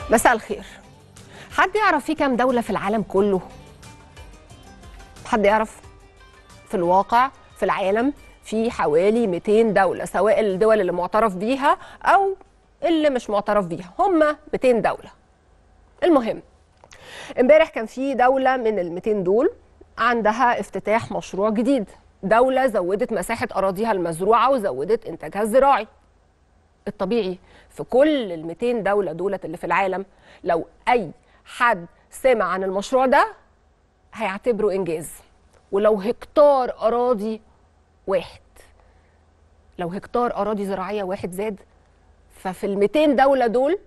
مساء الخير حد يعرف في كام دولة في العالم كله؟ حد يعرف؟ في الواقع في العالم في حوالي 200 دولة سواء الدول اللي معترف بيها أو اللي مش معترف بيها هم 200 دولة المهم امبارح كان في دولة من ال 200 دول عندها افتتاح مشروع جديد دولة زودت مساحة أراضيها المزروعة وزودت إنتاجها الزراعي الطبيعي في كل ال 200 دولة دولة اللي في العالم لو أي حد سمع عن المشروع ده هيعتبره إنجاز ولو هكتار أراضي واحد لو هكتار أراضي زراعية واحد زاد ففي ال 200 دولة دول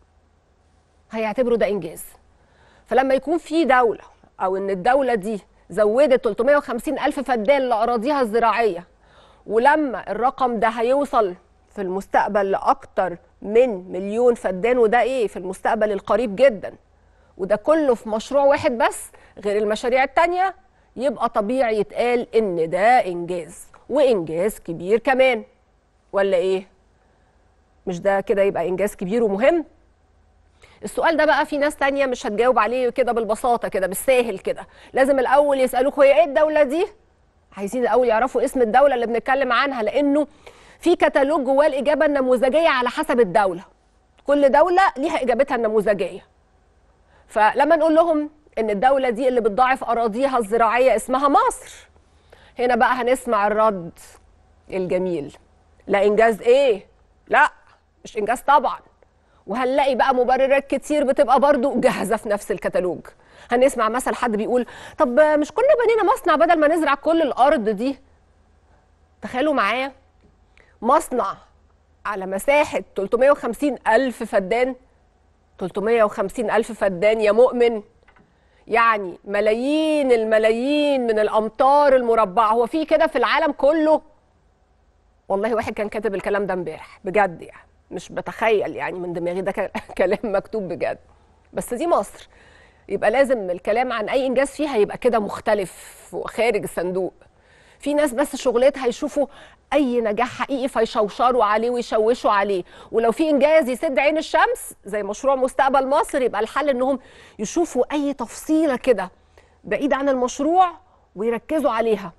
هيعتبروا ده إنجاز فلما يكون في دولة أو إن الدولة دي زودت 350 ألف فدان لأراضيها الزراعية ولما الرقم ده هيوصل في المستقبل لأكتر من مليون فدان وده إيه في المستقبل القريب جدا وده كله في مشروع واحد بس غير المشاريع التانية يبقى طبيعي يتقال إن ده إنجاز وإنجاز كبير كمان ولا إيه؟ مش ده كده يبقى إنجاز كبير ومهم؟ السؤال ده بقى في ناس تانية مش هتجاوب عليه كده بالبساطة كده بالساهل كده لازم الأول يسألوك هي إيه الدولة دي؟ عايزين الأول يعرفوا اسم الدولة اللي بنتكلم عنها لأنه في كتالوج جواه الإجابة النموذجية على حسب الدولة كل دولة ليها إجابتها النموذجية فلما نقول لهم إن الدولة دي اللي بتضاعف أراضيها الزراعية اسمها مصر هنا بقى هنسمع الرد الجميل لا إنجاز إيه؟ لا مش إنجاز طبعا وهنلاقي بقى مبررات كتير بتبقى برضو جاهزه في نفس الكتالوج هنسمع مثلا حد بيقول طب مش كنا بنينا مصنع بدل ما نزرع كل الارض دي تخيلوا معايا مصنع على مساحه 350 الف فدان 350 الف فدان يا مؤمن يعني ملايين الملايين من الامتار المربعه هو في كده في العالم كله والله واحد كان كاتب الكلام ده امبارح بجد يعني مش بتخيل يعني من دماغي ده كلام مكتوب بجد بس دي مصر يبقى لازم الكلام عن اي انجاز فيها يبقى كده مختلف وخارج الصندوق في ناس بس شغلتها يشوفوا اي نجاح حقيقي فيشوشروا عليه ويشوشوا عليه ولو في انجاز يسد عين الشمس زي مشروع مستقبل مصر يبقى الحل انهم يشوفوا اي تفصيله كده بعيد عن المشروع ويركزوا عليها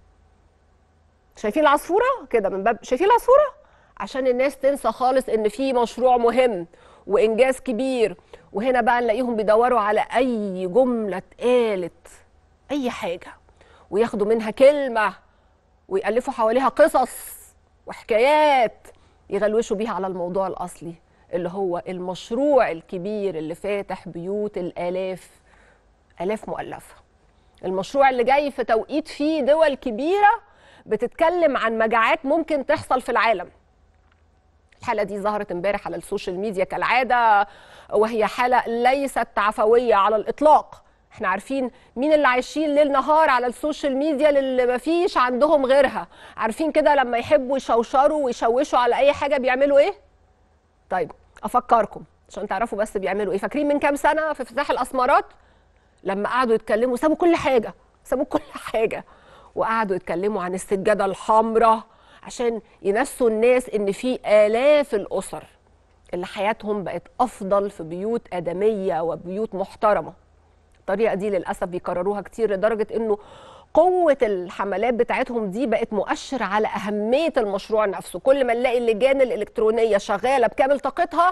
شايفين العصفوره كده من باب شايفين العصفوره عشان الناس تنسى خالص ان في مشروع مهم وانجاز كبير وهنا بقى نلاقيهم بيدوروا على اي جمله اتقالت اي حاجه وياخدوا منها كلمه ويالفوا حواليها قصص وحكايات يغلوشوا بيها على الموضوع الاصلي اللي هو المشروع الكبير اللي فاتح بيوت الالاف الاف مؤلفه المشروع اللي جاي في توقيت فيه دول كبيره بتتكلم عن مجاعات ممكن تحصل في العالم الحاله دي ظهرت امبارح على السوشيال ميديا كالعاده وهي حاله ليست عفويه على الاطلاق احنا عارفين مين اللي عايشين ليل نهار على السوشيال ميديا اللي ما فيش عندهم غيرها عارفين كده لما يحبوا يشوشروا ويشوشوا على اي حاجه بيعملوا ايه طيب افكركم عشان تعرفوا بس بيعملوا ايه فاكرين من كام سنه في افتتاح الاسمرات لما قعدوا يتكلموا سابوا كل حاجه سابوا كل حاجه وقعدوا يتكلموا عن السجاده الحمراء عشان ينسوا الناس ان في الاف الاسر اللي حياتهم بقت افضل في بيوت ادميه وبيوت محترمه الطريقه دي للاسف بيكرروها كتير لدرجه انه قوه الحملات بتاعتهم دي بقت مؤشر على اهميه المشروع نفسه كل ما نلاقي اللجان الالكترونيه شغاله بكامل طاقتها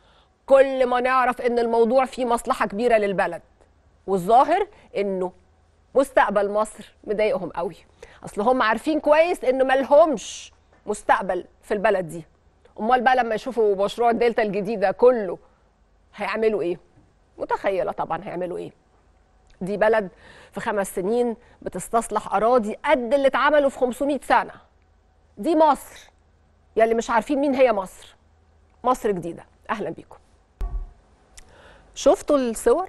كل ما نعرف ان الموضوع فيه مصلحه كبيره للبلد والظاهر انه مستقبل مصر مضايقهم قوي اصل هم عارفين كويس ان مالهمش مستقبل في البلد دي امال بقى لما يشوفوا مشروع الدلتا الجديده كله هيعملوا ايه متخيله طبعا هيعملوا ايه دي بلد في خمس سنين بتستصلح اراضي قد اللي اتعملوا في 500 سنه دي مصر يا اللي مش عارفين مين هي مصر مصر جديده اهلا بيكم شفتوا الصور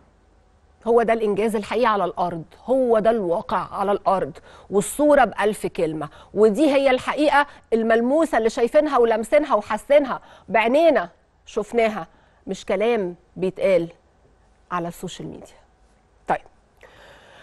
هو ده الإنجاز الحقيقي على الأرض هو ده الواقع على الأرض والصورة بألف كلمة ودي هي الحقيقة الملموسة اللي شايفينها ولمسينها وحاسينها بعينينا شفناها مش كلام بيتقال على السوشيال ميديا طيب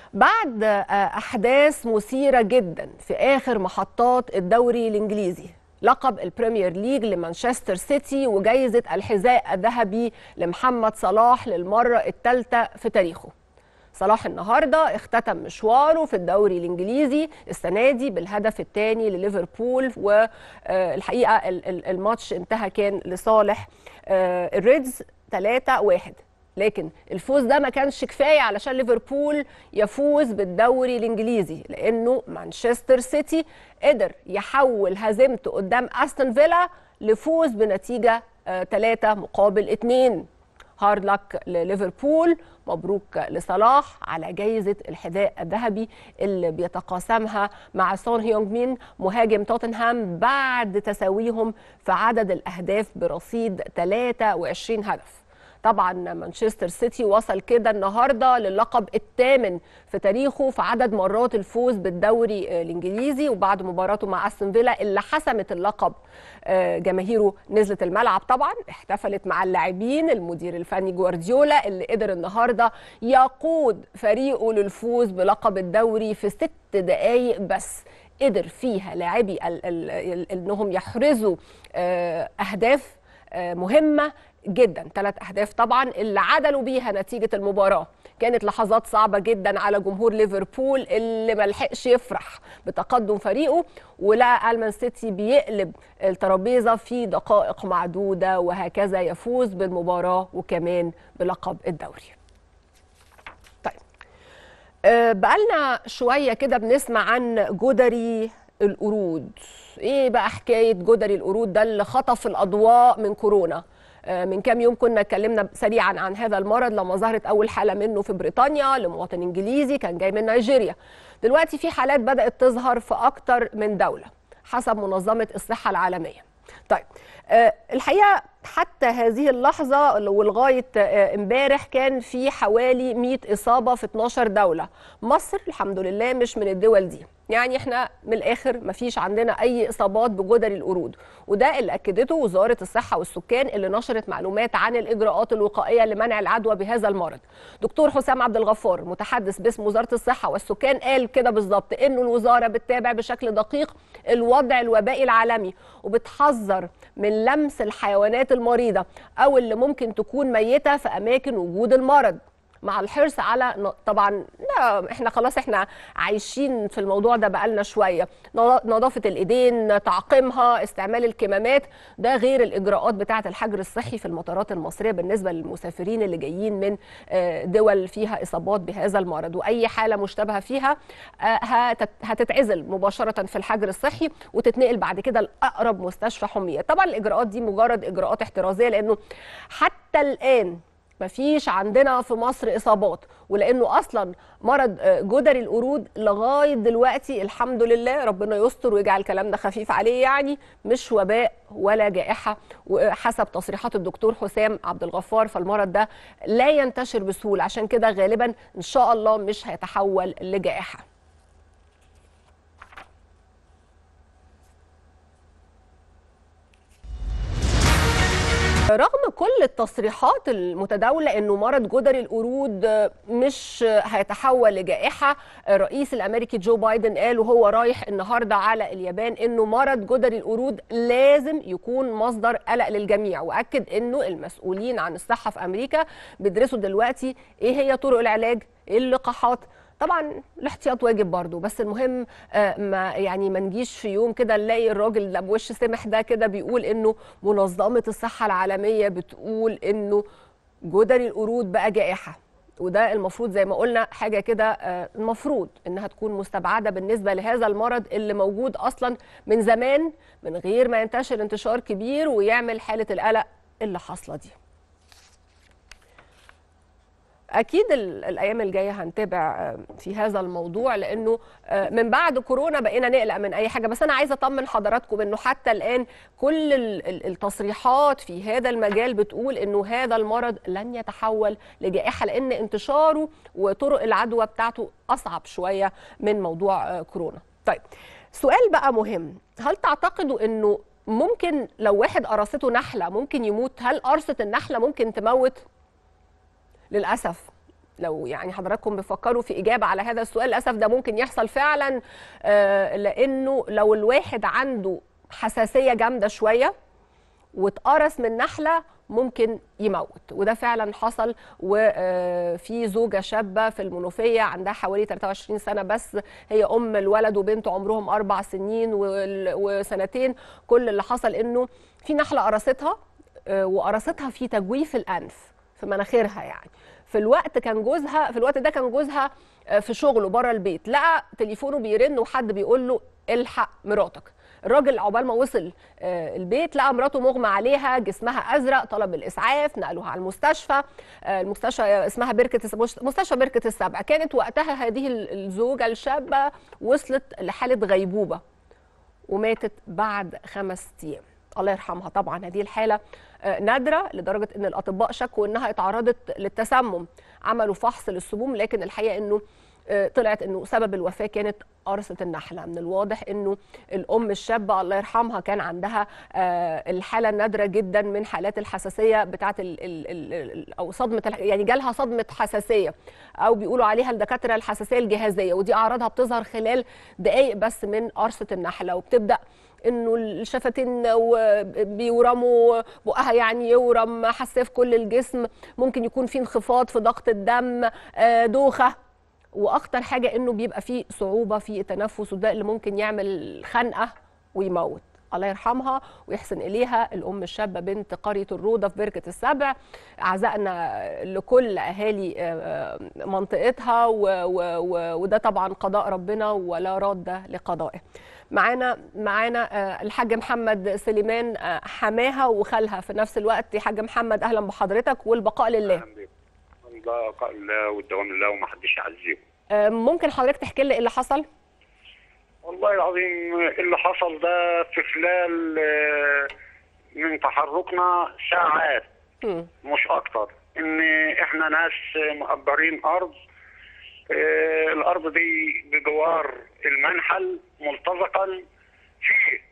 بعد أحداث مثيرة جدا في آخر محطات الدوري الإنجليزي لقب البريمير ليج لمانشستر سيتي وجائزة الحذاء الذهبي لمحمد صلاح للمرة الثالثة في تاريخه صلاح النهارده اختتم مشواره في الدوري الانجليزي السنه دي بالهدف الثاني لليفربول والحقيقه الماتش انتهى كان لصالح الريدز 3 1 لكن الفوز ده ما كانش كفايه علشان ليفربول يفوز بالدوري الانجليزي لانه مانشستر سيتي قدر يحول هزيمته قدام استون فيلا لفوز بنتيجه 3 مقابل 2 هارد لك لليفربول مبروك لصلاح على جائزة الحذاء الذهبي اللي بيتقاسمها مع سون هيونغ مين مهاجم توتنهام بعد تساويهم في عدد الأهداف برصيد 23 هدف طبعا مانشستر سيتي وصل كده النهارده للقب الثامن في تاريخه في عدد مرات الفوز بالدوري الانجليزي وبعد مباراته مع استون فيلا اللي حسمت اللقب جماهيره نزلت الملعب طبعا احتفلت مع اللاعبين المدير الفني جوارديولا اللي قدر النهارده يقود فريقه للفوز بلقب الدوري في ست دقائق بس قدر فيها لاعبي انهم يحرزوا اهداف مهمه جدا ثلاث اهداف طبعا اللي عدلوا بيها نتيجه المباراه كانت لحظات صعبه جدا على جمهور ليفربول اللي ما لحقش يفرح بتقدم فريقه ولقى المان سيتي بيقلب الترابيزه في دقائق معدوده وهكذا يفوز بالمباراه وكمان بلقب الدوري طيب أه بقالنا شويه كده بنسمع عن جدري القرود ايه بقى حكايه جدري القرود ده اللي خطف الاضواء من كورونا من كام يوم كنا اتكلمنا سريعا عن هذا المرض لما ظهرت اول حاله منه في بريطانيا لمواطن انجليزي كان جاي من نيجيريا دلوقتي في حالات بدات تظهر في اكتر من دوله حسب منظمه الصحه العالميه طيب الحقيقه حتى هذه اللحظه ولغايه امبارح كان في حوالي 100 اصابه في 12 دوله مصر الحمد لله مش من الدول دي يعني احنا من الاخر مفيش عندنا اي اصابات بجدري القرود وده اللي اكدته وزاره الصحه والسكان اللي نشرت معلومات عن الاجراءات الوقائيه لمنع العدوى بهذا المرض دكتور حسام عبد الغفار متحدث باسم وزاره الصحه والسكان قال كده بالظبط انه الوزاره بتتابع بشكل دقيق الوضع الوبائي العالمي وبتحذر من لمس الحيوانات المريضه او اللي ممكن تكون ميته في اماكن وجود المرض مع الحرص على طبعا لا احنا خلاص احنا عايشين في الموضوع ده بقالنا شويه نظافه الايدين تعقيمها استعمال الكمامات ده غير الاجراءات بتاعه الحجر الصحي في المطارات المصريه بالنسبه للمسافرين اللي جايين من دول فيها اصابات بهذا المرض واي حاله مشتبهه فيها هتتعزل مباشره في الحجر الصحي وتتنقل بعد كده لاقرب مستشفى حميه طبعا الاجراءات دي مجرد اجراءات احترازيه لانه حتى الان مفيش عندنا في مصر اصابات ولانه اصلا مرض جدري القرود لغايه دلوقتي الحمد لله ربنا يستر ويجعل كلامنا خفيف عليه يعني مش وباء ولا جائحه وحسب تصريحات الدكتور حسام عبد الغفار فالمرض ده لا ينتشر بسهوله عشان كده غالبا ان شاء الله مش هيتحول لجائحه رغم كل التصريحات المتداولة أنه مرض جدري القرود مش هيتحول لجائحة الرئيس الأمريكي جو بايدن قال وهو رايح النهاردة على اليابان أنه مرض جدري القرود لازم يكون مصدر قلق للجميع وأكد أنه المسؤولين عن الصحة في أمريكا بيدرسوا دلوقتي إيه هي طرق العلاج إيه اللقاحات طبعا الاحتياط واجب برضو بس المهم آه ما يعني ما نجيش في يوم كده نلاقي الراجل اللي بوش سمح ده كده بيقول انه منظمه الصحه العالميه بتقول انه جدري القرود بقى جائحه وده المفروض زي ما قلنا حاجه كده آه المفروض انها تكون مستبعده بالنسبه لهذا المرض اللي موجود اصلا من زمان من غير ما ينتشر انتشار كبير ويعمل حاله القلق اللي حاصله دي اكيد الايام الجايه هنتابع في هذا الموضوع لانه من بعد كورونا بقينا نقلق من اي حاجه بس انا عايزه اطمن حضراتكم انه حتى الان كل التصريحات في هذا المجال بتقول انه هذا المرض لن يتحول لجائحه لان انتشاره وطرق العدوى بتاعته اصعب شويه من موضوع كورونا طيب سؤال بقى مهم هل تعتقدوا انه ممكن لو واحد قرصته نحله ممكن يموت هل قرصه النحله ممكن تموت للاسف لو يعني حضراتكم بتفكروا في اجابه على هذا السؤال للاسف ده ممكن يحصل فعلا آه لانه لو الواحد عنده حساسيه جامده شويه واتقرص من نحله ممكن يموت وده فعلا حصل وفي زوجه شابه في المنوفيه عندها حوالي 23 سنه بس هي ام الولد وبنت عمرهم اربع سنين وال- وسنتين كل اللي حصل انه في نحله قرصتها آه، وقرصتها في تجويف الانف في مناخيرها يعني في الوقت كان جوزها في الوقت ده كان جوزها آه، في شغله بره البيت لقى تليفونه بيرن وحد بيقول له الحق مراتك الراجل عقبال ما وصل آه، البيت لقى مراته مغمى عليها جسمها ازرق طلب الاسعاف نقلوها على المستشفى آه، المستشفى اسمها بركه الس- مش- مستشفى بركه السبع كانت وقتها هذه ال- الزوجه الشابه وصلت لحاله غيبوبه وماتت بعد خمس ايام الله يرحمها طبعا هذه الحاله آه، نادره لدرجه ان الاطباء شكوا انها اتعرضت للتسمم عملوا فحص للسموم لكن الحقيقه انه آه، طلعت انه سبب الوفاه كانت قرصه النحله من الواضح انه الام الشابه الله يرحمها كان عندها آه، الحاله النادره جدا من حالات الحساسيه بتاعه ال ال ال ال او صدمه الح- يعني جالها صدمه حساسيه او بيقولوا عليها الدكاتره الحساسيه الجهازيه ودي اعراضها بتظهر خلال دقائق بس من قرصه النحله وبتبدا انه الشفتين و- بيورموا بقها يعني يورم حساسيه في كل الجسم ممكن يكون في انخفاض في ضغط الدم آه، دوخه واخطر حاجه انه بيبقى فيه صعوبه في التنفس وده اللي ممكن يعمل خنقه ويموت الله يرحمها ويحسن اليها الام الشابه بنت قريه الروضه في بركه السبع عزائنا لكل اهالي آه، آه، منطقتها و- و- و- وده طبعا قضاء ربنا ولا راد لقضائه معانا معانا آه، الحاج محمد سليمان آه، حماها وخالها في نفس الوقت يا حاج محمد اهلا بحضرتك والبقاء لله أهلاً بكم. البقاء لله والدوام لله وما حدش يعذبه آه، ممكن حضرتك تحكي لي ايه اللي حصل والله العظيم اللي حصل ده في خلال آه، من تحركنا ساعات مم. مش اكتر ان احنا ناس مأجرين ارض آه، الارض دي بجوار المنحل ملتزقا فيه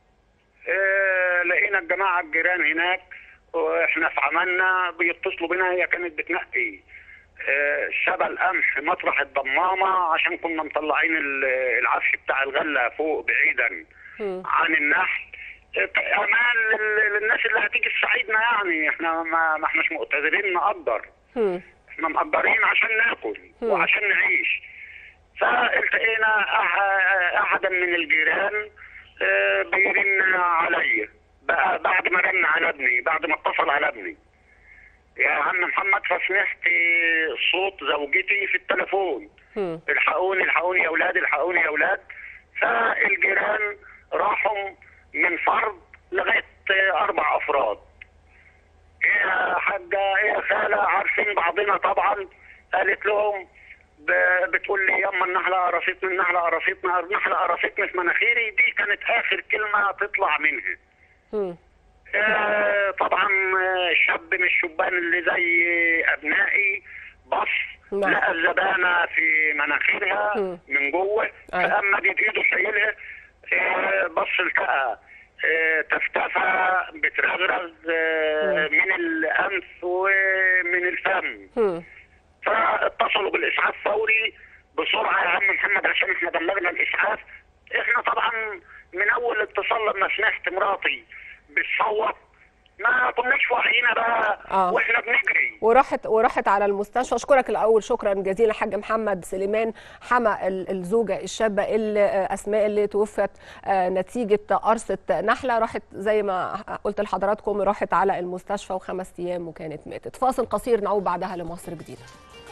آه، لقينا الجماعه الجيران هناك واحنا في عملنا بيتصلوا بينا هي كانت بتنقي آه، شبل القمح مطرح الضمامه عشان كنا مطلعين ال- العفش بتاع الغله فوق بعيدا مم. عن النحل آه، امان لل- للناس اللي هتيجي تساعدنا يعني احنا ما, ما احناش مقتدرين نقدر مم. احنا مقدرين عشان ناكل مم. وعشان نعيش فالتقينا أح- احدا من الجيران آه، بيرن عليا بقى بعد ما رن على ابني بعد ما اتصل على ابني يا عم محمد فسمعت صوت زوجتي في التليفون مم. الحقوني الحقوني يا اولاد الحقوني يا اولاد فالجيران راحوا من فرد لغايه اربع افراد ايه يا حاجه ايه يا خاله عارفين بعضنا طبعا قالت لهم ب- بتقول لي ياما النحله قرصتني النحله قرصتني النحله قرصتني في مناخيري دي كانت اخر كلمه تطلع منها مم. آه، طبعا آه، شاب من الشبان اللي زي ابنائي بص نعم. لقى الزبانه في مناخيرها مم. من جوه أيوة. فاما جيت ايده شايلها آه، بص التقى آه، تفتفى بترغرغ آه، من الانف ومن الفم مم. فاتصلوا بالاسعاف فوري بسرعه يا عم محمد عشان احنا بلغنا الاسعاف احنا طبعا من اول اتصال لما سمعت مراتي بتصوت ما كناش واعيين بقى آه. واحنا بنجري وراحت وراحت على المستشفى اشكرك الاول شكرا جزيلا حاج محمد سليمان حما ال- الزوجه الشابه اللي آه، اسماء اللي توفت آه، نتيجه قرصه نحله راحت زي ما قلت لحضراتكم راحت على المستشفى وخمس ايام وكانت ماتت فاصل قصير نعود بعدها لمصر جديده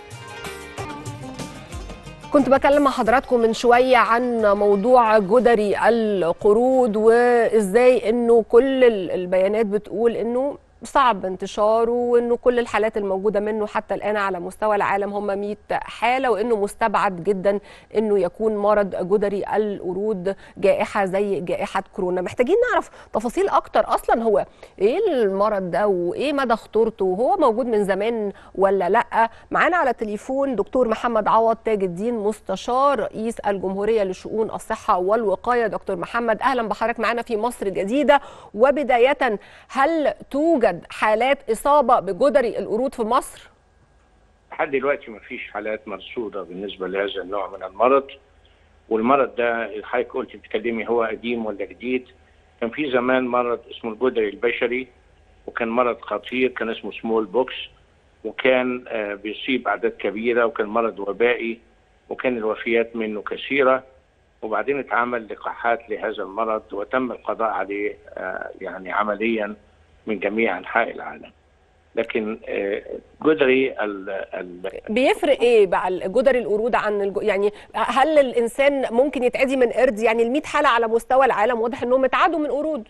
كنت بكلم مع حضراتكم من شوية عن موضوع جدري القروض وازاي انه كل ال- البيانات بتقول انه صعب انتشاره وانه كل الحالات الموجودة منه حتى الآن على مستوى العالم هم 100 حالة وانه مستبعد جدا انه يكون مرض جدري القرود جائحة زي جائحة كورونا محتاجين نعرف تفاصيل اكتر اصلا هو ايه المرض ده وايه مدى خطورته وهو موجود من زمان ولا لا معانا على التليفون دكتور محمد عوض تاج الدين مستشار رئيس الجمهوريه لشؤون الصحه والوقايه دكتور محمد اهلا بحضرتك معانا في مصر الجديده وبدايه هل توجد حالات اصابه بجدري القرود في مصر لحد دلوقتي ما فيش حالات مرصودة بالنسبة لهذا النوع من المرض والمرض ده حضرتك قلت بتكلمي هو قديم ولا جديد كان في زمان مرض اسمه الجدري البشري وكان مرض خطير كان اسمه سمول بوكس وكان آه، بيصيب اعداد كبيره وكان مرض وبائي وكان الوفيات منه كثيره وبعدين اتعمل لقاحات لهذا المرض وتم القضاء عليه آه، يعني عمليا من جميع انحاء العالم لكن آه، جدري ال- ال- بيفرق ايه بقى الجدري القرود عن الج... يعني هل الانسان ممكن يتعدي من قرد يعني ال 100 حاله على مستوى العالم واضح انهم اتعدوا من قرود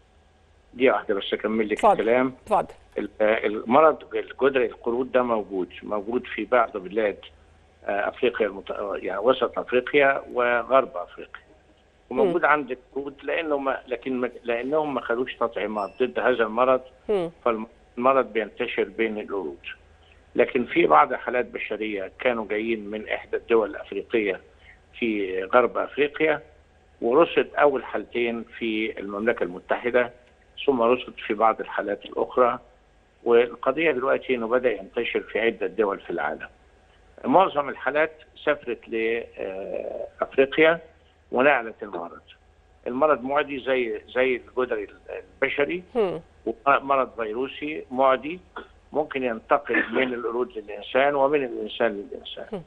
دي واحده بس اكمل لك اتفضل. الكلام اتفضل ال- المرض الجدري القرود ده موجود موجود في بعض بلاد آه، افريقيا المت... يعني وسط افريقيا وغرب افريقيا وموجود عند القرود لانه ما لكن ما... لانهم ما خدوش تطعيمات ضد هذا المرض مم. فالمرض بينتشر بين القرود لكن في بعض حالات بشريه كانوا جايين من احدى الدول الافريقيه في غرب افريقيا ورصد اول حالتين في المملكه المتحده ثم رصد في بعض الحالات الاخرى والقضيه دلوقتي انه بدا ينتشر في عده دول في العالم. معظم الحالات سافرت لافريقيا ونقلت المرض. المرض معدي زي زي الجدري البشري مم. ومرض فيروسي معدي ممكن ينتقل من القرود للانسان ومن الانسان للانسان.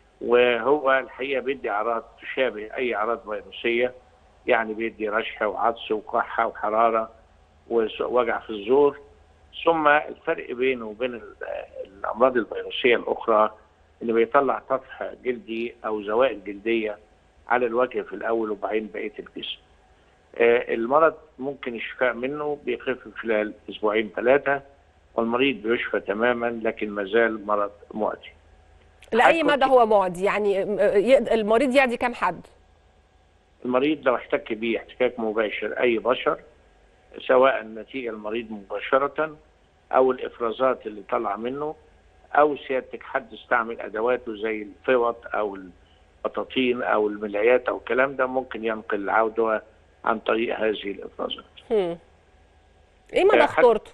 وهو الحقيقه بيدي اعراض تشابه اي اعراض فيروسيه يعني بيدي رشح وعطس وكحه وحراره ووجع في الزور ثم الفرق بينه وبين ال- الامراض الفيروسيه الاخرى اللي بيطلع طفح جلدي او زوائد جلديه على الوجه في الاول وبعدين بقيه الجسم. آه، المرض ممكن الشفاء منه بيخف خلال اسبوعين ثلاثه والمريض بيشفى تماما لكن ما زال مرض معدي. لاي هيكون مدى في- هو معدي يعني م- يقد- المريض يعدي كام حد المريض لو احتك به احتكاك مباشر اي بشر سواء نتيجه المريض مباشره او الافرازات اللي طالعه منه او سيادتك حد استعمل ادواته زي الفوط او البطاطين او الملايات او الكلام ده ممكن ينقل العدوى عن طريق هذه الافرازات. مم. ايه مدى آه، حد- خطورته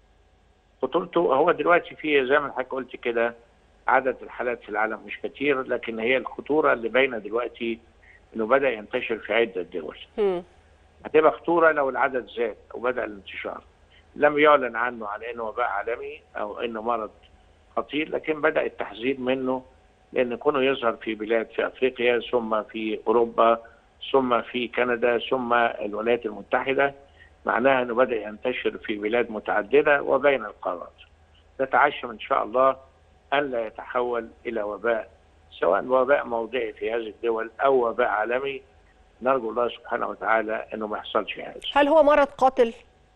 خطورته هو دلوقتي في زي ما حضرتك قلت كده عدد الحالات في العالم مش كتير لكن هي الخطوره اللي باينه دلوقتي انه بدا ينتشر في عده دول. مم. هتبقى خطوره لو العدد زاد وبدا الانتشار. لم يعلن عنه على انه وباء عالمي او انه مرض خطير لكن بدا التحذير منه لان كونه يظهر في بلاد في افريقيا ثم في اوروبا ثم في كندا ثم الولايات المتحده معناها انه بدا ينتشر في بلاد متعدده وبين القارات. نتعشم ان شاء الله ان لا يتحول الى وباء سواء وباء موضعي في هذه الدول او وباء عالمي نرجو الله سبحانه وتعالى انه ما يحصلش هذا. هل هو مرض قاتل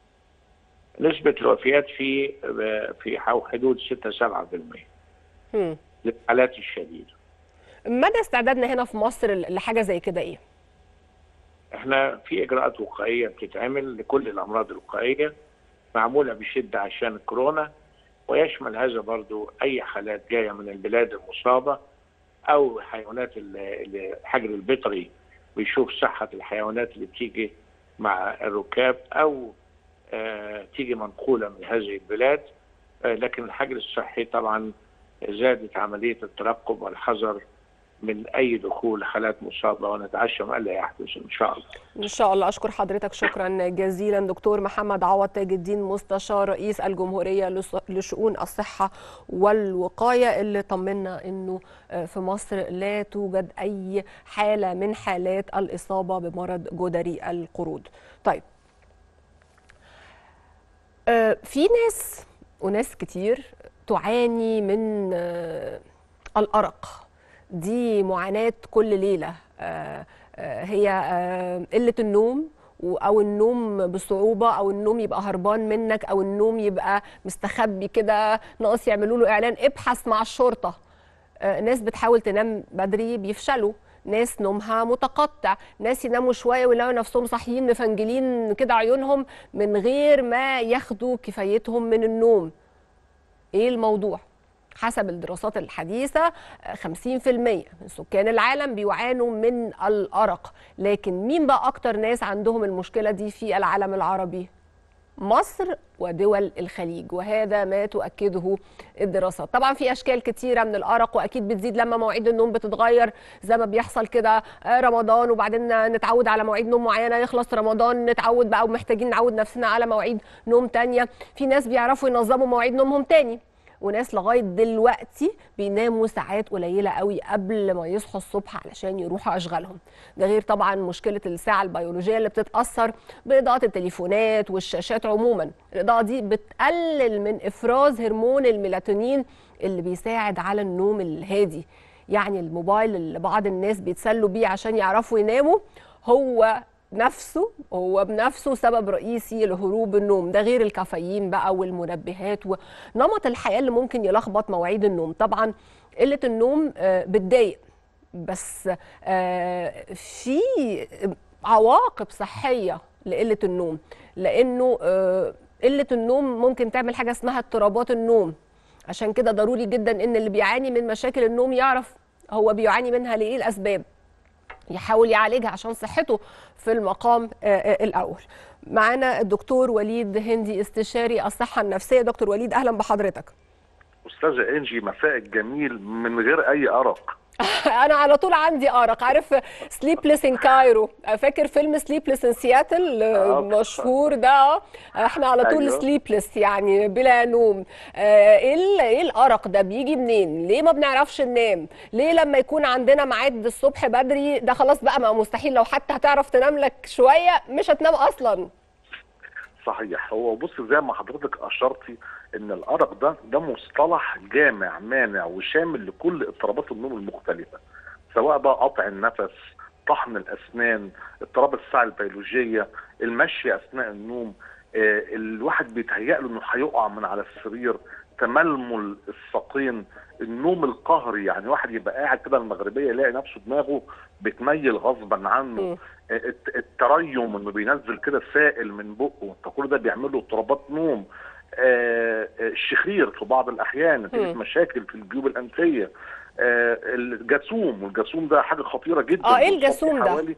نسبة الوفيات في في حدود 6 7% مم. للحالات الشديدة. مدى استعدادنا هنا في مصر لحاجه زي كده ايه احنا في اجراءات وقائية بتتعمل لكل الامراض الوقائية معمولة بشدة عشان الكورونا ويشمل هذا برضو اي حالات جاية من البلاد المصابة او حيوانات ال- ال- الحجر البيطري بيشوف صحة الحيوانات اللي بتيجي مع الركاب او آه، تيجي منقولة من هذه البلاد آه، لكن الحجر الصحي طبعا زادت عملية الترقب والحذر من أي دخول حالات مصابة ونتعشم ألا يحدث إن شاء الله ان شاء الله اشكر حضرتك شكرا جزيلا دكتور محمد عوض تاج الدين مستشار رئيس الجمهوريه لص- لشؤون الصحه والوقايه اللي طمنا انه آه، في مصر لا توجد اي حاله من حالات الاصابه بمرض جدري القرود. طيب آه، في ناس وناس كتير تعاني من آه، الأرق دي معاناة كل ليلة آه، آه، هي آه، قلة النوم و- أو النوم بصعوبة أو النوم يبقى هربان منك أو النوم يبقى مستخبي كده ناقص يعملوا له إعلان ابحث مع الشرطة آه، ناس بتحاول تنام بدري بيفشلوا ناس نومها متقطع ناس يناموا شويه ويلاقوا نفسهم صاحيين مفنجلين كده عيونهم من غير ما ياخدوا كفايتهم من النوم ايه الموضوع حسب الدراسات الحديثة آه، 50% من سكان العالم بيعانوا من الأرق لكن مين بقى أكتر ناس عندهم المشكلة دي في العالم العربي؟ مصر ودول الخليج وهذا ما تؤكده الدراسات طبعا في اشكال كتيره من الارق واكيد بتزيد لما مواعيد النوم بتتغير زي ما بيحصل كده آه، رمضان وبعدين نتعود على مواعيد نوم معينه يخلص رمضان نتعود بقى ومحتاجين نعود نفسنا على مواعيد نوم تانية في ناس بيعرفوا ينظموا مواعيد نومهم تاني وناس لغايه دلوقتي بيناموا ساعات قليله قوي قبل ما يصحوا الصبح علشان يروحوا اشغالهم ده غير طبعا مشكله الساعه البيولوجيه اللي بتتاثر باضاءه التليفونات والشاشات عموما الاضاءه دي بتقلل من افراز هرمون الميلاتونين اللي بيساعد على النوم الهادي يعني الموبايل اللي بعض الناس بيتسلوا بيه عشان يعرفوا يناموا هو نفسه هو بنفسه سبب رئيسي لهروب النوم ده غير الكافيين بقى والمنبهات ونمط الحياة اللي ممكن يلخبط مواعيد النوم طبعا قلة النوم آه، بتضايق بس آه، في عواقب صحية لقلة النوم لأنه آه، قلة النوم ممكن تعمل حاجة اسمها اضطرابات النوم عشان كده ضروري جدا ان اللي بيعاني من مشاكل النوم يعرف هو بيعاني منها لإيه الأسباب يحاول يعالجها عشان صحته في المقام آه، آه، الاول معانا الدكتور وليد هندي استشاري الصحه النفسيه دكتور وليد اهلا بحضرتك استاذه انجي مساء الجميل من غير اي ارق انا على طول عندي ارق عارف سليبلس ان كايرو فاكر فيلم سليبلس ان سياتل آه. المشهور ده احنا على طول أيوة. سليبلس يعني بلا نوم آه، ايه ال- ايه الارق ده بيجي منين ليه ما بنعرفش ننام ليه لما يكون عندنا ميعاد الصبح بدري ده خلاص بقى ما مستحيل لو حتى هتعرف تنام لك شويه مش هتنام اصلا صحيح هو بص زي ما حضرتك اشرتي ان الارق ده ده مصطلح جامع مانع وشامل لكل اضطرابات النوم المختلفه سواء بقى قطع النفس طحن الاسنان اضطراب الساعه البيولوجيه المشي اثناء النوم آه الواحد بيتهيأ له انه هيقع من على السرير تململ الساقين النوم القهري يعني واحد يبقى قاعد كده المغربيه يلاقي نفسه دماغه بتميل غصبا عنه مم. الت- التريم انه بينزل كده سائل من بقه فكل ده بيعمل له اضطرابات نوم آه، آه، الشخير في بعض الاحيان نتيجه مم. مشاكل في الجيوب الانفيه آه، الجاسوم والجاسوم ده حاجه خطيره جدا اه، ايه بتصاب الجاسوم ده؟ حوالي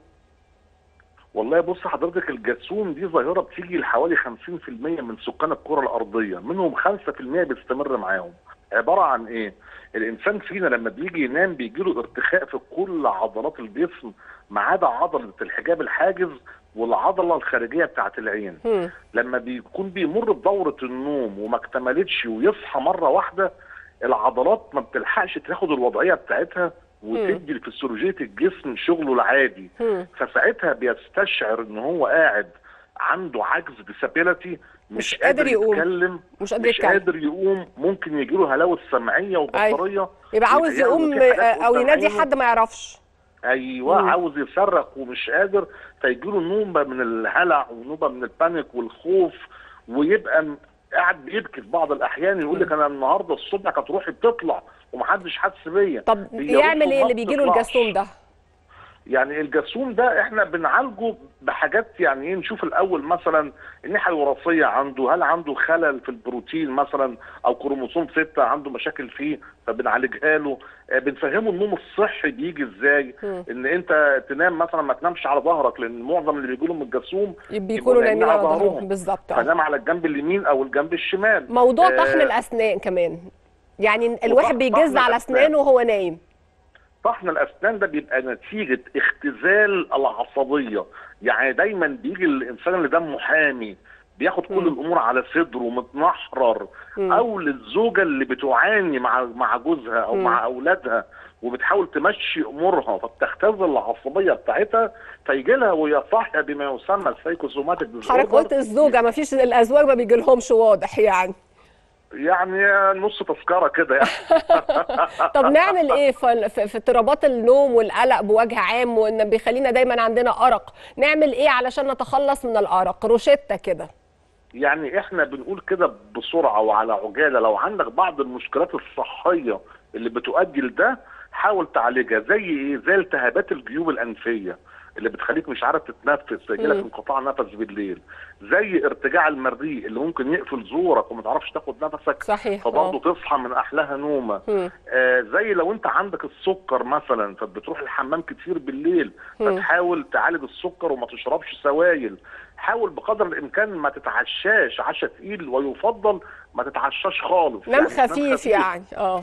والله بص حضرتك الجاسوم دي ظاهره بتيجي لحوالي 50% من سكان الكره الارضيه منهم 5% بيستمر معاهم عباره عن ايه الانسان فينا لما بيجي ينام بيجي له ارتخاء في كل عضلات الجسم ما عدا عضله الحجاب الحاجز والعضله الخارجيه بتاعت العين مم. لما بيكون بيمر بدوره النوم وما اكتملتش ويصحى مره واحده العضلات ما بتلحقش تاخد الوضعيه بتاعتها وتدي لفسيولوجيه الجسم شغله العادي مم. فساعتها بيستشعر ان هو قاعد عنده عجز ديسابيلتي مش مش, قادر قادر يقوم. يتكلم مش قادر مش يتكلم قادر يقوم ممكن يجي له هلاوس سمعيه وبطاريه يبقى عاوز يتهيأ له يقوم في حاجات آه، او قدام ينادي عينه. حد ما يعرفش ايوه مم. عاوز يصرخ ومش قادر فيجي له نوبه من الهلع ونوبه من البانيك والخوف ويبقى م- قاعد بيبكي في بعض الاحيان يقول لك انا النهارده الصبح كانت روحي بتطلع ومحدش حاسس بيا طب هي يعمل روحه ايه ما اللي بيجي له بتطلعش. الجاسوم ده يعني الجاسوم ده احنا بنعالجه بحاجات يعني ايه نشوف الاول مثلا الناحيه الوراثيه عنده هل عنده خلل في البروتين مثلا او كروموسوم 6 عنده مشاكل فيه فبنعالجها له آه، بنفهمه النوم الصحي بيجي ازاي مم. ان انت تنام مثلا ما تنامش على ظهرك لان معظم اللي بيجوا لهم الجاسوم بيكونوا نايمين على ظهرهم ظهرهم. بالظبط آه. فنام على الجنب اليمين او الجنب الشمال موضوع آه، طحن الاسنان كمان يعني الواحد طحن بيجز الأسنان. على اسنانه وهو نايم طحن الاسنان ده بيبقى نتيجه اختزال العصبيه يعني دايما بيجي الانسان اللي دمه حامي بياخد كل مم. الامور على صدره متنحرر مم. او للزوجه اللي بتعاني مع مع جوزها او مم. مع اولادها وبتحاول تمشي امورها فبتختزل العصبيه بتاعتها فيجي لها وهي صاحيه بما يسمى السايكوسوماتيك حضرتك قلت الزوجه ما فيش الازواج ما بيجي لهمش واضح يعني يعني نص تذكره كده يعني طب نعمل ايه في في في اضطرابات النوم والقلق بوجه عام وان بيخلينا دايما عندنا ارق نعمل ايه علشان نتخلص من الارق روشته كده يعني احنا بنقول كده بسرعه وعلى عجاله لو عندك بعض المشكلات الصحيه اللي بتؤدي لده حاول تعالجها زي ايه؟ زي التهابات الجيوب الانفيه اللي بتخليك مش عارف تتنفس يجي لك مم. انقطاع نفس بالليل زي ارتجاع المريء اللي ممكن يقفل زورك وما تعرفش تاخد نفسك صحيح فبرضه تصحى من احلاها نومه مم. آه زي لو انت عندك السكر مثلا فبتروح الحمام كتير بالليل مم. فتحاول تعالج السكر وما تشربش سوائل حاول بقدر الامكان ما تتعشاش عشاء تقيل ويفضل ما تتعشاش خالص نام يعني خفيف يعني اه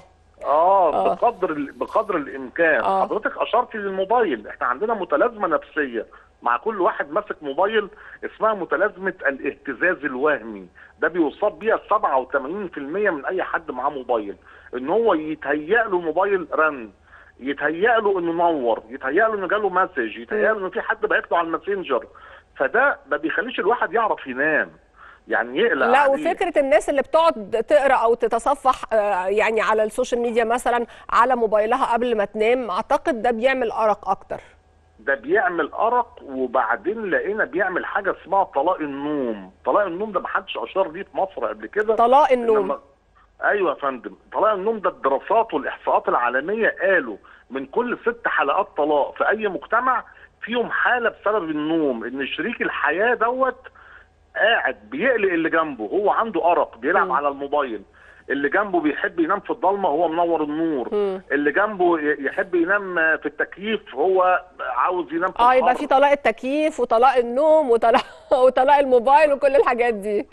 اه آه. بقدر ال- بقدر الامكان آه. حضرتك اشرتي للموبايل احنا عندنا متلازمه نفسيه مع كل واحد ماسك موبايل اسمها متلازمه الاهتزاز الوهمي ده بيصاب بيها 87% من اي حد معاه موبايل ان هو يتهيأ له موبايل رن يتهيأ له انه نور يتهيأ له انه جاله مسج يتهيأ له انه في حد بعت له على الماسنجر فده ما بيخليش الواحد يعرف ينام يعني يقلق لا عليه. وفكره الناس اللي بتقعد تقرا او تتصفح آه، يعني على السوشيال ميديا مثلا على موبايلها قبل ما تنام اعتقد ده بيعمل ارق اكتر ده بيعمل ارق وبعدين لقينا بيعمل حاجه اسمها طلاق النوم طلاق النوم ده محدش اشار ليه في مصر قبل كده طلاق النوم إنما- ايوه يا فندم طلاق النوم ده الدراسات والاحصاءات العالميه قالوا من كل ست حلقات طلاق في اي مجتمع فيهم حاله بسبب النوم ان شريك الحياه دوت قاعد بيقلق اللي جنبه هو عنده ارق بيلعب مم. على الموبايل اللي جنبه بيحب ينام في الضلمه هو منور النور مم. اللي جنبه ي- يحب ينام في التكييف هو عاوز ينام في اه يبقى الحر. في طلاق التكييف وطلاق النوم وطلاق وطلاق الموبايل وكل الحاجات دي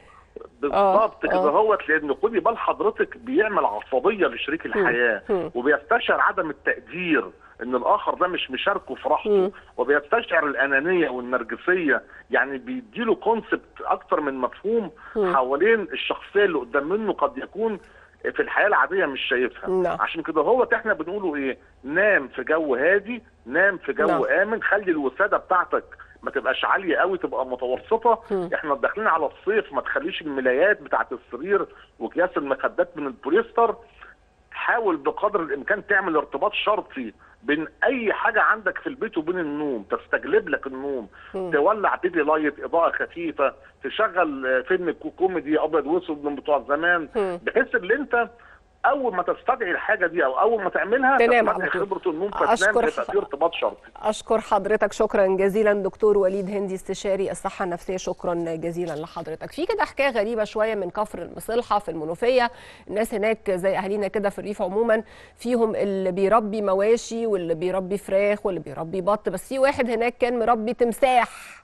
بالظبط آه، كده آه. هوت لان خدي بال حضرتك بيعمل عصبيه لشريك الحياه مم. وبيستشعر عدم التقدير ان الاخر ده مش مشاركه في مم. راحته وبيستشعر الانانيه والنرجسيه يعني بيديله كونسبت اكتر من مفهوم مم. حوالين الشخصيه اللي قدام منه قد يكون في الحياه العاديه مش شايفها نعم. عشان كده هو احنا بنقوله ايه نام في جو هادي نام في جو نعم. امن خلي الوساده بتاعتك ما تبقاش عاليه قوي تبقى متوسطه مم. احنا داخلين على الصيف ما تخليش الملايات بتاعت السرير واكياس المخدات من البوليستر حاول بقدر الامكان تعمل ارتباط شرطي بين اي حاجه عندك في البيت وبين النوم تستجلب لك النوم مم. تولع بيبي لايت اضاءه خفيفه تشغل آه، فيلم كو- كوميدي ابيض واسود من بتوع زمان مم. بحيث ان انت اول ما تستدعي الحاجه دي او اول ما تعملها تنام تستدعي على طول. خبره النوم أشكر فتنام يبقى ح- في ارتباط شرطي اشكر حضرتك شكرا جزيلا دكتور وليد هندي استشاري الصحه النفسيه شكرا جزيلا لحضرتك في كده حكايه غريبه شويه من كفر المصلحه في المنوفيه الناس هناك زي اهالينا كده في الريف عموما فيهم اللي بيربي مواشي واللي بيربي فراخ واللي بيربي بط بس في واحد هناك كان مربي تمساح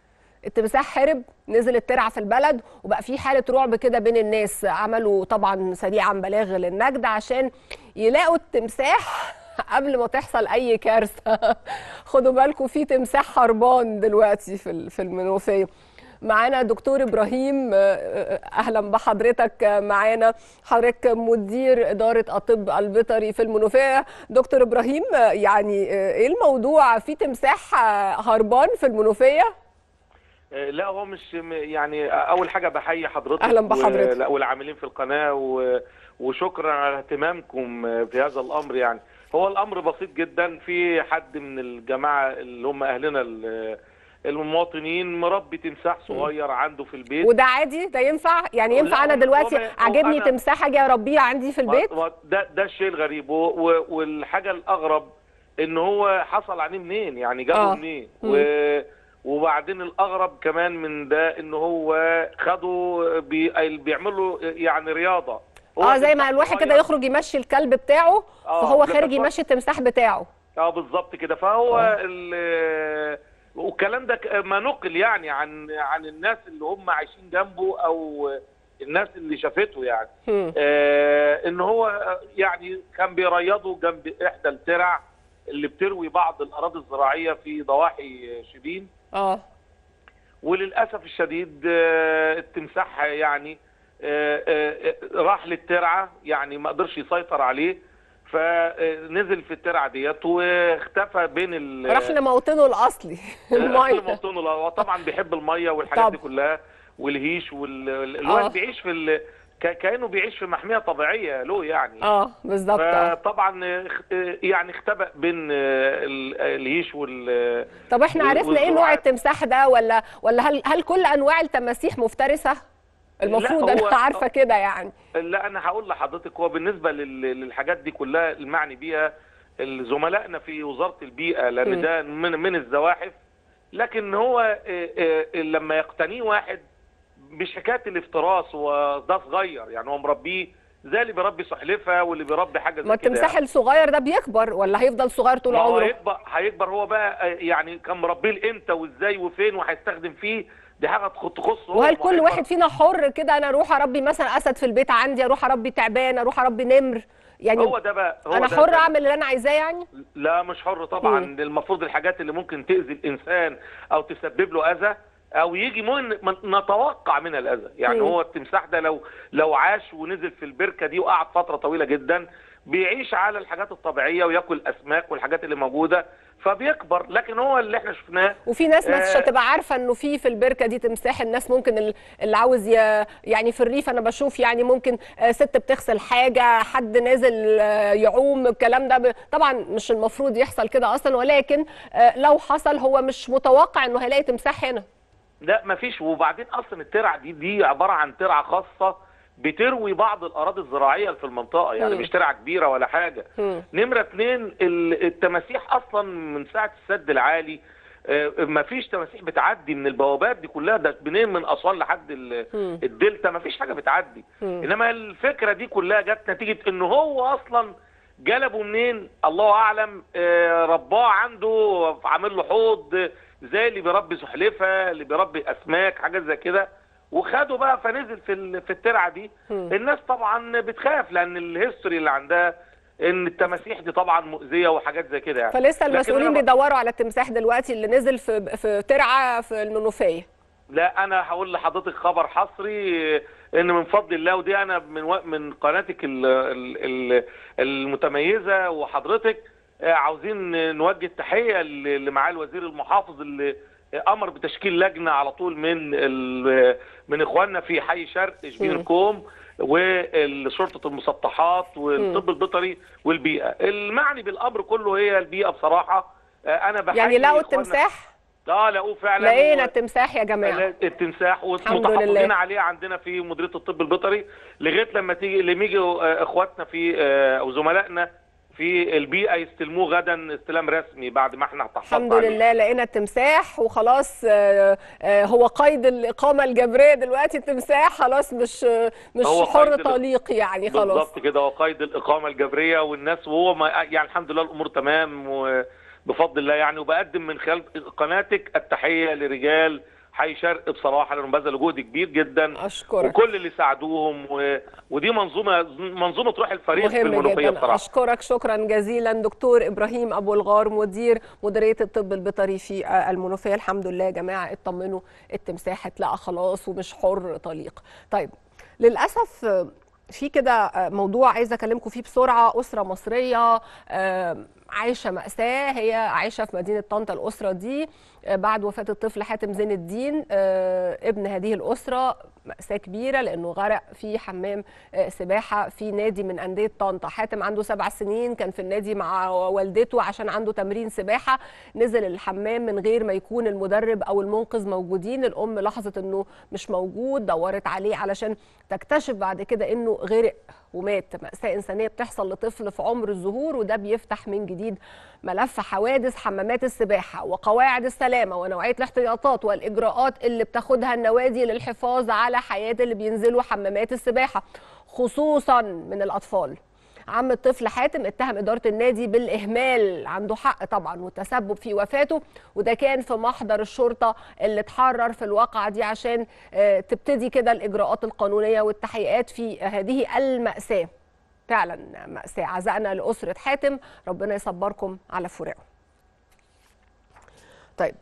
التمساح هرب نزل الترعه في البلد وبقى في حاله رعب كده بين الناس عملوا طبعا سريعا بلاغ للنجدة عشان يلاقوا التمساح قبل ما تحصل اي كارثه خدوا بالكم في تمساح هربان دلوقتي في ال- في المنوفيه معانا دكتور ابراهيم آه، آه، اهلا بحضرتك آه، معانا حضرتك مدير اداره الطب البيطري في المنوفيه دكتور ابراهيم آه، يعني آه، ايه الموضوع في تمساح آه، هربان في المنوفيه آه، لا هو مش م- يعني اول حاجه بحيي حضرتك أهلاً بحضرتك. و- لا، والعاملين في القناه و- وشكرا على اهتمامكم آه، في هذا الامر يعني هو الامر بسيط جدا في حد من الجماعه اللي هم اهلنا ال- المواطنين مربي تمساح صغير عنده في البيت وده عادي ده ينفع يعني ينفع لا، انا هو- دلوقتي هو- هو عاجبني أنا- تمساح اجي اربيه عندي في البيت و- و- ده ده الشيء الغريب و- و- والحاجه الاغرب ان هو حصل عليه منين يعني جابه آه. منين و- وبعدين الاغرب كمان من ده ان هو خدوا بي بيعملوا يعني رياضه هو اه زي ما تمساح الواحد كده صغير. يخرج يمشي الكلب بتاعه آه، فهو لا، خارج بس- يمشي التمساح بتاعه اه بالظبط كده فهو آه. ال- والكلام ده ك- ما نقل يعني عن عن الناس اللي هم عايشين جنبه او الناس اللي شافته يعني هم. آه ان هو آه، يعني كان بيريضوا جنب احدى الترع اللي بتروي بعض الاراضي الزراعيه في ضواحي شبين اه وللاسف الشديد آه، التمساح يعني آه، آه، راح للترعه يعني ما قدرش يسيطر عليه فنزل في الترعه ديت واختفى بين ال راح لموطنه الاصلي الميه الموطن هو طبعا بيحب الميه والحاجات دي طبعا. كلها والهيش والواحد آه. بيعيش في ال... ك- كانه بيعيش في محميه طبيعيه له يعني اه بالظبط اه فطبعا اخ- يعني اختبأ بين ال- الهيش وال طب احنا وال- عرفنا ايه نوع والزراعات. التمساح ده ولا ولا هل هل كل انواع التماسيح مفترسه المفروض لا، هو- انا عارفه كده يعني لا انا هقول لحضرتك هو بالنسبه لل- للحاجات دي كلها المعني بيها زملائنا في وزاره البيئه م. لان ده من من الزواحف لكن هو آه، آه، لما يقتنيه واحد مش حكايه الافتراس وده صغير يعني هو مربيه زي اللي بيربي سلحفاه واللي بيربي حاجه زي ما كده التمساح يعني. الصغير ده بيكبر ولا هيفضل صغير طول ما هو عمره هيكبر هيكبر هو بقى آه، يعني كان مربيه امتى وازاي وفين وهيستخدم فيه دي حاجه تخ- تخص هو وهل كل وهيقدر- واحد فينا حر كده انا اروح اربي مثلا اسد في البيت عندي اروح اربي تعبان اروح اربي نمر يعني هو ده بقى هو انا ده حر ده- اعمل اللي انا عايزاه يعني لا مش حر طبعا مم. المفروض الحاجات اللي ممكن تاذي الانسان او تسبب له اذى او يجي من من- نتوقع من الاذى يعني مم. هو التمساح ده لو لو عاش ونزل في البركه دي وقعد فتره طويله جدا بيعيش على الحاجات الطبيعيه وياكل اسماك والحاجات اللي موجوده فبيكبر لكن هو اللي احنا شفناه وفي ناس مش آه. هتبقى عارفه انه في في البركه دي تمساح الناس ممكن ال- اللي عاوز ي- يعني في الريف انا بشوف يعني ممكن آه، ست بتغسل حاجه حد نازل آه، يعوم الكلام ده ب- طبعا مش المفروض يحصل كده اصلا ولكن آه، لو حصل هو مش متوقع انه هيلاقي تمساح هنا لا مفيش وبعدين اصلا الترع دي دي عباره عن ترعه خاصه بتروي بعض الاراضي الزراعيه اللي في المنطقه يعني مم. مش ترعه كبيره ولا حاجه مم. نمره اتنين ال- التماسيح اصلا من ساعه السد العالي آه، مفيش تماسيح بتعدي من البوابات دي كلها ده منين من اسوان لحد ال- مم. الدلتا مفيش حاجه بتعدي مم. انما الفكره دي كلها جت نتيجه ان هو اصلا جلبه منين الله اعلم آه، رباه عنده عامل له حوض زي اللي بيربي سحلفه اللي بيربي اسماك حاجات زي كده وخده بقى فنزل في ال- في الترعه دي مم. الناس طبعا بتخاف لان الهيستوري اللي عندها ان التماسيح دي طبعا مؤذيه وحاجات زي كده يعني فلسه لكن المسؤولين أنا ب- بيدوروا على التمساح دلوقتي اللي نزل في في ترعه في المنوفيه لا انا هقول لحضرتك خبر حصري ان من فضل الله ودي انا من و... من قناتك ال... ال... ال... المتميزه وحضرتك آه، عاوزين نوجه تحيه ل- لمعالي الوزير المحافظ اللي امر بتشكيل لجنه على طول من ال... من اخواننا في حي شرق شبين مم. الكوم وشرطه المسطحات والطب البيطري والبيئه المعني بالامر كله هي البيئه بصراحه آه، انا بحيي يعني لقوا إخواننا- التمساح اه لقوه فعلا لقينا و- التمساح يا جماعه التمساح الحمد ومتحفظين لله. عليه عندنا في مديريه الطب البيطري لغايه لما تيجي لما يجوا آه، اخواتنا في آه، او زملائنا في البيئه يستلموه غدا استلام رسمي بعد ما احنا تحفظنا الحمد عليه. لله لقينا التمساح وخلاص آه، آه، هو قيد الإقامة الجبرية دلوقتي التمساح خلاص مش مش هو حر قيد ال- طليق يعني خلاص بالظبط كده وقيد الاقامه الجبريه والناس وهو ما يعني الحمد لله الامور تمام وبفضل الله يعني وبقدم من خلال قناتك التحيه لرجال حي شرق بصراحه لانهم بذلوا جهد كبير جدا أشكرك وكل اللي ساعدوهم و... ودي منظومه منظومه روح الفريق في مهم المنوفيه جدا بصراحه أشكرك شكرا جزيلا دكتور إبراهيم أبو الغار مدير مديرية الطب البيطري في آه، المنوفية الحمد لله يا جماعة اطمنوا التمساح اتلقى خلاص ومش حر طليق طيب للأسف آه، في كده آه، موضوع عايزة أكلمكم فيه بسرعة أسرة مصرية آه، عايشة مأساة هي عايشة في مدينة طنطا الأسرة دي آه، بعد وفاة الطفل حاتم زين الدين آه، ابن هذه الأسرة مأساة كبيرة لأنه غرق في حمام آه، سباحة في نادي من أندية طنطا حاتم عنده سبع سنين كان في النادي مع والدته عشان عنده تمرين سباحة نزل الحمام من غير ما يكون المدرب أو المنقذ موجودين الأم لاحظت أنه مش موجود دورت عليه علشان تكتشف بعد كده أنه غرق ومات مأساة إنسانية بتحصل لطفل في عمر الظهور وده بيفتح من جديد ملف حوادث حمامات السباحة وقواعد السلامة ونوعية الاحتياطات والإجراءات اللي بتاخدها النوادي للحفاظ على حياة اللي بينزلوا حمامات السباحة خصوصا من الأطفال عم الطفل حاتم اتهم إدارة النادي بالإهمال عنده حق طبعا والتسبب في وفاته وده كان في محضر الشرطة اللي اتحرر في الواقعة دي عشان آه، تبتدي كده الإجراءات القانونية والتحقيقات في هذه المأساة فعلا مأساة عزائنا لأسرة حاتم ربنا يصبركم على فراقه طيب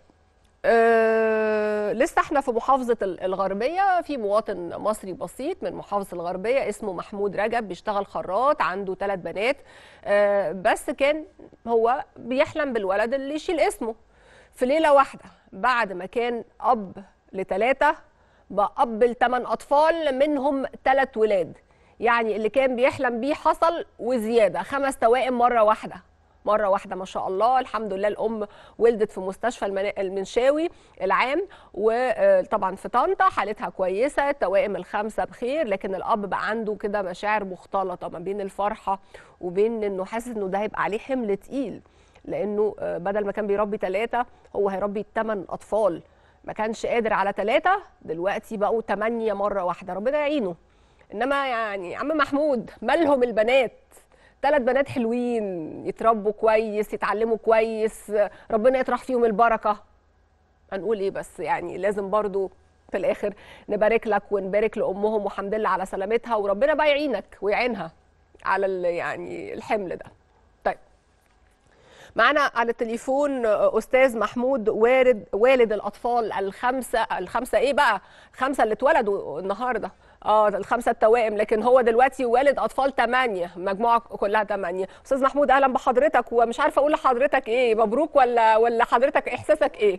أه لسه احنا في محافظة ال- الغربية في مواطن مصري بسيط من محافظة الغربية اسمه محمود رجب بيشتغل خراط عنده ثلاث بنات أه بس كان هو بيحلم بالولد اللي يشيل اسمه في ليلة واحدة بعد ما كان أب لثلاثة بقى أب لثمان أطفال منهم ثلاث ولاد يعني اللي كان بيحلم بيه حصل وزيادة خمس توائم مرة واحدة مرة واحدة ما شاء الله الحمد لله الأم ولدت في مستشفى المنا- المنشاوي العام وطبعا في طنطا حالتها كويسة التوائم الخمسة بخير لكن الأب بقى عنده كده مشاعر مختلطة ما بين الفرحة وبين إنه حاسس إنه ده هيبقى عليه حمل تقيل لأنه آه، بدل ما كان بيربي ثلاثة هو هيربي ثمان أطفال ما كانش قادر على ثلاثة دلوقتي بقوا ثمانية مرة واحدة ربنا يعينه انما يعني عم محمود مالهم البنات ثلاث بنات حلوين يتربوا كويس يتعلموا كويس ربنا يطرح فيهم البركه هنقول ايه بس يعني لازم برضو في الاخر نبارك لك ونبارك لامهم وحمد لله على سلامتها وربنا بقى يعينك ويعينها على ال- يعني الحمل ده طيب معانا على التليفون استاذ محمود وارد والد الاطفال الخمسه الخمسه ايه بقى خمسه اللي اتولدوا النهارده اه الخمسه التوائم لكن هو دلوقتي والد اطفال ثمانيه مجموعه كلها ثمانيه استاذ محمود اهلا بحضرتك ومش عارفه اقول لحضرتك ايه مبروك ولا ولا حضرتك احساسك ايه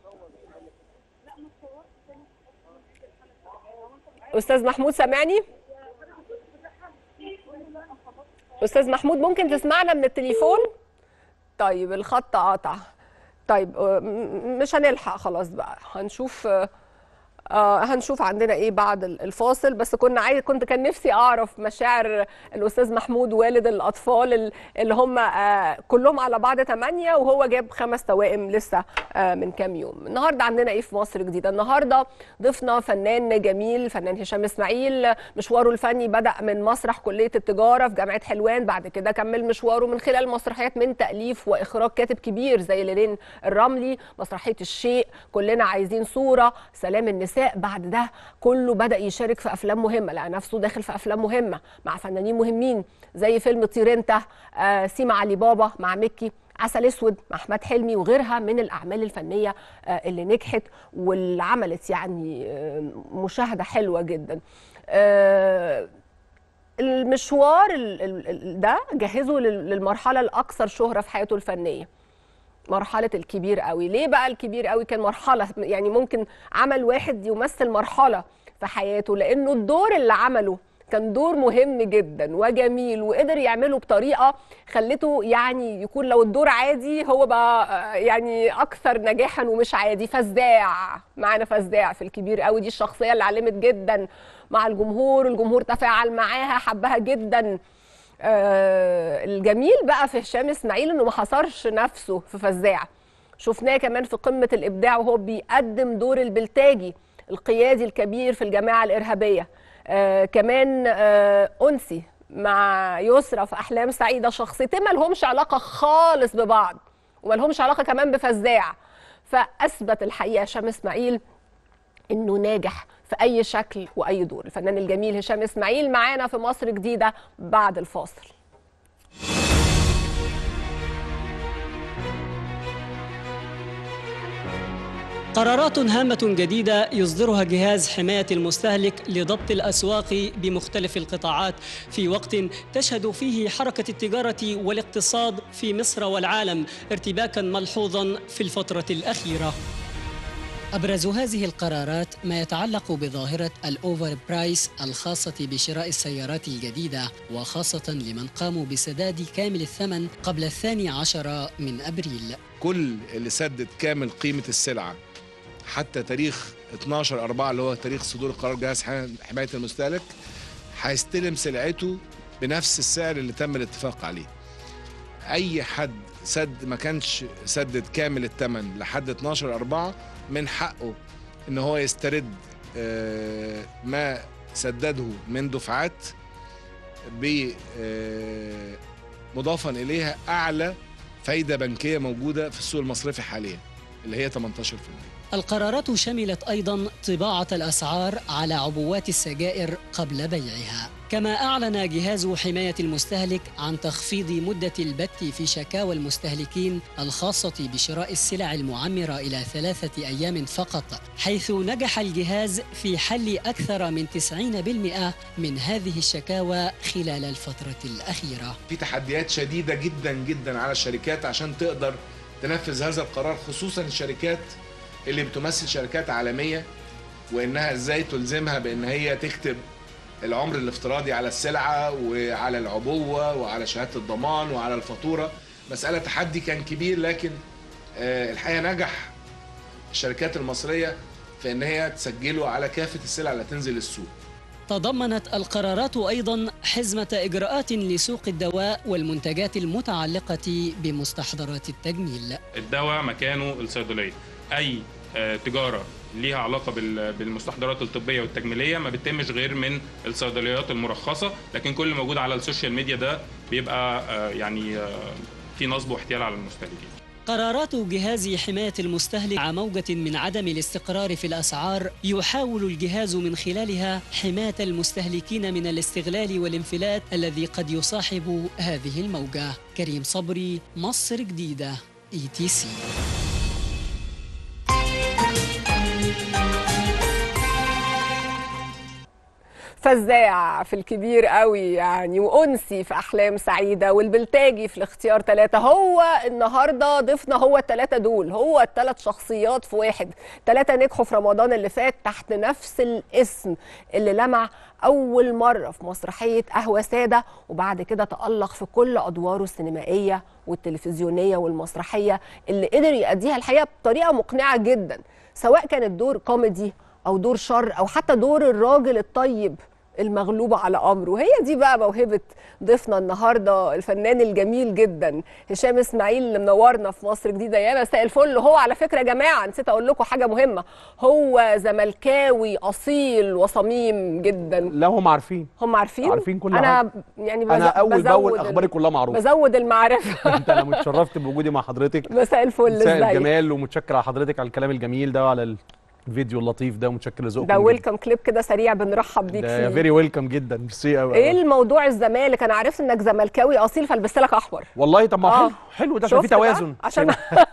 استاذ محمود سامعني استاذ محمود ممكن تسمعنا من التليفون طيب الخط قطع طيب آه، م- مش هنلحق خلاص بقى هنشوف آه، آه هنشوف عندنا ايه بعد ال- الفاصل بس كنا عايز كنت كان نفسي اعرف مشاعر الاستاذ محمود والد الاطفال ال- اللي هم آه كلهم على بعض ثمانية وهو جاب خمس توائم لسه آه من كام يوم النهارده عندنا ايه في مصر جديده النهارده ضفنا فنان جميل فنان هشام اسماعيل مشواره الفني بدا من مسرح كليه التجاره في جامعه حلوان بعد كده كمل مشواره من خلال مسرحيات من تاليف واخراج كاتب كبير زي ليلين الرملي مسرحيه الشيء كلنا عايزين صوره سلام النساء بعد ده كله بدا يشارك في افلام مهمه لقى نفسه داخل في افلام مهمه مع فنانين مهمين زي فيلم طير انت آه سيما علي بابا مع مكي عسل اسود مع احمد حلمي وغيرها من الاعمال الفنيه آه، اللي نجحت واللي عملت يعني آه، مشاهده حلوه جدا آه، المشوار ال- ال- ال- ده جهزه لل- للمرحله الاكثر شهره في حياته الفنيه مرحله الكبير قوي ليه بقى الكبير قوي كان مرحله يعني ممكن عمل واحد يمثل مرحله في حياته لانه الدور اللي عمله كان دور مهم جدا وجميل وقدر يعمله بطريقه خلته يعني يكون لو الدور عادي هو بقى آه، يعني اكثر نجاحا ومش عادي فزاع معانا فزاع في الكبير قوي دي الشخصيه اللي علمت جدا مع الجمهور الجمهور تفاعل معاها حبها جدا آه، الجميل بقى في هشام اسماعيل انه ما حصرش نفسه في فزاع شفناه كمان في قمه الابداع وهو بيقدم دور البلتاجي القيادي الكبير في الجماعه الارهابيه آه كمان آه انسي مع يسرى في احلام سعيده شخصيتين ما لهمش علاقه خالص ببعض وما لهمش علاقه كمان بفزاع فاثبت الحقيقه هشام اسماعيل انه ناجح في اي شكل واي دور الفنان الجميل هشام اسماعيل معانا في مصر جديده بعد الفاصل قرارات هامة جديدة يصدرها جهاز حماية المستهلك لضبط الأسواق بمختلف القطاعات في وقت تشهد فيه حركة التجارة والاقتصاد في مصر والعالم ارتباكا ملحوظا في الفترة الأخيرة أبرز هذه القرارات ما يتعلق بظاهرة الأوفر برايس الخاصة بشراء السيارات الجديدة وخاصة لمن قاموا بسداد كامل الثمن قبل الثاني عشر من أبريل كل اللي سدد كامل قيمة السلعة حتى تاريخ 12 4 اللي هو تاريخ صدور قرار جهاز حماية المستهلك هيستلم سلعته بنفس السعر اللي تم الاتفاق عليه أي حد سد ما كانش سدد كامل الثمن لحد 12 4 من حقه ان هو يسترد آه، ما سدده من دفعات ب آه، مضافا اليها اعلى فايده بنكيه موجوده في السوق المصرفي حاليا اللي هي 18% القرارات شملت أيضا طباعة الأسعار على عبوات السجائر قبل بيعها كما أعلن جهاز حماية المستهلك عن تخفيض مدة البت في شكاوى المستهلكين الخاصة بشراء السلع المعمرة إلى ثلاثة أيام فقط حيث نجح الجهاز في حل أكثر من 90% من هذه الشكاوى خلال الفترة الأخيرة في تحديات شديده جدا جدا على الشركات عشان تقدر تنفذ هذا القرار خصوصا الشركات اللي بتمثل شركات عالميه وانها ازاي تلزمها بان هي تكتب العمر الافتراضي على السلعه وعلى العبوه وعلى شهاده الضمان وعلى الفاتوره مساله تحدي كان كبير لكن آه، الحقيقه نجح الشركات المصريه في ان هي تسجله على كافه السلع اللي تنزل السوق تضمنت القرارات أيضا حزمة إجراءات لسوق الدواء والمنتجات المتعلقة بمستحضرات التجميل الدواء مكانه الصيدليه اي آه، تجاره ليها علاقه بال- بالمستحضرات الطبيه والتجميليه ما بتتمش غير من الصيدليات المرخصه لكن كل اللي موجود على السوشيال ميديا ده بيبقى آه، يعني آه، في نصب واحتيال على المستهلكين قرارات جهاز حماية المستهلك مع موجة من عدم الاستقرار في الأسعار يحاول الجهاز من خلالها حماية المستهلكين من الاستغلال والانفلات الذي قد يصاحب هذه الموجة كريم صبري مصر جديدة اي تي سي فزاع في الكبير قوي يعني وانسي في احلام سعيده والبلتاجي في الاختيار ثلاثه هو النهارده ضيفنا هو الثلاثه دول هو الثلاث شخصيات في واحد ثلاثه نجحوا في رمضان اللي فات تحت نفس الاسم اللي لمع اول مره في مسرحيه قهوه ساده وبعد كده تالق في كل ادواره السينمائيه والتلفزيونيه والمسرحيه اللي قدر يأديها الحقيقه بطريقه مقنعه جدا سواء كانت دور كوميدي او دور شر او حتى دور الراجل الطيب المغلوب على امره وهي دي بقى موهبه ضيفنا النهارده الفنان الجميل جدا هشام اسماعيل اللي منورنا في مصر جديده يا مساء الفل وهو على فكره يا جماعه نسيت اقول لكم حاجه مهمه هو زملكاوي اصيل وصميم جدا لا هم عارفين هم عارفين عارفين كل انا حاجة. يعني بز... انا اول باول بزود ال- اخباري كلها معروفه بزود المعرفه انت انا متشرفت بوجودي مع حضرتك مساء الفل مساء ازيك الجمال ومتشكر على حضرتك على الكلام الجميل ده وعلى الفيديو اللطيف ده ومتشكر لذوقكم ده جداً. ويلكم كليب كده سريع بنرحب بيك ده فيه فيري ويلكم جدا ميرسي قوي ايه الموضوع الزمالك انا عرفت انك زملكاوي اصيل فلبست لك احمر والله طب ما آه. حلو حلو ده عشان في شفت بقى؟ توازن عشان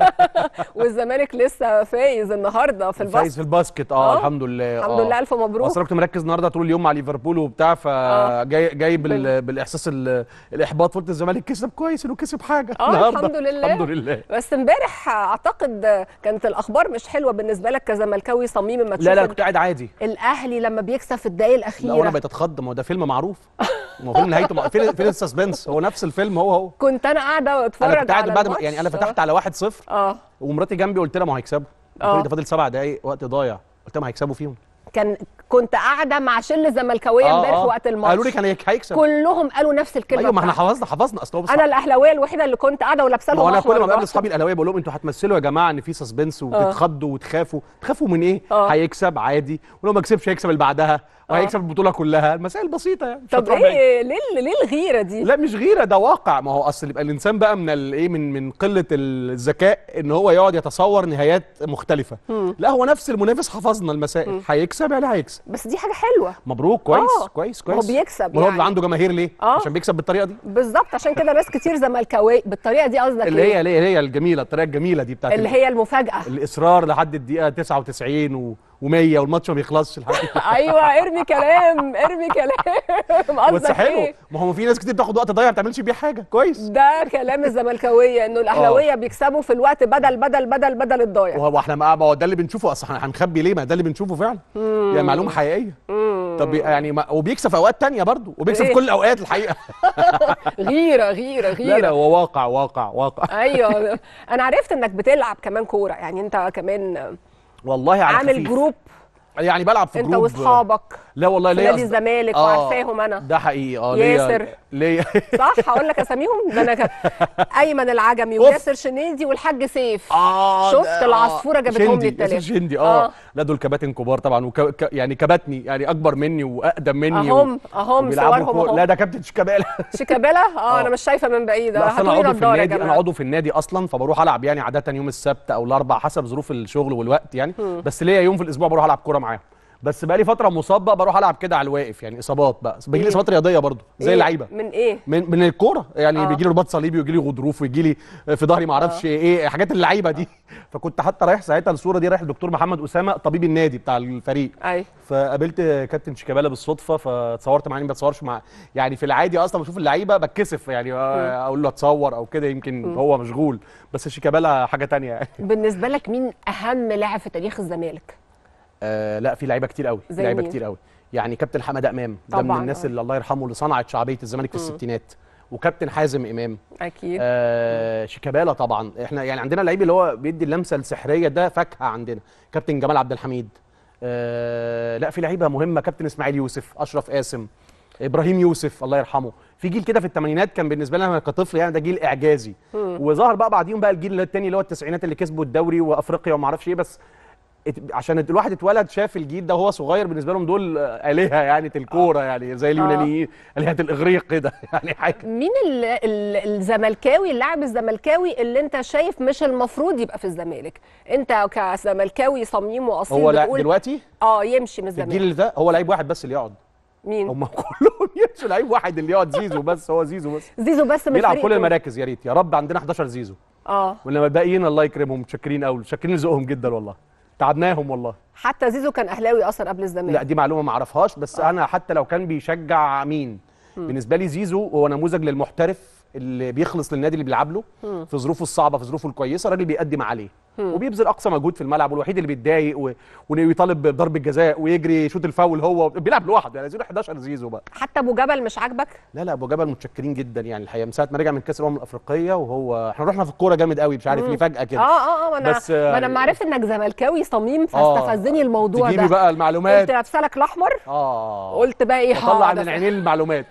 والزمالك لسه فايز النهارده في فايز الباسكت في الباسكت اه آه. الحمد لله الحمد آه. لله الف مبروك اصل انا كنت مركز النهارده طول اليوم مع ليفربول وبتاع فجاي جاي بال... بالاحساس ال... الاحباط قلت الزمالك كسب كويس انه كسب حاجه اه النهارده الحمد لله الحمد لله بس امبارح اعتقد كانت الاخبار مش حلوه بالنسبه لك كزملكاوي صميم اما تشوف لا لا كنت قاعد عادي الاهلي لما بيكسب في الدقايق لا وانا الاخيره بقيت اتخض ما هو ده فيلم معروف ما هو فيلم نهايته ما- فين فين السسبنس هو نفس الفيلم هو هو كنت انا قاعده بتفرج انا كنت قاعد على بعد ما الماتش. يعني انا فتحت على 1-0 اه ومراتي جنبي قلت لها ما هو هيكسبوا آه. قلت لي ده فاضل سبع دقايق وقت ضايع قلت لها ما هيكسبوا فيهم كان كنت قاعده مع شله زملكاويه آه، امبارح آه. وقت الماتش قالوا لي كان هيك- هيكسب كلهم قالوا نفس الكلمه ايوه ما احنا بتاعتك. حفظنا حفظنا اصل هو بص- انا الاهلاويه الوحيده اللي كنت قاعده ولابسه ما لهم هو انا أحمر كل ما بقابل برضه. اصحابي الاهلاويه بقول لهم انتوا هتمثلوا يا جماعه ان في سسبنس وتتخضوا وتخافوا تخافوا من ايه آه. هيكسب عادي ولو ما كسبش هيكسب اللي بعدها وهيكسب البطوله كلها المسائل بسيطه يعني مش طب هتروح بعيد. ايه ليه ليه الغيره دي لا مش غيره ده واقع ما هو اصل يبقى الانسان بقى من الايه من من قله الذكاء ان هو يقعد يتصور نهايات مختلفه لا هو نفس المنافس حفظنا المسائل هيكسب يعني هيكسب بس دي حاجه حلوه مبروك كويس آه. كويس ما هو كويس بيكسب ما هو يعني. بيبقى عنده جماهير ليه آه. عشان بيكسب بالطريقه دي بالظبط عشان كده ناس كتير زملكاويه بالطريقه دي قصدك اللي إيه؟ هي اللي هي الجميله الطريقه الجميله دي بتاعت اللي هي المفاجاه الاصرار لحد الدقيقه 99 و... و100 والماتش ما بيخلصش لحد ايوه ارمي كلام ارمي كلام بس قصدك حلو ايه ما هو في ناس كتير بتاخد وقت ضايع ما بتعملش بيه حاجه كويس ده كلام الزملكاويه انه الاهلاويه بيكسبوا في الوقت بدل بدل بدل بدل الضايع وهو احنا ما ما هو ده اللي بنشوفه اصل احنا هنخبي ليه ما ده اللي بنشوفه فعلا يعني معلومه حقيقيه طب يعني ما وبيكسب في اوقات تانية برضه وبيكسب في إيه؟ كل الاوقات الحقيقه غيره غيره لا غيره لا هو واقع واقع واقع ايوه انا عرفت انك بتلعب كمان كوره يعني انت كمان والله على عامل خفيف. جروب يعني بلعب في انت جروب واصحابك لا والله في ليا نادي أصد- الزمالك آه، وعارفاهم انا ده حقيقي اه ياسر. ليا ليا صح هقول لك اساميهم ده انا ك... ايمن العجمي أوف. وياسر شنيدي والحاج سيف اه شفت ده- العصفورة جابتهم شندي، لي التلاتة. ياسر شندي اه, آه. لا دول كباتن كبار طبعا وك... ك... يعني كباتني يعني اكبر مني واقدم مني اهم اهم وبيلعبوا صورهم كورة. اهم لا ده كابتن شيكابالا شيكابالا اه آه. انا مش شايفه من بعيد لا أصل انا هاتولي عضو في نضاره يا النادي انا جماعه عضو في النادي اصلا فبروح العب يعني عاده يوم السبت او الاربع حسب ظروف الشغل والوقت يعني بس ليا يوم في الاسبوع بروح العب كوره معاهم بس بقى لي فتره مصاب بقى بروح العب كده على الواقف يعني اصابات بقى بيجي إيه؟ لي اصابات رياضيه برضو زي إيه؟ اللعيبه من ايه من من الكوره يعني آه. بيجي لي رباط صليبي ويجي لي غضروف ويجي لي في ظهري ما اعرفش ايه حاجات اللعيبه دي فكنت حتى رايح ساعتها الصوره دي رايح الدكتور محمد اسامه طبيب النادي بتاع الفريق اي فقابلت كابتن شيكابالا بالصدفه فاتصورت معاه ما بتصورش مع يعني في العادي اصلا بشوف اللعيبه بتكسف يعني اقول له اتصور او كده يمكن هو مشغول بس شيكابالا حاجه تانية يعني بالنسبه لك مين اهم لاعب في تاريخ الزمالك آه لا في لعيبه كتير قوي في زي لعيبه مين؟ كتير قوي يعني كابتن حماده امام ده من طبعاً، الناس آه. اللي الله يرحمه اللي صنعت شعبيه الزمالك في الستينات وكابتن حازم امام اكيد آه شيكابالا طبعا احنا يعني عندنا لعيب اللي هو بيدي اللمسه السحريه ده فاكهه عندنا كابتن جمال عبد الحميد آه لا في لعيبه مهمه كابتن اسماعيل يوسف اشرف قاسم ابراهيم يوسف الله يرحمه في جيل كده في الثمانينات كان بالنسبه لنا كطفل يعني ده جيل اعجازي وظهر بقى بعديهم بقى الجيل الثاني اللي هو التسعينات اللي كسبوا الدوري وافريقيا وما اعرفش ايه بس ات- عشان الواحد اتولد شاف الجيل ده وهو صغير بالنسبه لهم دول آه، الهه يعني الكوره يعني زي اليونانيين الهه الاغريق كده يعني حاجه مين ال- ال- الزملكاوي اللاعب الزملكاوي اللي انت شايف مش المفروض يبقى في الزمالك انت كزملكاوي صميم واصيل هو لا بتقول دلوقتي اه يمشي من في الجيل الزمالك اللي ده هو لعيب واحد بس اللي يقعد مين هم كلهم يمشوا لعيب واحد اللي يقعد زيزو بس هو زيزو بس زيزو بس من بيلعب الفريق كل كله. المراكز يا ريت يا رب عندنا 11 زيزو اه ولما الباقيين الله يكرمهم متشكرين قوي متشكرين لذوقهم جدا والله تعبناهم والله حتى زيزو كان اهلاوي اصلا قبل الزمالك لا دي معلومه ما اعرفهاش بس انا حتى لو كان بيشجع مين بالنسبه لي زيزو هو نموذج للمحترف اللي بيخلص للنادي اللي بيلعب له في ظروفه الصعبه في ظروفه الكويسه راجل بيقدم عليه وبيبذل اقصى مجهود في الملعب والوحيد اللي بيتضايق و... ويطالب بضرب الجزاء ويجري يشوط الفاول هو بيلعب لوحده يعني زيرو 11 زيزو بقى حتى ابو جبل مش عاجبك لا لا ابو جبل متشكرين جدا يعني الحقيقه من ساعه ما رجع من كاس الامم الافريقيه وهو احنا رحنا في الكوره جامد قوي مش عارف ليه فجاه اه كده اه اه ما انا بس، ما انا يعني- لما عرفت انك زملكاوي صميم آه. فاستفزني الموضوع تجيبي ده بقى قلت المعلومات لابسه لك الاحمر اه قلت بقى ايه طلع هقعد من أف- عينين المعلومات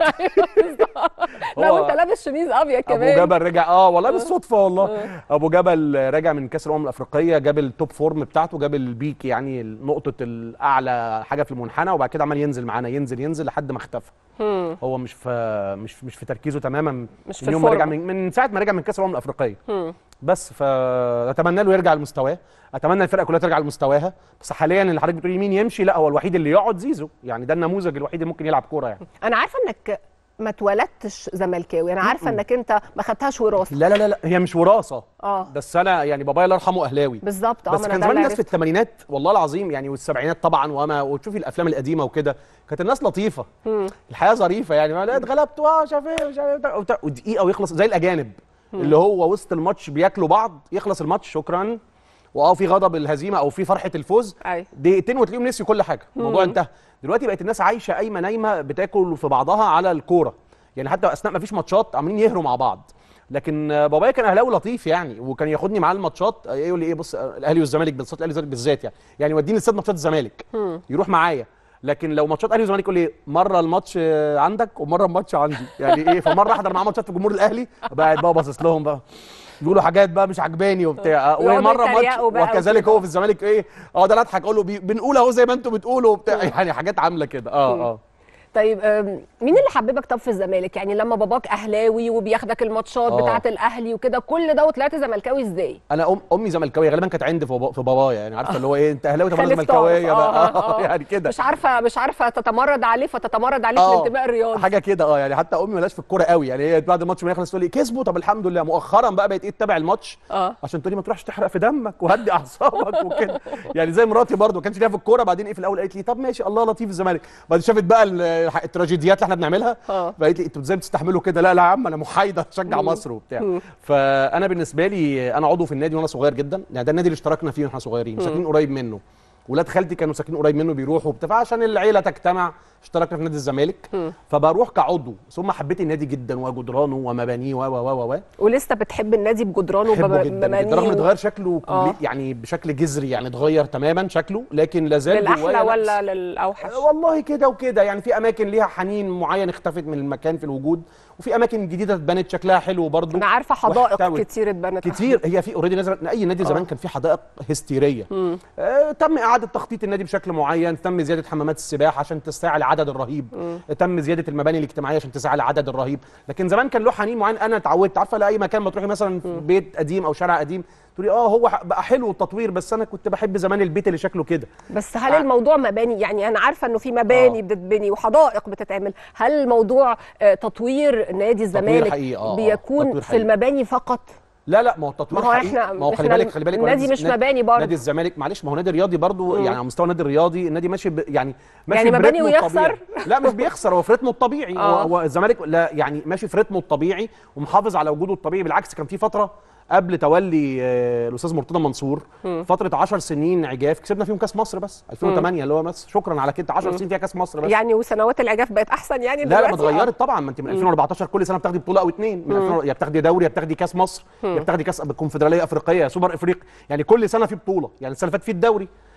لا هو- وانت لابس شميز ابيض ابو كمان جبل رجع اه والله بالصدفه والله ابو جبل راجع من كاس الامم الافريقيه جاب التوب فورم بتاعته جاب البيك يعني نقطه الاعلى حاجه في المنحنى وبعد كده عمال ينزل معانا ينزل ينزل لحد ما اختفى مم. هو مش في مش مش في تركيزه تماما مش في من يوم ما رجع الفورمة. من, من ساعه ما رجع من كاس الامم الافريقيه مم. بس فاتمنى له يرجع لمستواه اتمنى الفرقه كلها ترجع لمستواها بس حاليا اللي حضرتك بتقولي مين يمشي لا هو الوحيد اللي يقعد زيزو يعني ده النموذج الوحيد اللي ممكن يلعب كوره يعني انا عارفه انك ما اتولدتش زملكاوي انا عارفه انك انت ما خدتهاش وراثه لا لا لا, لا هي مش وراثه اه بس انا يعني بابايا الله يرحمه اهلاوي بالظبط اه بس ما كان انا ده زمان اللي الناس في عرفته. الثمانينات والله العظيم يعني والسبعينات طبعا وما وتشوفي الافلام القديمه وكده كانت الناس لطيفه الحياه ظريفه يعني ما لا اتغلبت اه مش عارف ايه مش عارف ايه وبتاع- وبتاع ودقيقه ويخلص زي الاجانب اللي هو وسط الماتش بياكلوا بعض يخلص الماتش شكرا واه في غضب الهزيمه او في فرحه الفوز أيوة. دقيقتين وتلاقيهم نسيوا كل حاجه الموضوع انتهى دلوقتي بقت الناس عايشه قايمه نايمه بتاكل في بعضها على الكوره يعني حتى اثناء ما فيش ماتشات عاملين يهروا مع بعض لكن آه، بابايا كان اهلاوي لطيف يعني وكان ياخدني معاه الماتشات آه، يقول لي ايه بص آه، الاهلي والزمالك بالذات الاهلي والزمالك بالذات يعني يعني يوديني استاد ماتشات الزمالك يروح معايا لكن لو ماتشات اهلي وزمالك يقول لي مره الماتش آه، عندك ومره الماتش عندي يعني ايه فمره احضر معاه ماتشات في جمهور الاهلي ابقى قاعد بقى باصص لهم بقى يقولوا حاجات بقى مش عجباني وبتاع آه، يقعدوا ومره ماتش يتريقوا بقى وكذلك وكده. هو في الزمالك ايه اه ده انا اضحك اقول له بي- بنقول اهو زي ما انتم بتقولوا وبتاع يعني حاجات عامله كده اه اه طيب آم، مين اللي حببك طب في الزمالك يعني لما باباك اهلاوي وبياخدك الماتشات آه. بتاعه الاهلي وكده كل ده وطلعت زملكاوي ازاي انا أم امي زملكاويه غالبا كانت عندي في بابا- في بابايا يعني عارفه اللي هو ايه انت اهلاوي طب انا خلف زملكاويه تعرف. بقى آه، آه. يعني كده مش عارفه مش عارفه تتمرد عليه فتتمرد عليه في آه، الانتماء الرياضي حاجه كده اه يعني حتى امي مالهاش في الكوره قوي يعني هي بعد الماتش ما يخلص تقول لي كسبوا طب الحمد لله مؤخرا بقى بقت ايه تتابع الماتش اه عشان تقولي ما تروحش تحرق في دمك وهدي اعصابك وكده يعني زي مراتي برضو ما كانش ليها في الكوره بعدين ايه في الاول قالت لي طب ماشي الله لطيف الزمالك بعدين شافت بقى ال- التراجيديات اللي احنا بنعملها اه فقالت لي انتوا ازاي بتستحملوا كده لا لا يا عم انا محايده اشجع مصر وبتاع فانا بالنسبه لي انا عضو في النادي وانا صغير جدا يعني ده النادي اللي اشتركنا فيه واحنا صغيرين ساكنين قريب منه ولاد خالتي كانوا ساكنين قريب منه بيروحوا وبتاع فعشان العيله تجتمع اشتركنا في نادي الزمالك فبروح كعضو ثم حبيت النادي جدا وجدرانه ومبانيه و و و و ولسه بتحب النادي بجدرانه بحبه وبم- جدا, بمبانيه جدا رغم ان و- اتغير شكله آه. كومبليت يعني بشكل جذري يعني اتغير تماما شكله لكن لا زال للاحلى جوايا ولا نفس- للاوحش والله كده وكده يعني في اماكن ليها حنين معين اختفت من المكان في الوجود وفي اماكن جديده اتبنت شكلها حلو برضه انا عارفه حدائق واحتوت. كتير اتبنت كتير هي في اوريدي نزل اي نادي زمان كان في حدائق هستيريه آه تم اعاده تخطيط النادي بشكل معين تم زياده حمامات السباحه عشان تستدعي العدد الرهيب تم زياده المباني الاجتماعيه عشان تسعى العدد الرهيب لكن زمان كان له حنين معين انا اتعودت عارفه لاي مكان ما تروحي مثلا في بيت قديم او شارع قديم تقولي اه هو ح- بقى حلو التطوير بس انا كنت بحب زمان البيت اللي شكله كده بس هل الموضوع مباني يعني انا عارفه انه في مباني آه. بتتبني وحدائق بتتعمل هل الموضوع آه، تطوير نادي الزمالك حقيقي، آه، آه، بيكون تطوير في حقيقي. المباني فقط لا لا ما هو التطوير ما هو حقيقي. إحنا- ما هو خلي إحنا بالك خلي بالك هو النادي نادي- مش نادي- مباني برضه. نادي الزمالك معلش ما هو نادي رياضي برضه يعني على مستوى النادي الرياضي النادي ماشي ب... يعني ماشي يعني مباني برتمه ويخسر؟ الطبيعي. لا مش بيخسر هو في رتمه الطبيعي آه. هو هو الزمالك لا يعني ماشي في رتمه الطبيعي ومحافظ على وجوده الطبيعي بالعكس كان في فتره قبل تولي آه، الاستاذ مرتضى منصور فتره 10 سنين عجاف كسبنا فيهم كاس مصر بس 2008 اللي هو بس شكرا على كده 10 سنين فيها كاس مصر بس يعني وسنوات العجاف بقت احسن يعني لا لا ما دلوقتي؟ اتغيرت طبعا ما انت من 2014 كل سنه بتاخدي بطوله او اتنين من 2000 يا بتاخدي دوري يا بتاخدي كاس مصر يا بتاخدي كاس الكونفدراليه افريقيه سوبر افريقيا يعني كل سنه في بطوله يعني السنه اللي فاتت في الدوري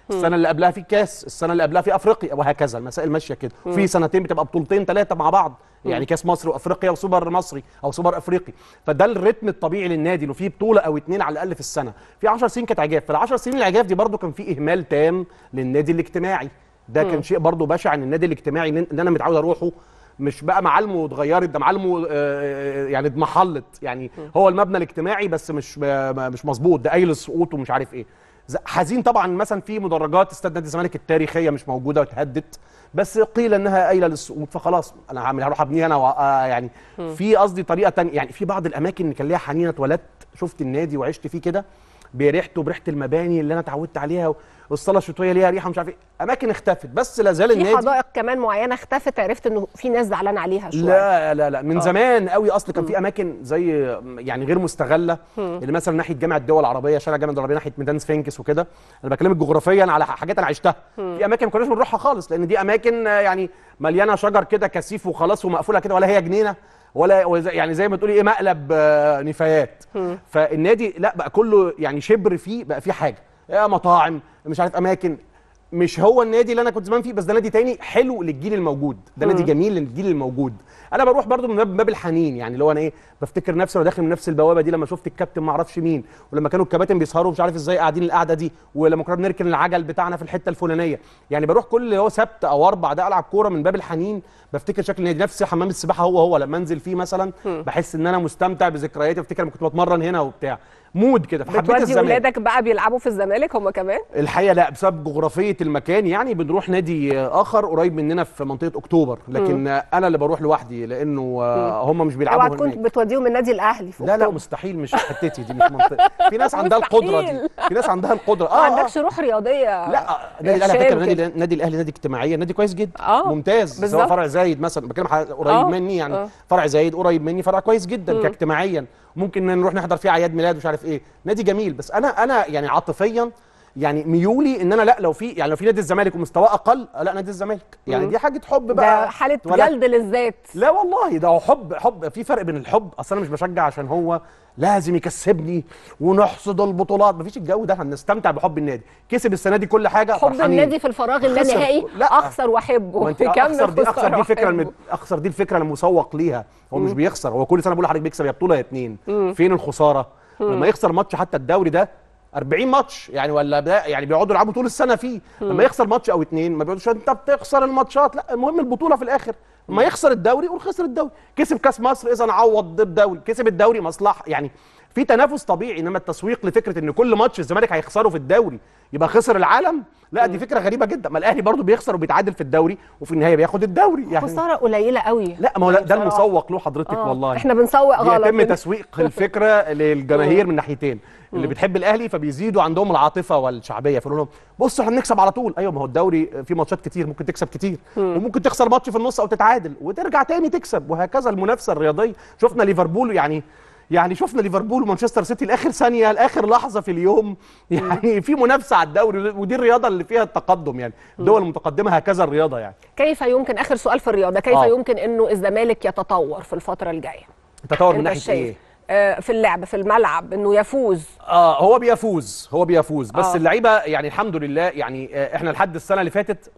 السنه اللي قبلها في كاس السنه اللي قبلها في افريقيا وهكذا المسائل ماشيه كده في سنتين بتبقى بطولتين ثلاثه مع بعض يعني كاس مصر وافريقيا وسوبر مصري او سوبر افريقي فده الريتم الطبيعي للنادي انه في بطوله او اتنين على الاقل في السنه في 10 سنين كانت عجاف في ال 10 سنين العجاف دي برضو كان في اهمال تام للنادي الاجتماعي ده كان شيء برضو بشع ان النادي الاجتماعي اللي اللي انا متعود اروحه مش بقى معالمه اتغيرت ده معالمه آه، يعني اتمحلت يعني هو المبنى الاجتماعي بس مش م- مش مظبوط ده قايل السقوط ومش عارف ايه ز- حزين طبعا مثلا في مدرجات استاد نادي الزمالك التاريخيه مش موجوده واتهدت بس قيل انها قايله للسقوط فخلاص انا هعمل هروح ابنيها انا وأ- آه يعني في قصدي طريقه تانية يعني في بعض الاماكن اللي كان ليها حنين اتولدت شفت النادي وعشت فيه كده بريحته بريحه المباني اللي انا اتعودت عليها والصاله الشتويه ليها ريحه مش عارف ايه اماكن اختفت بس لا زال في النادي حدائق كمان معينه اختفت عرفت انه في ناس زعلانه عليها شويه لا لا لا من آه. زمان قوي اصل كان في اماكن زي يعني غير مستغله اللي مثلا ناحيه جامعه الدول العربيه شارع جامعه الدول العربيه ناحيه ميدان سفنكس وكده انا بكلمك جغرافيا على حاجات انا عشتها في اماكن ما كناش بنروحها خالص لان دي اماكن آه، يعني مليانه شجر كده كثيف وخلاص ومقفوله كده ولا هي جنينه ولا وز- يعني زي ما تقولي ايه مقلب آه، نفايات فالنادي لا بقى كله يعني شبر فيه بقى فيه حاجه يا مطاعم مش عارف اماكن مش هو النادي اللي انا كنت زمان فيه بس ده نادي تاني حلو للجيل الموجود ده نادي جميل للجيل الموجود انا بروح برضو من باب باب الحنين يعني اللي هو انا ايه بفتكر نفسي وانا داخل من نفس البوابه دي لما شفت الكابتن ما اعرفش مين ولما كانوا الكباتن بيسهروا مش عارف ازاي قاعدين القعده دي ولما كنا بنركن العجل بتاعنا في الحته الفلانيه يعني بروح كل هو سبت او اربع ده العب كوره من باب الحنين بفتكر شكل النادي نفس حمام السباحه هو هو لما انزل فيه مثلا بحس ان انا مستمتع بذكرياتي بفتكر لما كنت بتمرن هنا وبتاع مود كده فحبيت بتودي الزمالك ولادك بقى بيلعبوا في الزمالك هم كمان الحقيقه لا بسبب جغرافيه المكان يعني بنروح نادي اخر قريب مننا في منطقه اكتوبر لكن انا اللي بروح لوحدي لانه آه، هم مش اوعى بيلعبوا تكون هناك بتوديهم النادي الاهلي في لا لا أكتوبر. مستحيل مش حتتي دي مش منطقه في ناس عندها القدره دي مستحيل. في ناس عندها القدره ما اه, آه. عندكش روح رياضيه لا آه، نادي الاهلي على هشام فكره نادي كده. النادي الاهلي نادي اجتماعيا نادي كويس جدا آه، ممتاز بالظبط. سواء فرع زايد مثلا بتكلم على قريب آه، مني يعني آه. فرع زايد قريب مني فرع كويس جدا كاجتماعيا ممكن نروح نحضر فيه اعياد ميلاد ومش عارف ايه نادي جميل بس انا انا يعني عاطفيا يعني ميولي ان انا لا لو في يعني لو في نادي الزمالك ومستواه اقل لا نادي الزمالك يعني دي حاجه حب بقى ده حاله ولا- جلد للذات لا والله ده هو حب حب في فرق بين الحب اصل انا مش بشجع عشان هو لازم يكسبني ونحصد البطولات مفيش الجو ده هنستمتع بحب النادي كسب السنه دي كل حاجه حب فرحانين. النادي في الفراغ اللانهائي خسر. لا. اخسر واحبه ما انت كمل اخسر دي خسارة اخسر دي الفكره وأحبه. الم... اخسر دي الفكره المسوق ليها هو مش بيخسر هو كل سنه بقول لحضرتك بيكسب يا بطوله يا اتنين فين الخساره لما يخسر ماتش حتى الدوري ده 40 ماتش يعني ولا ده يعني بيقعدوا يلعبوا طول السنه فيه لما يخسر ماتش او اتنين ما بيقعدوش انت بتخسر الماتشات لا المهم البطوله في الاخر لما يخسر الدوري يقول خسر الدوري كسب كاس مصر اذا عوض الدوري كسب الدوري مصلحه يعني في تنافس طبيعي انما التسويق لفكره ان كل ماتش الزمالك هيخسره في الدوري يبقى خسر العالم لا دي فكره غريبه جدا ما الاهلي برضه بيخسر وبيتعادل في الدوري وفي النهايه بياخد الدوري يعني خساره قليله قوي لا ما هو لا- ده بصراحة. المسوق له حضرتك آه، والله احنا بنسوق غلط بيتم بن- تسويق الفكره للجماهير من ناحيتين اللي بتحب الاهلي فبيزيدوا عندهم العاطفه والشعبيه فيقولوا لهم بصوا احنا هنكسب على طول ايوه ما هو الدوري فيه ماتشات كتير ممكن تكسب كتير وممكن تخسر ماتش في النص او تتعادل وترجع تاني تكسب وهكذا المنافسه الرياضيه شفنا ليفربول يعني يعني شفنا ليفربول ومانشستر سيتي لاخر ثانيه لاخر لحظه في اليوم يعني في منافسه على الدوري ودي الرياضه اللي فيها التقدم يعني الدول المتقدمه هكذا الرياضه يعني كيف يمكن اخر سؤال في الرياضه كيف آه. يمكن انه الزمالك يتطور في الفتره الجايه تطور من انت ناحيه شايف ايه آه، في اللعب في الملعب انه يفوز اه هو بيفوز هو بيفوز بس آه. اللعيبه يعني الحمد لله يعني آه، احنا لحد السنه اللي فاتت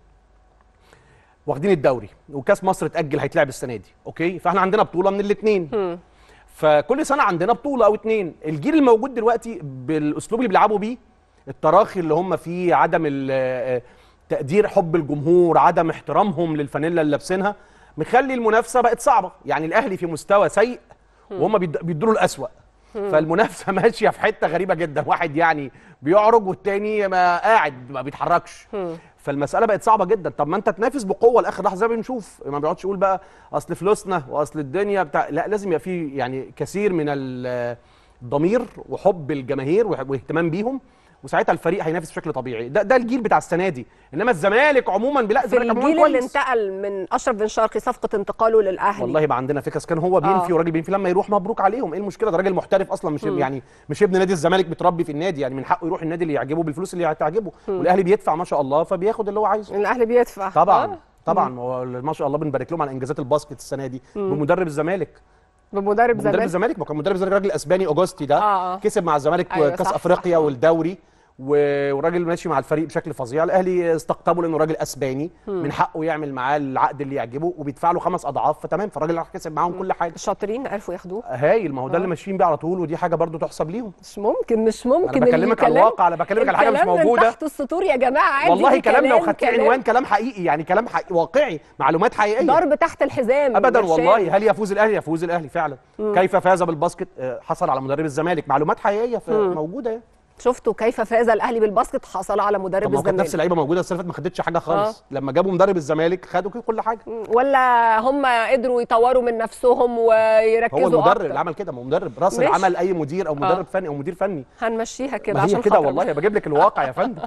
واخدين الدوري وكاس مصر اتاجل هيتلعب السنه دي اوكي فاحنا عندنا بطوله من الاثنين فكل سنه عندنا بطوله او اتنين الجيل الموجود دلوقتي بالاسلوب اللي بيلعبوا بيه التراخي اللي هم فيه عدم ال- آه، تقدير حب الجمهور عدم احترامهم للفانيلا اللي لابسينها مخلي المنافسه بقت صعبه يعني الاهلي في مستوى سيء وهم بيد- بيدوا له الاسوأ فالمنافسه ماشيه في حته غريبه جدا واحد يعني بيعرج والتاني ما قاعد ما بيتحركش فالمساله بقت صعبه جدا طب ما انت تنافس بقوه لاخر لحظه زي ما بنشوف ما بيقعدش يقول بقى اصل فلوسنا واصل الدنيا بتاع لا لازم يبقى في يعني كثير من ال- الضمير وحب الجماهير وح- واهتمام بيهم وساعتها الفريق هينافس بشكل طبيعي ده ده الجيل بتاع السنه دي انما الزمالك عموما لا في الزمالك عموما الجيل اللي كويس انتقل من اشرف بن شرقي صفقه انتقاله للاهلي والله يبقى عندنا فكره كان هو بينفي آه. وراجل بينفي لما يروح مبروك عليهم ايه المشكله ده راجل محترف اصلا مش يعني مش ابن نادي الزمالك متربي في النادي يعني من حقه يروح النادي اللي يعجبه بالفلوس اللي هتعجبه والاهلي بيدفع ما شاء الله فبياخد اللي هو عايزه الاهلي بيدفع طبعا آه. طبعا هو ما شاء الله بنبارك لهم على انجازات الباسكت السنه دي بمدرب الزمالك بمدرب مدرب زمان الزمالك ما كان مدرب الزمالك الراجل الاسباني اوجوستي ده آه، آه. كسب مع الزمالك أيوة، كاس صح، افريقيا صح. والدوري و- والراجل ماشي مع الفريق بشكل فظيع الاهلي استقطبه لانه راجل اسباني من حقه يعمل معاه العقد اللي يعجبه وبيدفع له خمس اضعاف فتمام فالراجل راح كسب معاهم كل حاجه الشاطرين عرفوا ياخدوه هايل ما هو ده آه. اللي ماشيين بيه على طول ودي حاجه برضو تحسب ليهم مش ممكن مش ممكن انا بكلمك على الكلام- الواقع انا بكلمك على حاجه مش الكلام من موجوده تحت السطور يا جماعه عادي والله في كلام لو كلام- خدتيه كلام عنوان كلام حقيقي يعني كلام حقيقي واقعي معلومات حقيقيه ضرب تحت الحزام ابدا برشام. والله هل يفوز الاهلي يفوز الاهلي فعلا كيف فاز بالباسكت آه، حصل على مدرب الزمالك معلومات حقيقيه ف- موجوده يعني شفتوا كيف فاز الاهلي بالباسكت حصل على مدرب طب ما هو كانت نفس الزمالك اللعيبه موجوده السنه اللي فاتت ما خدتش حاجه خالص لما جابوا مدرب الزمالك خدوا كده كل حاجه ولا هم قدروا يطوروا من نفسهم ويركزوا هو المدرب أكتر؟ اللي عمل كده ما هو مدرب راس ماشي. العمل اي مدير او مدرب فني او مدير فني هنمشيها كده ما هي عشان كده خاطر والله بجيب لك الواقع يا فندم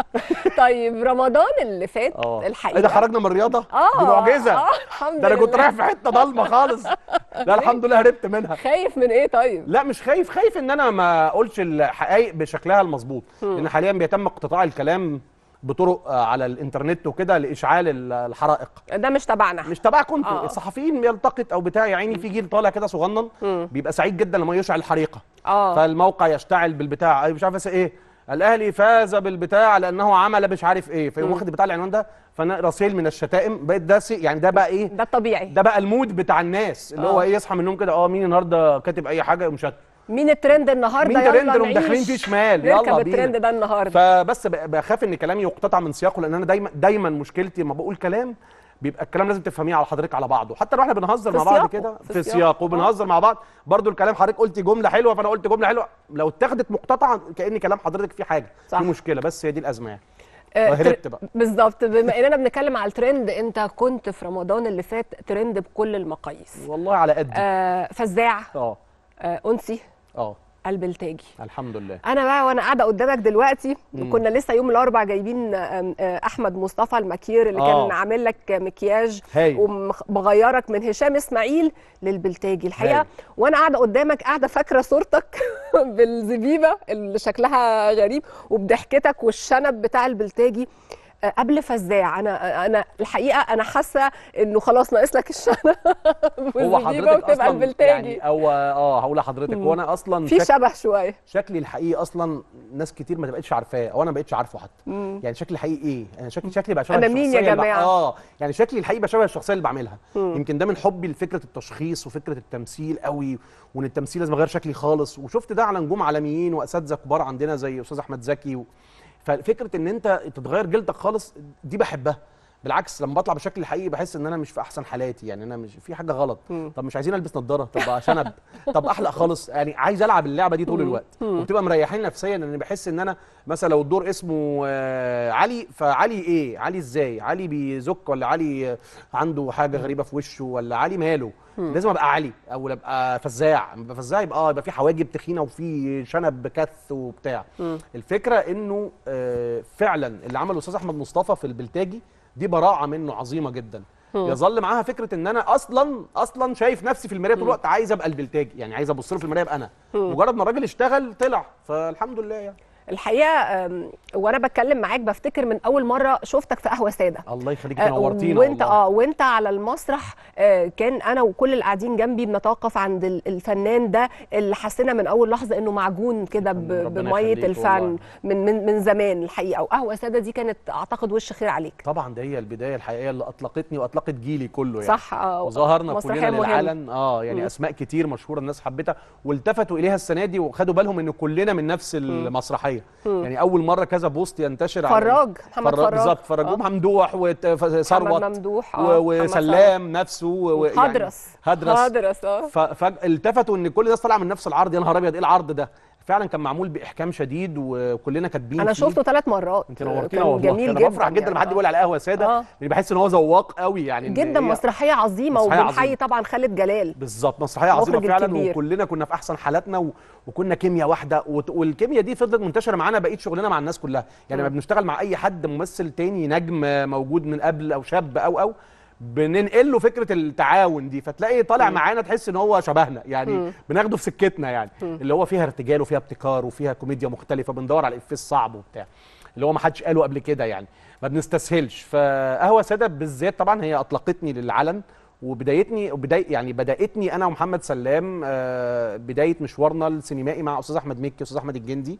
طيب رمضان اللي فات اه الحقيقه ايه ده خرجنا من الرياضه اه دي معجزه اه الحمد ده انا كنت لله. رايح في حته ضلمه خالص لا الحمد لله هربت منها خايف من ايه طيب لا مش خايف خايف ان انا ما اقولش الحقائق بشكلها المظبوط لان حاليا بيتم اقتطاع الكلام بطرق آه، على الانترنت وكده لاشعال ال- الحرائق ده مش تبعنا مش تبعكم انتوا آه. الصحفيين بيلتقط او بتاع يا عيني في جيل طالع كده صغنن بيبقى سعيد جدا لما يشعل حريقه اه فالموقع يشتعل بالبتاع أي مش عارف ايه الاهلي فاز بالبتاع لانه عمل مش عارف ايه فيقوم واخد بتاع العنوان ده فانا رسيل من الشتائم بقيت ده سي- يعني ده بقى ايه ده الطبيعي ده بقى المود بتاع الناس اللي هو آه. ايه يصحى من النوم كده اه مين النهارده كاتب اي حاجه يقوم شات مين الترند النهارده مين يلا ترند اللي نعيش. مدخلين فيه شمال نركب يلا بينا الترند ده النهارده فبس ب- بخاف ان كلامي يقتطع من سياقه لان انا دايما دايما مشكلتي لما بقول كلام بيبقى الكلام لازم تفهميه على حضرتك على بعضه حتى لو احنا بنهزر في مع بعض سياقه، كده في في سياقه. سياقه وبنهزر مع بعض برضو الكلام حضرتك قلتي جمله حلوه فانا قلت جمله حلوه لو اتاخدت مقتطعه كان كلام حضرتك فيه حاجه صح. في مشكله بس هي دي الازمه يعني آه، هربت تر- بقى. بالظبط بما اننا بنتكلم على الترند انت كنت في رمضان اللي فات ترند بكل المقاييس والله على قدي آه فزاع اه آه انسي اه البلتاجي الحمد لله انا بقى وانا قاعده قدامك دلوقتي كنا لسه يوم الاربع جايبين آم، آه، احمد مصطفى المكير اللي آه. كان عامل لك مكياج هايل. ومغيرك من هشام اسماعيل للبلتاجي الحقيقه هايل. وانا قاعده قدامك قاعده فاكره صورتك بالزبيبه اللي شكلها غريب وبضحكتك والشنب بتاع البلتاجي آه، قبل فزاع انا انا الحقيقه انا حاسه انه خلاص ناقص لك الشنب هو والزبيبه حضرتك وتبقى اصلا البلتاجي يعني او اه هقول لحضرتك هو انا اصلا في شك- شبه شويه شكلي الحقيقي اصلا ناس كتير ما تبقتش عارفاه او انا ما بقتش عارفه حتى يعني شكلي الحقيقي ايه انا شكلي شكلي بقى شبه أنا مين يا الشخصية اللي بع- جماعة؟ اه يعني شكلي الحقيقي بقى شبه الشخصيه اللي بعملها يمكن ده من حبي لفكره التشخيص وفكره التمثيل قوي وان التمثيل لازم اغير شكلي خالص وشفت ده على نجوم عالميين واساتذه كبار عندنا زي استاذ احمد زكي و... ففكره ان انت تتغير جلدك خالص دي بحبها بالعكس لما بطلع بشكل الحقيقي بحس ان انا مش في احسن حالاتي يعني انا مش في حاجه غلط طب مش عايزين البس نظاره طب شنب طب احلق خالص يعني عايز العب اللعبه دي طول الوقت وبتبقى مريحين نفسيا ان بحس ان انا مثلا لو الدور اسمه آه، علي فعلي ايه علي ازاي علي بيزك ولا علي آه، عنده حاجه غريبه في وشه ولا علي ماله لازم ابقى علي او ابقى فزاع ابقى فزاع يبقى اه يبقى في حواجب تخينه وفي شنب كث وبتاع الفكره انه آه، فعلا اللي عمله الاستاذ احمد مصطفى في البلتاجي دي براعه منه عظيمه جدا يظل معاها فكره ان انا اصلا اصلا شايف نفسي في المرايه طول الوقت عايز ابقى البلتاجي يعني عايز ابص له في المرايه ابقى انا مجرد ما الراجل اشتغل طلع فالحمد لله يعني الحقيقه أم، وانا بتكلم معاك بفتكر من اول مره شفتك في قهوه ساده الله يخليك آه، نورتينا وانت والله. اه وانت على المسرح آه، كان انا وكل اللي قاعدين جنبي بنتوقف عند ال- الفنان ده اللي حسينا من اول لحظه انه معجون كده ب- ربنا بميه يخليك الفن والله. من من من زمان الحقيقه وقهوه ساده دي كانت اعتقد وش خير عليك طبعا ده هي البدايه الحقيقيه اللي اطلقتني واطلقت جيلي كله يعني صح اه وظهرنا مسرحية كلنا مهمة. للعلن اه يعني اسماء كتير مشهوره الناس حبتها والتفتوا اليها السنه دي وخدوا بالهم ان كلنا من نفس المسرحيه يعني اول مره كذا بوست ينتشر على- فراج محمد فراج بالظبط فراج آه. وممدوح وثروت محمد ممدوح و- آه، محمد وسلام نفسه و- يعني هدرس هدرس هدرس اه ففجاه التفتوا ان كل الناس طالعه من نفس العرض يا نهار ابيض ايه العرض ده فعلا كان معمول باحكام شديد وكلنا كاتبين انا فيه. شفته ثلاث مرات انت نورتينا كان والله جميل انا جدا بفرح جدا لما حد يعني. يقول على قهوه ساده آه. لاني بحس ان هو ذواق قوي يعني إن جدا هي- مسرحيه عظيمه مسرحية وبنحيي عظيمة. طبعا خالد جلال بالظبط مسرحيه عظيمه المخرج فعلا الكبير. وكلنا كنا في احسن حالاتنا و... وكنا كيمياء واحده وت... والكيمياء دي فضلت منتشره معانا بقيه شغلنا مع الناس كلها يعني لما بنشتغل مع اي حد ممثل تاني نجم موجود من قبل او شاب او او بننقل له فكره التعاون دي فتلاقي طالع معانا تحس ان هو شبهنا يعني بناخده في سكتنا يعني اللي هو فيها ارتجال وفيها ابتكار وفيها كوميديا مختلفه بندور على الافيه الصعب وبتاع اللي هو ما حدش قاله قبل كده يعني ما بنستسهلش فقهوه ساده بالذات طبعا هي اطلقتني للعلن وبدايتني بداية يعني بدايتني انا ومحمد سلام آه، بدايه مشوارنا السينمائي مع استاذ احمد مكي واستاذ احمد الجندي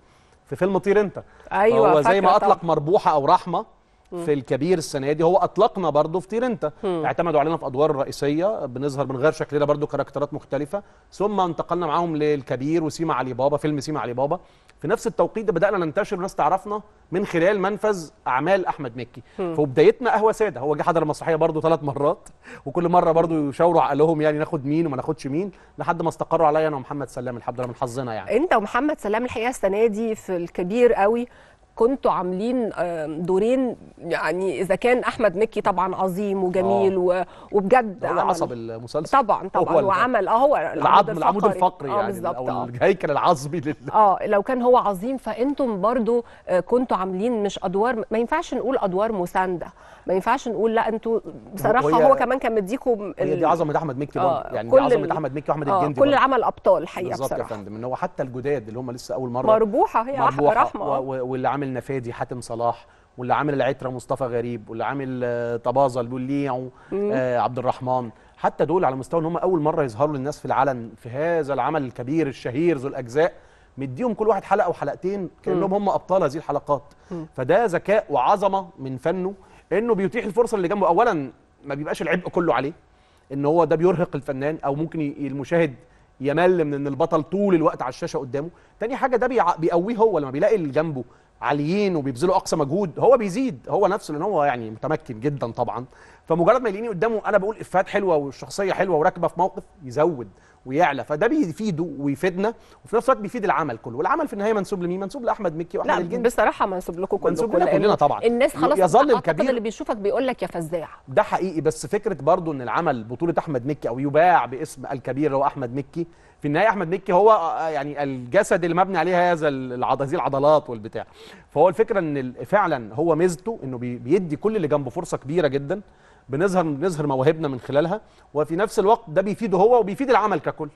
في فيلم طير انت أيوة، هو زي ما فاكرة اطلق طبعا. مربوحه او رحمه في الكبير السنه دي هو اطلقنا برضه في طير انت اعتمدوا علينا في ادوار رئيسيه بنظهر بنغير شكلنا برضه كاركترات مختلفه ثم انتقلنا معاهم للكبير وسيما علي بابا فيلم سيما علي بابا في نفس التوقيت ده بدانا ننتشر والناس تعرفنا من خلال منفذ اعمال احمد مكي فبدايتنا قهوه ساده هو جه حضر المسرحيه برضه ثلاث مرات وكل مره برضه يشاوروا عقلهم يعني ناخد مين وما ناخدش مين لحد ما استقروا عليا انا ومحمد سلام الحمد لله من حظنا يعني انت ومحمد سلام الحقيقه السنه دي في الكبير قوي كنتوا عاملين آم، دورين يعني اذا كان احمد مكي طبعا عظيم وجميل و- وبجد هو عمل- عصب المسلسل طبعا طبعا هو ال- وعمل اه هو العظم العمود الفقري اه يعني بالظبط او اه الهيكل العظمي لل... اه لو كان هو عظيم فانتم برضو آه، كنتوا عاملين مش ادوار ما ينفعش نقول ادوار مسانده ما ينفعش نقول لا انتوا بصراحه وهي- هو كمان كان مديكم هي دي عظمه احمد مكي برضه آه، يعني كل دي عظمه ال- احمد مكي واحمد اه الجندي كل برضه. العمل ابطال الحقيقه بالظبط يا بصراحه فندم ان هو حتى الجداد اللي هم لسه اول مره مربوحه هي أح- مربوحة رحمه و- آه. و- واللي عامل نفادي حاتم صلاح واللي عامل العترة مصطفى غريب واللي عامل آه، طبازة اللي بيقول ليعو آه عبد الرحمن حتى دول على مستوى ان هم اول مره يظهروا للناس في العلن في هذا العمل الكبير الشهير ذو الاجزاء مديهم كل واحد حلقه او حلقتين كانهم هم ابطال هذه الحلقات فده ذكاء وعظمه من فنه انه بيتيح الفرصه اللي جنبه اولا ما بيبقاش العبء كله عليه ان هو ده بيرهق الفنان او ممكن ي- المشاهد يمل من ان البطل طول الوقت على الشاشه قدامه تاني حاجه ده بيع- بيقويه هو لما بيلاقي اللي جنبه عاليين وبيبذلوا اقصى مجهود هو بيزيد هو نفسه لان هو يعني متمكن جدا طبعا فمجرد ما يلاقيني قدامه انا بقول افات حلوه والشخصيه حلوه وراكبه في موقف يزود ويعلى فده بيفيده ويفيدنا وفي نفس الوقت بيفيد العمل كله والعمل في النهايه منسوب لمين منسوب لاحمد مكي واحمد لا الجندي بصراحه منسوب لكم كلكم منسوب لنا لأنه كلنا طبعا. الناس خلاص يظل أعتقد الكبير- اللي بيشوفك بيقول لك يا فزاع ده حقيقي بس فكره برضو ان العمل بطوله احمد مكي او يباع باسم الكبير اللي هو احمد مكي في النهايه احمد مكي هو آه، يعني الجسد اللي مبني عليه هذا العض... هذه العضلات والبتاع فهو الفكره ان ال- فعلا هو ميزته انه بي- بيدي كل اللي جنبه فرصه كبيره جدا بنظهر بنظهر مواهبنا من خلالها وفي نفس الوقت ده بيفيده هو وبيفيد العمل ككل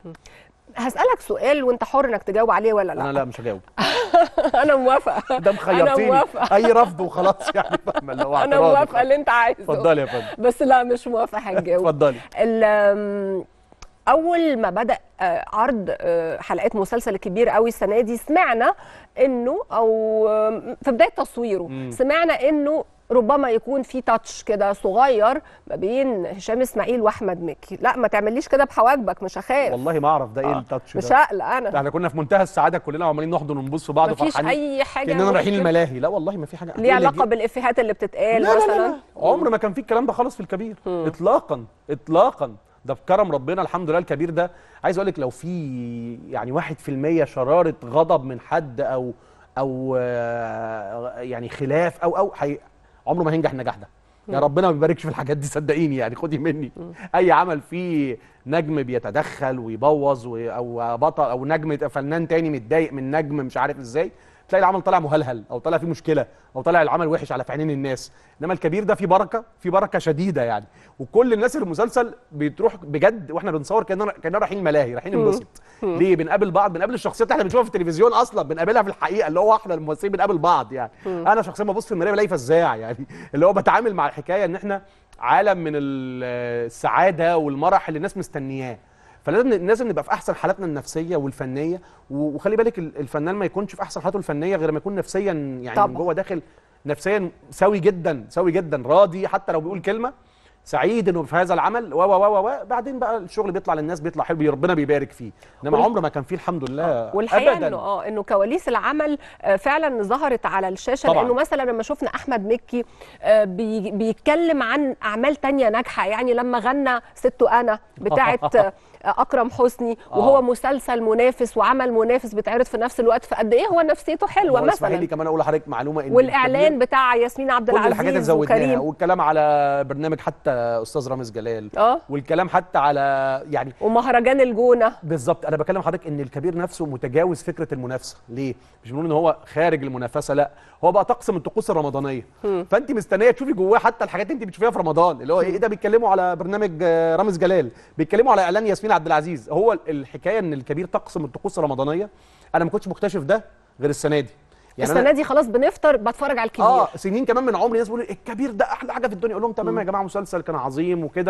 هسالك سؤال وانت حر انك تجاوب عليه ولا لا انا لا مش هجاوب انا موافقه ده انا مخيرتيني موافقه اي رفض وخلاص يعني فاهمه اللي هو انا اعتراضي موافقه اللي انت عايزه اتفضلي يا فندم بس لا مش موافقه هتجاوب اتفضلي ال- آم، اول ما بدا آه، عرض آه، حلقات مسلسل الكبير قوي السنه دي سمعنا انه او آم، في بدايه تصويره مم. سمعنا انه ربما يكون في تاتش كده صغير ما بين هشام اسماعيل واحمد مكي لا ما تعمليش كده بحواجبك مش هخاف والله ما اعرف ده ايه آه، التاتش مش ده هقلق ده انا احنا كنا في منتهى السعاده كلنا وعمالين نحضن ونبص في بعض مفيش وفرحانين اي حاجه كاننا رايحين ممكن الملاهي لا والله ما في حاجه ليه إيه اللي علاقه جه؟ بالافيهات اللي بتتقال لا لا مثلا لا لا. عمر ما كان في الكلام ده خالص في الكبير اطلاقا اطلاقا ده بكرم ربنا الحمد لله الكبير ده عايز اقول لك لو في يعني واحد في المية شرارة غضب من حد او او آه، يعني خلاف او او حي... عمره ما هينجح النجاح ده يا ربنا ما بيباركش في الحاجات دي صدقيني يعني خدي مني اي عمل فيه نجم بيتدخل ويبوظ و- او بطل او نجم فنان تاني متضايق من نجم مش عارف ازاي تلاقي العمل طالع مهلهل او طالع فيه مشكله او طالع العمل وحش على في عينين الناس انما الكبير ده فيه بركه فيه بركه شديده يعني وكل الناس اللي في المسلسل بتروح بجد واحنا بنصور كاننا كاننا رايحين ملاهي رايحين ننبسط ليه بنقابل بعض بنقابل الشخصيات اللي احنا بنشوفها في التلفزيون اصلا بنقابلها في الحقيقه اللي هو احنا الممثلين بنقابل بعض يعني انا شخصيا ببص في المرايه بلاقي فزاع يعني اللي هو بتعامل مع الحكايه ان احنا عالم من ال- السعاده والمرح اللي الناس مستنياه فلازم لازم نبقى في احسن حالاتنا النفسيه والفنيه و- وخلي بالك ال- الفنان ما يكونش في احسن حالاته الفنيه غير ما يكون نفسيا يعني طبعا. من جوه داخل نفسيا سوي جدا سوي جدا راضي حتى لو بيقول كلمه سعيد انه في هذا العمل و و و و بعدين بقى الشغل بيطلع للناس بيطلع حلو ربنا بيبارك فيه انما وال- عمره ما كان فيه الحمد لله والحقيقه ابدا انه اه انه كواليس العمل آه، فعلا ظهرت على الشاشه طبعاً. لانه مثلا لما شفنا احمد مكي آه، بي- بيتكلم عن اعمال تانية ناجحه يعني لما غنى ست انا بتاعه آه، اكرم حسني وهو آه. مسلسل منافس وعمل منافس بيتعرض في نفس الوقت فقد ايه هو نفسيته حلوه هو اسمحي لي مثلا كمان اقول لحضرتك معلومه ان والاعلان بتاع ياسمين عبد كل الحاجات اللي العزيز زودناها وكريم والكلام على برنامج حتى استاذ رامز جلال اه والكلام حتى على يعني ومهرجان الجونه بالظبط انا بكلم حضرتك ان الكبير نفسه متجاوز فكره المنافسه ليه مش بنقول ان هو خارج المنافسه لا هو بقى طقس من الطقوس الرمضانيه فانت مستنيه تشوفي جواه حتى الحاجات اللي انت بتشوفيها في رمضان اللي هو ايه ده بيتكلموا على برنامج آه، رامز جلال بيتكلموا على اعلان ياسمين عبد العزيز هو ال- الحكايه ان الكبير طقس من الطقوس الرمضانيه انا ما كنتش مكتشف ده غير السنه دي يعني السنه أنا دي خلاص بنفطر بتفرج على الكبير اه سنين كمان من عمري ناس بيقولوا الكبير ده احلى حاجه في الدنيا اقول لهم تمام يا جماعه مسلسل كان عظيم وكده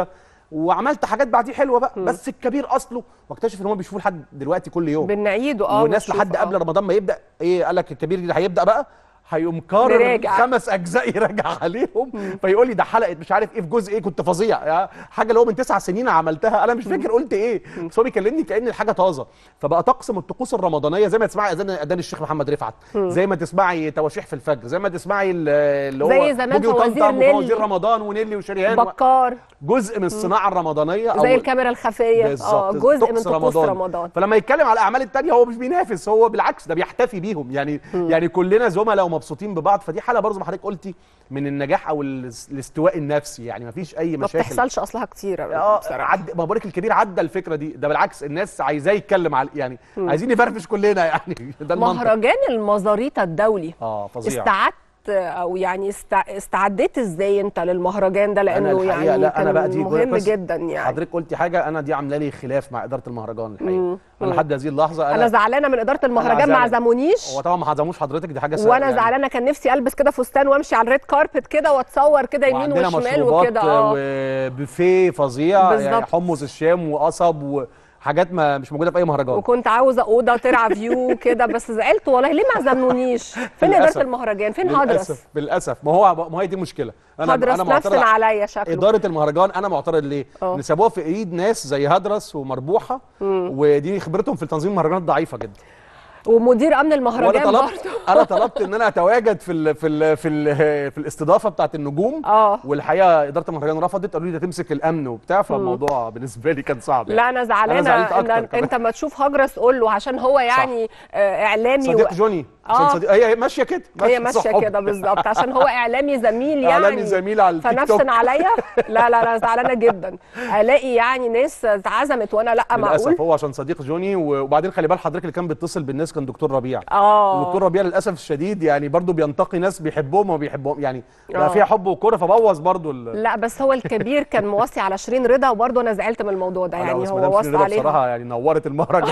وعملت حاجات بعديه حلوه بقى بس الكبير اصله واكتشف ان هم بيشوفوه لحد دلوقتي كل يوم بنعيده اه والناس ونشوف، لحد آه. قبل رمضان ما يبدا ايه قال لك الكبير اللي هيبدا بقى هيقوم كارر نراجع. خمس اجزاء يراجع عليهم فيقول لي ده حلقه مش عارف ايه في جزء ايه كنت فظيع يا حاجه اللي هو من تسع سنين عملتها انا مش فاكر قلت ايه بس هو بيكلمني كان الحاجه طازه فبقى تقسم الطقوس الرمضانيه زي ما تسمعي اذان اذان الشيخ محمد رفعت زي ما تسمعي تواشيح في الفجر زي ما تسمعي ال- اللي هو زي زمان بوجي فوازير وطمطم نيلي. وفوازير رمضان ونيلي وشريهان و- بكار جزء من الصناعه الرمضانيه زي الكاميرا الخفيه اه بالظبط جزء من طقس طقوس رمضان فلما يتكلم على الاعمال التانية هو مش بينافس هو بالعكس ده بيحتفي بيهم يعني يعني كلنا زملاء ومبسوطين ببعض فدي حاله برضه ما حضرتك قلتي من النجاح او الاس- الاستواء النفسي يعني ما فيش اي ما مشاكل بتحصلش اصلها كتير اه بصراحه عد ما بقولك الكبير عدى الفكره دي ده بالعكس الناس عايزاه يتكلم على يعني عايزين نفرفش كلنا يعني ده المنطق مهرجان المزاريطه الدولي اه فظيع استعدت او يعني استع... استعديت ازاي انت للمهرجان ده لانه الحقيقة يعني لا، أنا كان بقى دي مهم كويس. جدا يعني حضرتك قلتي حاجه انا دي عامله لي خلاف مع اداره المهرجان الحقيقه مم. انا لحد هذه اللحظه انا زعلانه من اداره المهرجان ما زعلان. عزمونيش هو طبعا ما عزموش حضرتك دي حاجه سهلة وانا يعني. زعلانه كان نفسي البس كده فستان وامشي على الريد كاربت كده واتصور كده يمين وعندنا وشمال مشروبات وكده اه وبوفيه فظيع يعني بالظبط. حمص الشام وقصب وحاجات ما مش موجوده في اي مهرجان وكنت عاوزه اوضه ترعى فيو كده بس زعلت والله ليه ما عزمونيش فين للأسف. اداره المهرجان فين هدرس للاسف للاسف ما هو ما هي دي مشكله انا هدرس انا نفسنا معترض عليا شكله اداره المهرجان انا معترض ليه؟ اه. ان سابوها في ايد ناس زي هدرس ومربوحه ودي خبرتهم في تنظيم المهرجانات ضعيفه جدا ومدير امن وانا المهرجان طلبت برضه انا طلبت ان انا اتواجد في ال في ال في ال في الاستضافه بتاعت النجوم اه والحقيقه اداره المهرجان رفضت قالوا لي ده تمسك الامن وبتاع فالموضوع بالنسبه لي كان صعب يعني. لا انا زعلانه زعلت ان أكتر كمان. انت ما تشوف هجرس قول له عشان هو يعني آه اعلامي صديق جوني آه. عشان صديق هي ماشيه كده هي ماشيه صحاب. كده بالظبط عشان هو اعلامي زميل يعني اعلامي زميل على التيك توك فنفسن عليا لا لا لا زعلانه جدا الاقي يعني ناس اتعزمت وانا لا معقول للاسف هو عشان صديق جوني وبعدين خلي بال حضرتك اللي كان بيتصل بالناس كان دكتور ربيع اه دكتور ربيع للاسف الشديد يعني برضو بينتقي ناس بيحبهم وما بيحبهم يعني آه. بقى فيها حب وكوره فبوظ برضو ال... لا بس هو الكبير كان موصي على شيرين رضا وبرضه انا زعلت من الموضوع ده لا، يعني بس هو مدام وصى شيرين رضا عليها بصراحه يعني نورت المهرجان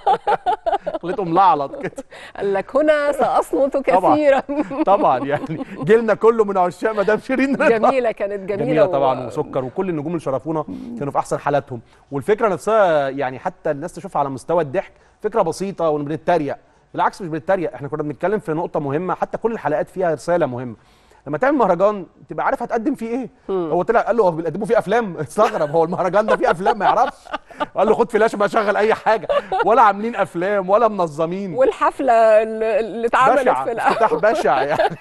خليته ملعلط كده قال لك هنا ساصمت طبعاً. كثيرا طبعا يعني جيلنا كله من عشاق مدام شيرين رضا جميله كانت جميله, جميله و- طبعا وسكر وكل النجوم اللي شرفونا كانوا في احسن حالاتهم والفكره نفسها يعني حتى الناس تشوفها على مستوى الضحك فكره بسيطه وبنتريق بالعكس مش بنتريق احنا كنا بنتكلم في نقطه مهمه حتى كل الحلقات فيها رساله مهمه لما تعمل مهرجان تبقى عارف هتقدم فيه ايه هو طلع قال له هو بيقدموا فيه افلام استغرب هو المهرجان ده فيه افلام ما يعرفش قال له خد فلاش بقى شغل اي حاجه ولا عاملين افلام ولا منظمين والحفله اللي اللي اتعملت بشع في الاول افتتاح بشع يعني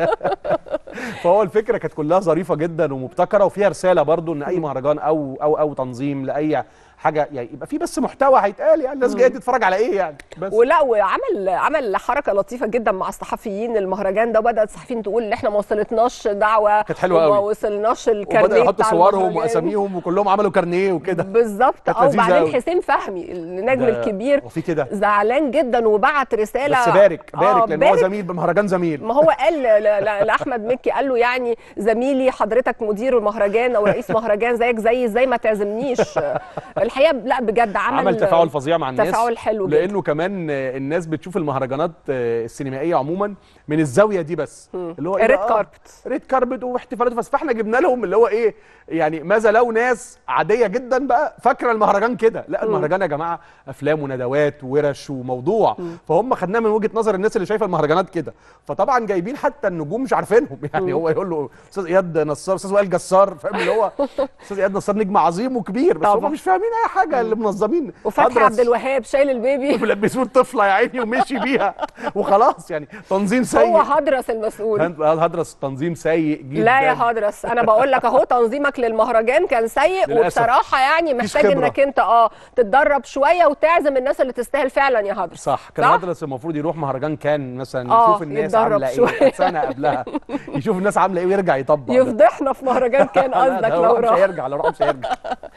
فهو الفكره كانت كلها ظريفه جدا ومبتكره وفيها رساله برضو ان اي مهرجان او او او تنظيم لاي حاجه يعني يبقى في بس محتوى هيتقال يعني الناس جايه تتفرج على ايه يعني بس ولا وعمل عمل حركه لطيفه جدا مع الصحفيين المهرجان ده وبدات الصحفيين تقول ان احنا ما وصلتناش دعوه كانت حلوة وما قوي. وصلناش الكارنيه وبدأوا يحطوا بتاع صورهم المهرجان. واساميهم وكلهم عملوا كارنيه وكده بالظبط كانت اه لذيذة وبعدين أوي. حسين فهمي النجم ده- الكبير وفي كده زعلان جدا وبعت رساله بس بارك بارك آه، لان هو زميل بمهرجان زميل ما هو قال ل- ل- لاحمد مكي قال له يعني زميلي حضرتك مدير المهرجان او رئيس مهرجان زيك زي ازاي ما تعزمنيش الحقيقه لا بجد عمل عمل تفاعل فظيع مع الناس تفاعل حلو جدا لانه كمان آه، الناس بتشوف المهرجانات آه، السينمائيه عموما من الزاويه دي بس اللي هو إيه الريد بقى؟ كاربت ريد كاربت واحتفالات بس فاحنا جبنا لهم اللي هو ايه يعني ماذا لو ناس عاديه جدا بقى فاكره المهرجان كده لا المهرجان يا جماعه افلام وندوات وورش وموضوع فهم خدناه من وجهه نظر الناس اللي شايفه المهرجانات كده فطبعا جايبين حتى النجوم مش عارفينهم يعني هو يقول له استاذ اياد نصار استاذ وائل جسار فاهم اللي هو استاذ اياد نصار نجم عظيم وكبير بس طبعا. هم مش فاهمين اي حاجه اللي منظمين وفتحي أدرس عبد الوهاب شايل البيبي ولبسوه الطفله يا عيني ومشي بيها وخلاص يعني تنظيم سيء هو هدرس المسؤول هند- هدرس تنظيم سيء جدا لا يا هدرس انا بقول لك اهو تنظيمك للمهرجان كان سيء للأسف. وبصراحه يعني مفيش محتاج خبرة. انك انت اه تتدرب شويه وتعزم الناس اللي تستاهل فعلا يا هدرس صح كان صح؟ هدرس المفروض يروح مهرجان كان مثلا آه، يشوف الناس يتدرب عامله ايه شوية. سنه قبلها يشوف الناس عامله ايه ويرجع يطبق ده. يفضحنا في مهرجان كان لا، قصدك ده لو مش راح هيرجع لو راح مش هيرجع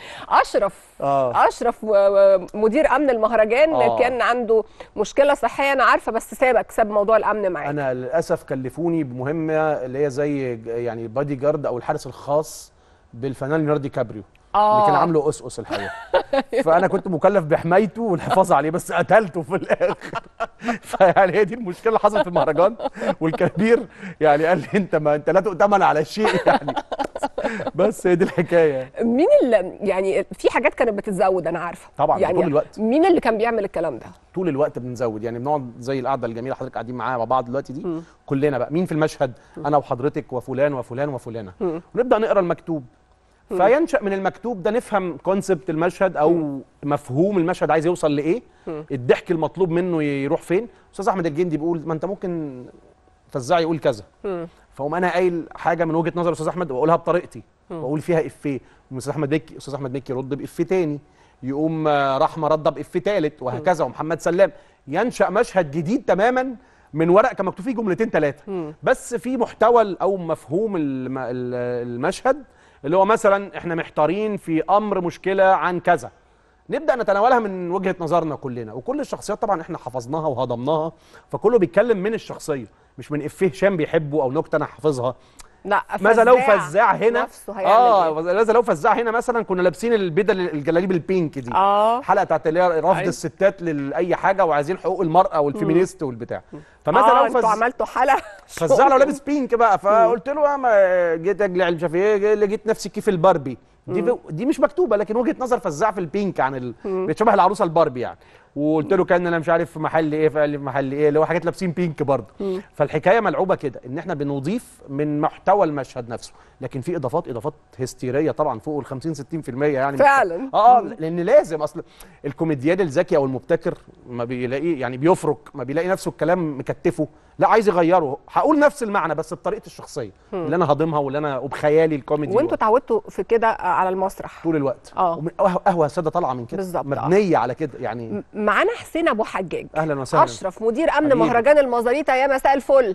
اشرف اه اشرف و- و- مدير امن المهرجان آه. كان عنده مشكله صحيه انا عارفه بس سابك ساب موضوع الامن معاك انا للاسف كلفوني بمهمه اللي هي زي ج- يعني بادي جارد او الحارس الخاص بالفنان ليوناردو دي كابريو اللي كان اه عامله اس اس الحقيقه فانا كنت مكلف بحمايته والحفاظ عليه بس قتلته في الاخر فيعني هي دي المشكله اللي حصلت في المهرجان والكبير يعني قال لي انت ما انت لا تؤتمن على شيء يعني بس هي دي الحكايه مين اللي يعني في حاجات كانت بتتزود انا عارفه طبعاً، يعني طول الوقت. مين اللي كان بيعمل الكلام ده طول الوقت بنزود يعني بنقعد زي القعده الجميله حضرتك قاعدين معايا مع بعض دلوقتي دي كلنا بقى مين في المشهد انا وحضرتك وفلان وفلان وفلانه ونبدا نقرا المكتوب فينشا من المكتوب ده نفهم كونسبت المشهد او مفهوم المشهد عايز يوصل لايه الضحك المطلوب منه يروح فين استاذ احمد الجندي بيقول ما انت ممكن فزاع يقول كذا فاقوم انا قايل حاجه من وجهه نظر استاذ احمد واقولها بطريقتي واقول فيها افيه استاذ احمد مكي استاذ احمد مكي يرد بافيه تاني يقوم آه، رحمه رد بافيه تالت وهكذا ومحمد سلام ينشا مشهد جديد تماما من ورق كان مكتوب فيه جملتين ثلاثه بس في محتوى او مفهوم الم- ال- المشهد اللي هو مثلا احنا محتارين في امر مشكله عن كذا نبدا نتناولها من وجهه نظرنا كلنا وكل الشخصيات طبعا احنا حفظناها وهضمناها فكله بيتكلم من الشخصيه مش من افيه هشام بيحبه او نكته انا حافظها لا ماذا لو فزاع هنا نفسه هيعمل اه إيه؟ ماذا لو فزاع هنا مثلا كنا لابسين البدل الجلاليب البينك دي اه الحلقه بتاعت اللي هي رفض أيوة. الستات لاي حاجه وعايزين حقوق المراه والفيمينيست والبتاع فماذا آه لو انتوا فز... عملتوا حلقه فزع لو لابس بينك بقى فقلت له ما جيت اجلع مش عارف ايه لقيت نفسي كيف الباربي دي دي مش مكتوبه لكن وجهه نظر فزاع في البينك عن ال... بتشبه العروسه الباربي يعني وقلت له كان انا مش عارف في محل ايه فقال لي في محل ايه اللي هو حاجات لابسين بينك برضه فالحكايه ملعوبه كده ان احنا بنضيف من محتوى المشهد نفسه لكن في اضافات اضافات هستيريه طبعا فوق ال 50 60% يعني فعلا. اه لان لازم اصل الكوميديان الذكي او المبتكر ما بيلاقي يعني بيفرك ما بيلاقي نفسه الكلام مكتفه لا عايز يغيره هقول نفس المعنى بس بطريقتي الشخصيه اللي انا هضمها واللي انا وبخيالي الكوميدي وانتوا اتعودتوا في كده على المسرح طول الوقت آه. ومن قهوه قهوة ساده طالعه من كده بالظبط، آه. مبنيه على كده يعني معانا حسين ابو حجاج اهلا وسهلا اشرف مدير امن حبيبي. مهرجان المزاريطه يا مساء الفل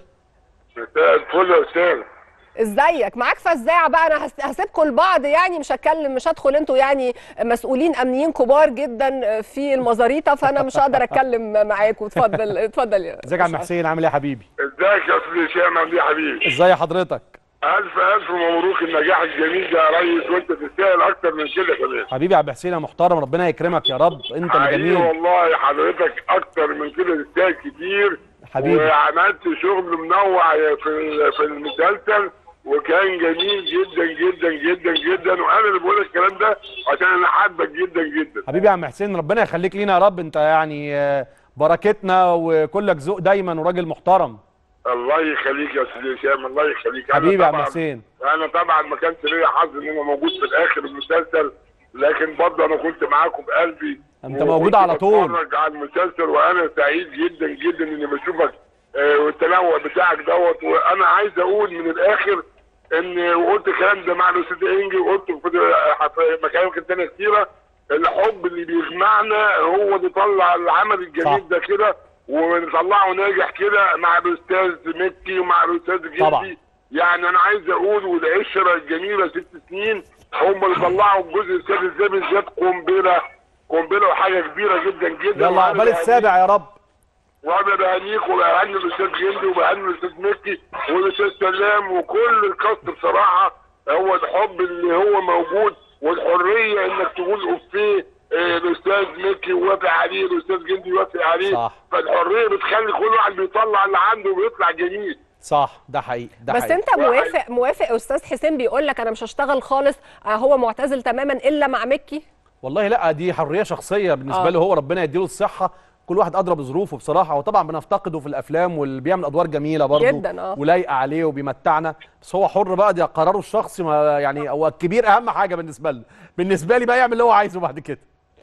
مساء الفل يا استاذ ازيك معاك فزاعه بقى انا هس- هسيبكم لبعض يعني مش هتكلم مش هدخل انتوا يعني مسؤولين امنيين كبار جدا في المزاريطه فانا مش هقدر اتكلم معاكم اتفضل اتفضل يا ازيك يا عم حسين عامل ايه يا حبيبي ازيك يا استاذ هشام عامل ايه يا حبيبي ازاي حضرتك الف الف مبروك النجاح الجميل ده يا ريس وانت تستاهل اكتر من كده كمان حبيبي يا عم حسين يا محترم ربنا يكرمك يا رب انت اللي حقيقي جميل والله حضرتك اكتر من كده تستاهل كتير حبيبي. وعملت شغل منوع في ال- في المسلسل وكان جميل جدا جدا جدا جدا وانا اللي بقول الكلام ده عشان انا حابك جدا جدا حبيبي يا عم حسين ربنا يخليك لينا يا رب انت يعني آه، بركتنا وكلك ذوق دايما وراجل محترم الله يخليك يا استاذ هشام الله يخليك أنا حبيبي يا عم طبعاً- حسين انا طبعا ما كانش ليا حظ ان انا موجود في الاخر المسلسل لكن برضه انا كنت معاكم بقلبي انت وكنت موجود على طول. بتفرج على المسلسل وانا سعيد جدا جدا اني بشوفك آه، والتنوع بتاعك دوت وانا عايز اقول من الاخر ان وقلت الكلام ده مع الاستاذ انجي وقلت في في مكان تانية كتيره الحب اللي بيجمعنا هو اللي طلع العمل الجميل صح. ده كده ونطلعه ناجح كده مع الاستاذ مكي ومع الاستاذ طبعا. جدي يعني انا عايز اقول والعشره الجميله ست سنين هم اللي طلعوا الجزء السادس ده بالذات قنبله قنبله وحاجه كبيره جدا جدا يلا عقبال السابع يا رب وانا بهنيك وبهني الاستاذ جندي وبهني الاستاذ مكي والاستاذ سلام وكل الكاست بصراحه هو الحب اللي هو موجود والحريه انك تقول افيه آه، الاستاذ مكي وافق عليه الاستاذ جندي وافق عليه صح. فالحريه بتخلي كل واحد بيطلع اللي عنده وبيطلع جميل صح ده حقيقي ده بس حقيقي. انت موافق موافق استاذ حسين بيقول لك انا مش هشتغل خالص آه، هو معتزل تماما الا مع مكي والله لا دي حريه شخصيه بالنسبه آه. له هو ربنا يديله الصحه كل واحد ادرى بظروفه بصراحه وطبعا بنفتقده في الافلام واللي بيعمل ادوار جميله برضه جداً، آه. ولايقه عليه وبيمتعنا بس هو حر بقى ده قراره الشخصي ما يعني هو الكبير اهم حاجه بالنسبه لنا بالنسبه لي بقى يعمل اللي هو عايزه بعد كده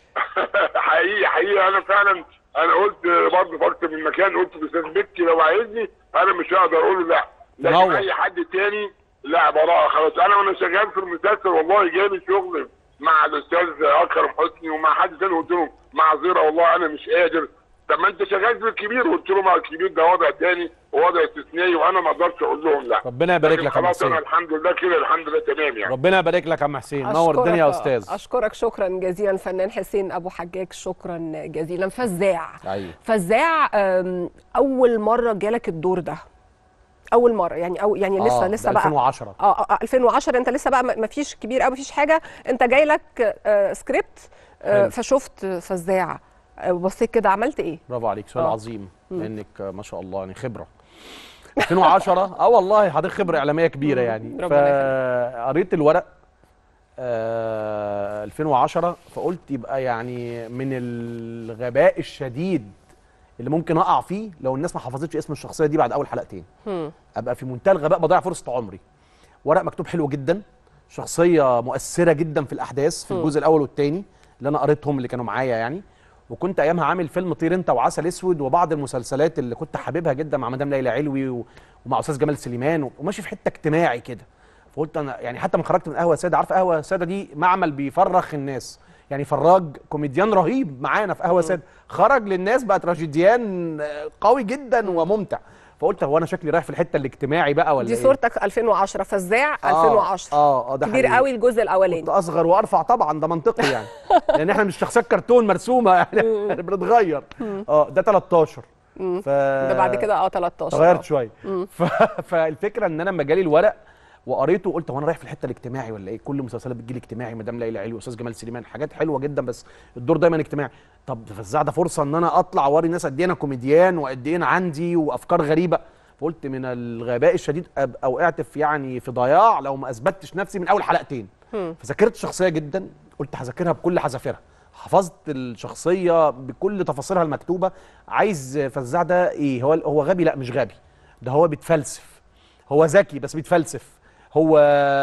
حقيقي حقيقي انا فعلا انا قلت برضه في اكتر من مكان قلت الاستاذ مكي لو عايزني انا مش هقدر اقول له لا لكن منور. اي حد تاني لا براءه خلاص انا وانا شغال في المسلسل والله جالي شغل مع الاستاذ اكرم حسني ومع حد تاني قلت له معذره والله انا مش قادر طب ما انت شغال في الكبير قلت له ما الكبير ده وضع تاني ووضع استثنائي وانا ما اقدرش اقول لهم لا ربنا يبارك لكن لك يا عم خلاص انا حسين الحمد لله كده الحمد لله تمام يعني ربنا يبارك لك يا عم حسين نور الدنيا يا أشكرك- استاذ اشكرك شكرا جزيلا الفنان حسين ابو حجاج شكرا جزيلا فزاع ايوه فزاع أم، اول مره جالك الدور ده اول مره يعني او يعني لسه آه، لسه ده بقى 2010 اه آه، 2010 انت لسه بقى ما فيش كبير قوي فيش حاجه انت جاي لك آه سكريبت آه حلو. فشفت فزاع آه، بصيت كده عملت ايه برافو عليك سؤال آه. عظيم لانك آه، ما شاء الله يعني خبره 2010 اه والله حضرتك خبره اعلاميه كبيره يعني ربنا فقريت الورق آه 2010 فقلت يبقى يعني من الغباء الشديد اللي ممكن اقع فيه لو الناس ما حفظتش اسم الشخصيه دي بعد اول حلقتين هم. ابقى في منتهى الغباء بضيع فرصه عمري ورق مكتوب حلو جدا شخصيه مؤثره جدا في الاحداث في مم. الجزء الاول والثاني اللي انا قريتهم اللي كانوا معايا يعني وكنت ايامها عامل فيلم طير انت وعسل اسود وبعض المسلسلات اللي كنت حاببها جدا مع مدام ليلى علوي و- ومع استاذ جمال سليمان وماشي في حته اجتماعي كده فقلت انا يعني حتى ما خرجت من قهوه ساده عارف قهوه ساده دي معمل بيفرخ الناس يعني فراج كوميديان رهيب معانا في قهوه ساده خرج للناس بقى تراجيديان آه، قوي جدا وممتع فقلت هو انا شكلي رايح في الحته الاجتماعي بقى ولا دي إيه؟ صورتك 2010 فزاع آه، 2010 اه اه ده كبير حقيقي. قوي الجزء الاولاني كنت اصغر وارفع طبعا ده منطقي يعني لان احنا مش شخصيات كرتون مرسومه يعني احنا بنتغير اه ده 13 ف ده بعد كده اه 13 اتغيرت آه. شويه ف... فالفكره ان انا لما جالي الورق وقريته قلت هو انا رايح في الحته الاجتماعي ولا ايه كل مسلسلات بتجيلي اجتماعي مدام ليلى علوي واستاذ جمال سليمان حاجات حلوه جدا بس الدور دايما اجتماعي طب فزاع ده فرصه ان انا اطلع اوري الناس قد ايه انا كوميديان وقد ايه انا عندي وافكار غريبه فقلت من الغباء الشديد ابقى وقعت في يعني في ضياع لو ما اثبتش نفسي من اول حلقتين هم. فذاكرت الشخصيه جدا قلت هذاكرها بكل حذافيرها حفظت الشخصيه بكل تفاصيلها المكتوبه عايز فزاع ده ايه هو هو غبي لا مش غبي ده هو بيتفلسف هو ذكي بس بيتفلسف هو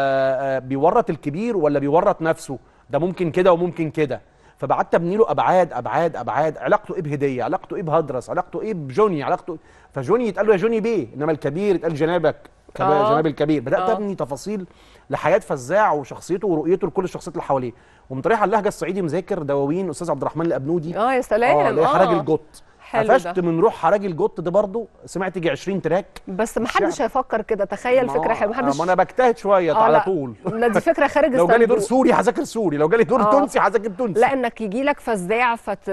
آه، بيورط الكبير ولا بيورط نفسه ده ممكن كده وممكن كده فبعدت ابني له ابعاد ابعاد ابعاد علاقته ايه بهديه علاقته ايه بهدرس علاقته ايه بجوني علاقته إيه؟ فجوني يتقال له يا جوني بيه انما الكبير يتقال جنابك كب- آه. جناب الكبير بدات آه. ابني تفاصيل لحياه فزاع وشخصيته ورؤيته لكل الشخصيات اللي حواليه ومن طريقه على اللهجه الصعيدي مذاكر دواوين استاذ عبد الرحمن الابنودي اه يا سلام اه اللي هي حراج الجط حلو قفشت ده من روح حراج الجط ده برضه سمعت يجي 20 تراك بس ما حدش هيفكر كده تخيل ما فكره هو- حلوه ما حدش ما انا بجتهد شويه آه، على لا. طول لا دي فكره خارج لو جالي دور الصندوق. سوري هذاكر سوري لو جالي دور آه. تونسي هذاكر تونسي لا انك يجي لك فزاع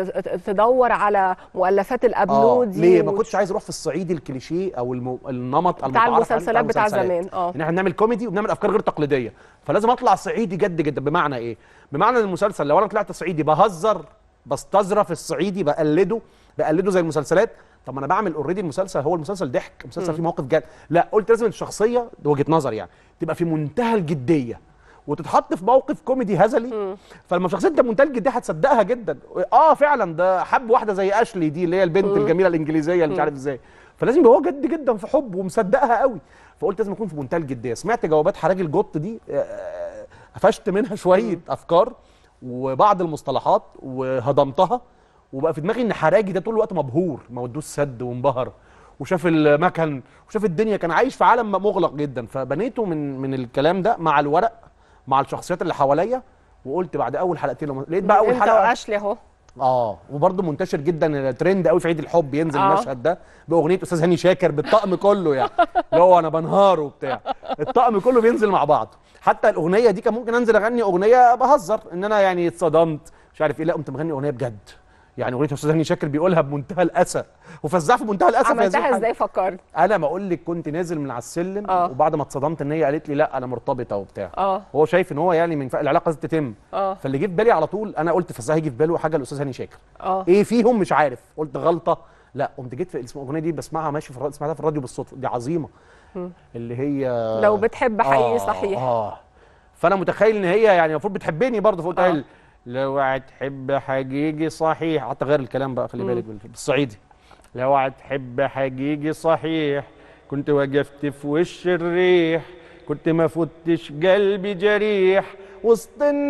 فتدور على مؤلفات اه الابنودي ليه ما وت- كنتش عايز اروح في الصعيدي الكليشيه او الم... النمط بتاع المتعارف عليه المسلسلات بتاع المسلسلات. زمان اه ان احنا بنعمل كوميدي وبنعمل افكار غير تقليديه فلازم اطلع صعيدي جد جدا بمعنى ايه بمعنى ان المسلسل لو انا طلعت صعيدي بهزر بستظرف الصعيدي بقلده بقلده زي المسلسلات طب ما انا بعمل اوريدي المسلسل هو المسلسل ضحك المسلسل فيه مواقف جد لا قلت لازم الشخصيه ده وجهه نظر يعني تبقى في منتهى الجديه وتتحط في موقف كوميدي هزلي فلما شخصيه انت بمنتهى الجديه هتصدقها جدا اه فعلا ده حب واحده زي اشلي دي اللي هي البنت الجميله الانجليزيه اللي مش عارف ازاي فلازم يبقى هو جد جدا في حب ومصدقها قوي فقلت لازم اكون في منتهى الجديه سمعت جوابات حراج الجط دي آه، قفشت منها شويه افكار وبعض المصطلحات وهضمتها وبقى في دماغي ان حراجي ده طول الوقت مبهور ما ودوش سد وانبهر وشاف المكن وشاف الدنيا كان عايش في عالم مغلق جدا فبنيته من من الكلام ده مع الورق مع الشخصيات اللي حواليا وقلت بعد اول حلقتين لما لقيت بقى اول انت حلقه واشلي اهو اه وبرضه منتشر جدا ترند قوي في عيد الحب ينزل آه. المشهد ده باغنيه استاذ هاني شاكر بالطقم كله يعني اللي هو انا بنهار وبتاع الطقم كله بينزل مع بعض حتى الاغنيه دي كان ممكن انزل اغني اغنيه بهزر ان انا يعني اتصدمت مش عارف ايه لا قمت مغني اغنيه بجد يعني اغنيه استاذ هاني شاكر بيقولها بمنتهى الاسى وفزع في منتهى الاسى في هذه عملتها الحالة. ازاي فكرت انا ما اقول لك كنت نازل من على السلم آه. وبعد ما اتصدمت ان هي قالت لي لا انا مرتبطه وبتاع اه هو شايف ان هو يعني من ف... العلاقه لازم تتم اه فاللي جه في بالي على طول انا قلت فزع هيجي في باله حاجه الاستاذ هاني شاكر اه ايه فيهم مش عارف قلت غلطه لا قمت جيت في اسم الاغنيه دي بسمعها ماشي في الراديو سمعتها في الراديو بالصدفه دي عظيمه اللي هي لو بتحب حقيقي آه صحيح اه فانا متخيل ان هي يعني المفروض بتحبني برضه فقلت آه. آه. لو هتحب حقيقي صحيح حتى غير الكلام بقى خلي بالك بال- بالصعيدي لو هتحب حقيقي صحيح كنت وقفت في وش الريح كنت ما فتش قلبي جريح وسط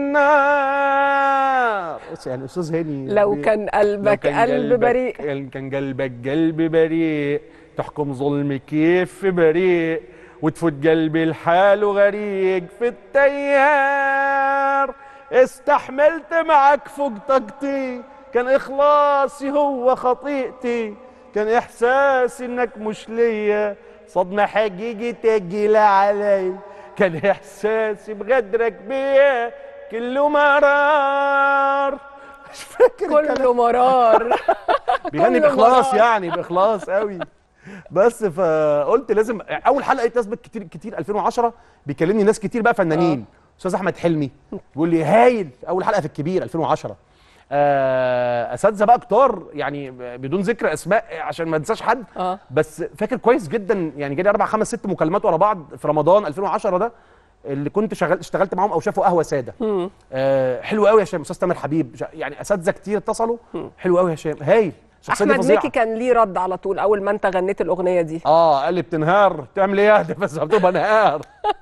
النار بص يعني استاذ هاني لو بي- كان لو قلبك كان قلب قلبك- بريء كان كان قلبك قلب بريء تحكم ظلم كيف في بريء وتفوت قلبي الحال غريق في التيار استحملت معك فوق طاقتي كان اخلاصي هو خطيئتي كان احساسي انك مش ليا صدمة حقيقي تقيلة علي كان احساسي بغدرك بيا كله مرار مش فاكر الكلام. كله مرار بيغني كله باخلاص مرار. يعني باخلاص قوي بس فقلت لازم اول حلقه تثبت كتير كتير 2010 بيكلمني ناس كتير بقى فنانين استاذ احمد حلمي بيقول لي هايل اول حلقه في الكبير 2010 آه، اساتذه بقى كتار يعني بدون ذكر اسماء عشان ما انساش حد اه بس فاكر كويس جدا يعني جالي اربع خمس ست مكالمات ورا بعض في رمضان 2010 ده اللي كنت شغال اشتغلت معاهم او شافوا قهوه ساده مم. آه حلو قوي يا هشام استاذ تامر حبيب شا- يعني اساتذه كتير اتصلوا حلو قوي يا هشام هايل الشخصيه دي احمد فظيعه مكي كان ليه رد على طول اول ما انت غنيت الاغنيه دي اه قال لي بتنهار بتعمل ايه يا ده بس بتبقى نهار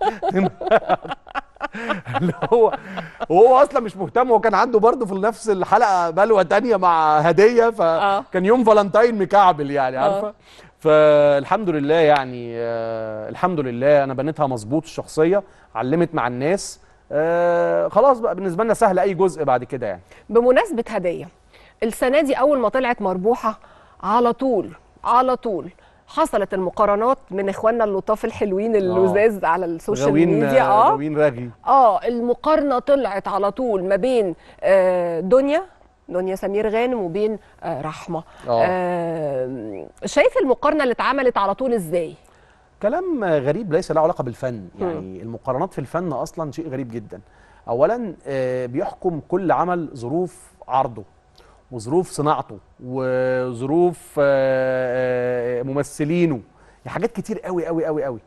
تنهار اللي هو وهو اصلا مش مهتم هو كان عنده برضه في نفس الحلقه بلوه تانية مع هديه فكان يوم فالنتاين مكعبل يعني عارفه فالحمد لله يعني آه الحمد لله انا بنيتها مظبوط الشخصيه علمت مع الناس آه خلاص بقى بالنسبه لنا سهل اي جزء بعد كده يعني بمناسبه هديه السنه دي اول ما طلعت مربوحه على طول على طول حصلت المقارنات من اخواننا اللطاف الحلوين اللزاز على السوشيال غاويين ميديا آه اه غاويين رغي اه المقارنه طلعت على طول ما بين آه دنيا دنيا سمير غانم وبين آه رحمه آه. آه شايف المقارنه اللي اتعملت على طول ازاي كلام غريب ليس له علاقه بالفن يعني المقارنات في الفن اصلا شيء غريب جدا اولا آه، بيحكم كل عمل ظروف عرضه وظروف صناعته وظروف آه، آه، ممثلينه يعني حاجات كتير قوي قوي قوي قوي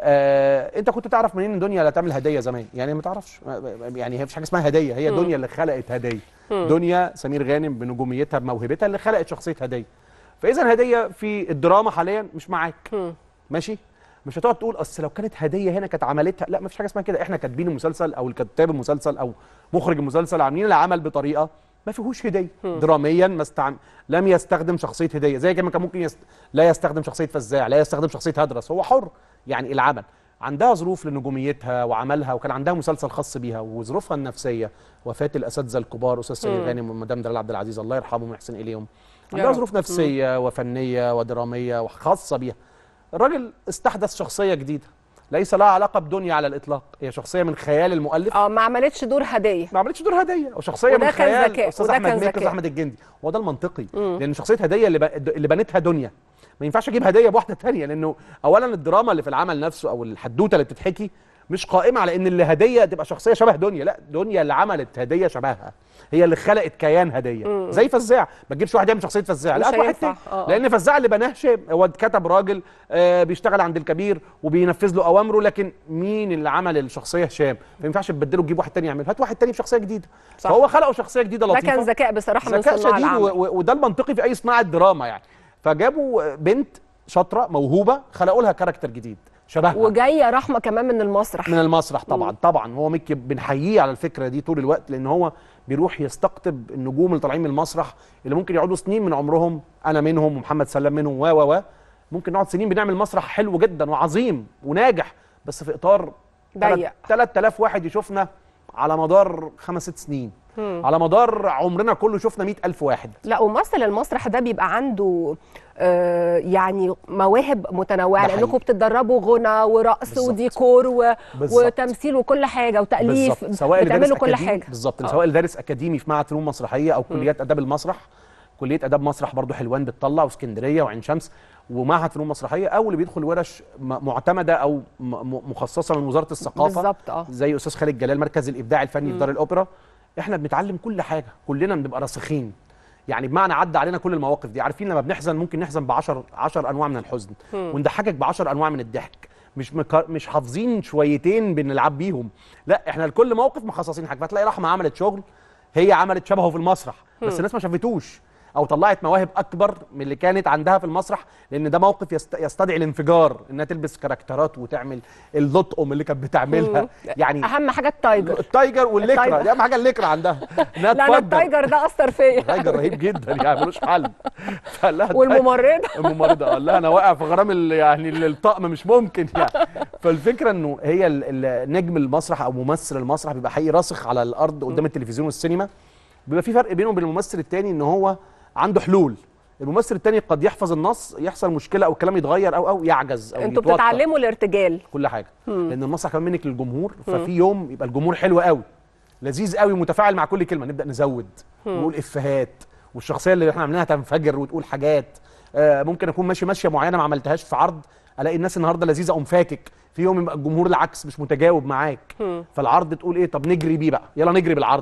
آه، انت كنت تعرف منين ان دنيا لا تعمل هديه زمان يعني ما تعرفش يعني هي مفيش حاجه اسمها هديه هي دنيا اللي خلقت هديه دنيا سمير غانم بنجوميتها بموهبتها اللي خلقت شخصيه هديه فاذا هديه في الدراما حاليا مش معاك ماشي مش هتقعد تقول اصل لو كانت هديه هنا كانت عملتها لا مفيش حاجه اسمها كده احنا كاتبين المسلسل او الكتاب المسلسل او مخرج المسلسل عاملين العمل بطريقه ما فيهوش هديه دراميا ما استعم... لم يستخدم شخصيه هديه زي كما كان ممكن يست... لا يستخدم شخصيه فزاع لا يستخدم شخصيه هدرس هو حر يعني العمل عندها ظروف لنجوميتها وعملها وكان عندها مسلسل خاص بيها وظروفها النفسيه وفاه الاساتذه الكبار استاذ سمير غانم ومدام دلال عبد العزيز الله يرحمهم ويحسن اليهم عندها رب. ظروف نفسيه وفنيه ودراميه وخاصه بيها الراجل استحدث شخصيه جديده ليس لها علاقه بدنيا على الاطلاق هي شخصيه من خيال المؤلف اه ما عملتش دور هديه ما عملتش دور هديه وشخصيه وده من كان خيال ذكاء، استاذ وده احمد كان مكي ذكاء. واستاذ احمد الجندي هو ده المنطقي لان شخصيه هديه اللي, ب... اللي بنتها دنيا ما ينفعش اجيب هديه بواحده تانية لانه اولا الدراما اللي في العمل نفسه او الحدوته اللي بتتحكي مش قائمه على ان اللي هديه تبقى شخصيه شبه دنيا لا دنيا اللي عملت هديه شبهها هي اللي خلقت كيان هديه زي فزاع ما تجيبش واحد يعمل شخصيه فزاع لا مش هات واحد هينفع. تاني آه، آه. لان فزاع اللي بناه هشام هو كتب راجل آه بيشتغل عند الكبير وبينفذ له اوامره لكن مين اللي عمل الشخصيه هشام ما ينفعش تبدله تجيب واحد تاني يعمله هات واحد تاني بشخصيه جديده صح. فهو خلقوا شخصيه جديده ده لطيفه كان ذكاء بصراحه من ذكاء صناع شديد العمل و- و- وده المنطقي في اي صناعه دراما يعني فجابوا بنت شاطره موهوبه خلقوا لها كاركتر جديد شبهها وجايه رحمه كمان من المسرح من المسرح طبعا طبعا هو ميكي بنحييه على الفكره دي طول الوقت لان هو بيروح يستقطب النجوم اللي طالعين من المسرح اللي ممكن يقعدوا سنين من عمرهم انا منهم ومحمد سلام منهم و و و ممكن نقعد سنين بنعمل مسرح حلو جدا وعظيم وناجح بس في اطار ضيق 3000 واحد يشوفنا على مدار خمس ست سنين على مدار عمرنا كله شفنا 100000 واحد لا وممثل المسرح ده بيبقى عنده آه يعني مواهب متنوعه ده لانكم حقيقي. بتتدربوا غنى ورقص بالظبط. وديكور و... بالظبط. وتمثيل وكل حاجه وتاليف بالظبط سواء اللي دارس بتعملوا كل أكاديمي- حاجه بالظبط آه. سواء اللي دارس اكاديمي في معهد فنون مسرحيه او كليات اداب المسرح كليه اداب مسرح برضو حلوان بتطلع واسكندريه وعين شمس ومعهد فنون مسرحيه او اللي بيدخل ورش م- معتمده او م- م- مخصصه من وزاره الثقافه بالظبط اه زي استاذ خالد جلال مركز الابداع الفني في دار الاوبرا احنا بنتعلم كل حاجه كلنا بنبقى راسخين يعني بمعنى عدى علينا كل المواقف دي عارفين لما بنحزن ممكن نحزن ب 10 10 انواع من الحزن ونضحكك ب 10 انواع من الضحك مش مك... مش حافظين شويتين بنلعب بيهم لا احنا لكل موقف مخصصين حاجه فتلاقي رحمه عملت شغل هي عملت شبهه في المسرح بس الناس ما شافتوش او طلعت مواهب اكبر من اللي كانت عندها في المسرح لان ده موقف يست... يستدعي الانفجار انها تلبس كاركترات وتعمل اللطقم اللي كانت بتعملها يعني اهم حاجه التايجر التايجر والليكرا التايجر. دي اهم حاجه الليكرا عندها انها لا انا تفجر التايجر ده اثر فيا تايجر رهيب جدا يعني ملوش حل فقال لها والممرضه الممرضه قال لها انا واقع في غرام ال- يعني ال- الطقم مش ممكن يعني فالفكره انه هي ال- ال- نجم المسرح او ممثل المسرح بيبقى حقيقي راسخ على الارض قدام التلفزيون والسينما بيبقى في فرق بينه وبين الممثل التاني ان هو عنده حلول الممثل التاني قد يحفظ النص يحصل مشكله او الكلام يتغير او او يعجز او انتوا يتوتر. بتتعلموا الارتجال كل حاجه لان المسرح كمان منك للجمهور ففي يوم يبقى الجمهور حلو قوي لذيذ قوي متفاعل مع كل كلمه نبدا نزود ونقول افيهات والشخصيه اللي احنا عاملينها تنفجر وتقول حاجات آه ممكن اكون ماشي ماشيه معينه ما عملتهاش في عرض الاقي الناس النهارده لذيذه اقوم فاكك في يوم يبقى الجمهور العكس مش متجاوب معاك فالعرض تقول ايه طب نجري بيه بقى يلا نجري بالعرض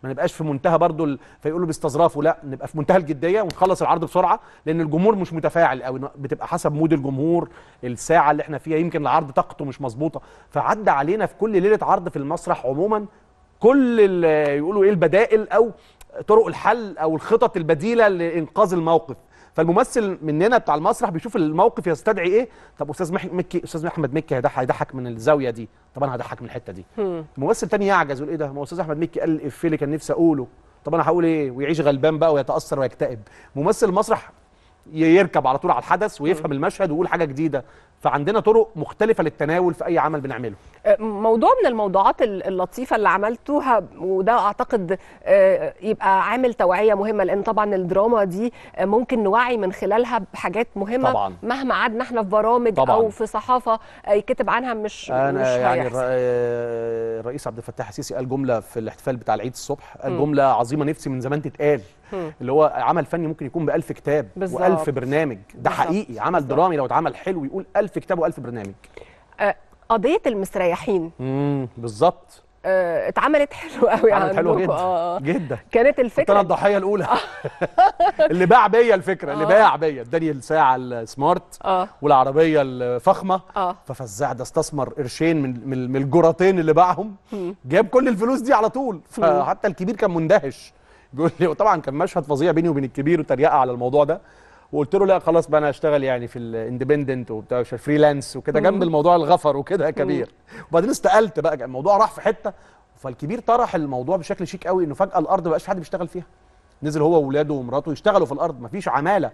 ما نبقاش في منتهى برضو ال... فيقولوا بيستظرفوا لا نبقى في منتهى الجديه ونخلص العرض بسرعه لان الجمهور مش متفاعل قوي بتبقى حسب مود الجمهور الساعه اللي احنا فيها يمكن العرض طاقته مش مظبوطه فعدى علينا في كل ليله عرض في المسرح عموما كل ال- يقولوا ايه البدائل او طرق الحل او الخطط البديله لانقاذ الموقف فالممثل مننا بتاع المسرح بيشوف الموقف يستدعي ايه طب استاذ مح- مكي استاذ احمد مكي هيضحك هيضحك من الزاويه دي طب انا هضحك من الحته دي ممثل تاني يعجز يقول ايه ده ما هو استاذ احمد مكي قال الافيه اللي كان نفسي اقوله طب انا هقول ايه ويعيش غلبان بقى ويتاثر ويكتئب ممثل المسرح ي- يركب على طول على الحدث ويفهم المشهد ويقول حاجه جديده فعندنا طرق مختلفه للتناول في اي عمل بنعمله موضوع من الموضوعات ال- اللطيفة اللي عملتوها وده أعتقد آه، يبقى عامل توعية مهمة لأن طبعا الدراما دي آه، ممكن نوعي من خلالها بحاجات مهمة طبعاً. مهما قعدنا احنا في برامج طبعاً. أو في صحافة آه، يكتب عنها مش مش انا يعني هيحصل. الر- آه، الرئيس عبد الفتاح السيسي قال جمله في الاحتفال بتاع العيد الصبح قال جمله عظيمه نفسي من زمان تتقال اللي هو عمل فني ممكن يكون بألف كتاب بالظبط. وألف برنامج ده بالظبط. حقيقي عمل درامي لو اتعمل حلو يقول ألف كتاب وألف برنامج آه، قضية المستريحين امم بالظبط آه، اتعملت حلو قوي عملت حلوه عندكم. جدا آه، آه. جدا كانت كنت انا الفكرة الضحيه الاولى اللي باع بيا الفكره اللي آه. باع بيا اداني الساعه السمارت اه والعربيه الفخمه اه ففزاع ده استثمر قرشين من من من الجراتين اللي باعهم جاب كل الفلوس دي على طول فحتى الكبير كان مندهش بيقول لي وطبعا كان مشهد فظيع بيني وبين الكبير وتريقه على الموضوع ده وقلت له لا خلاص بقى انا هشتغل يعني في الاندبندنت وبتاع فريلانس وكده جنب الموضوع الغفر وكده يا كبير وبعدين استقلت بقى الموضوع راح في حته فالكبير طرح الموضوع بشكل شيك قوي انه فجاه الارض ما بقاش في حد بيشتغل فيها نزل هو واولاده ومراته يشتغلوا في الارض مفيش عماله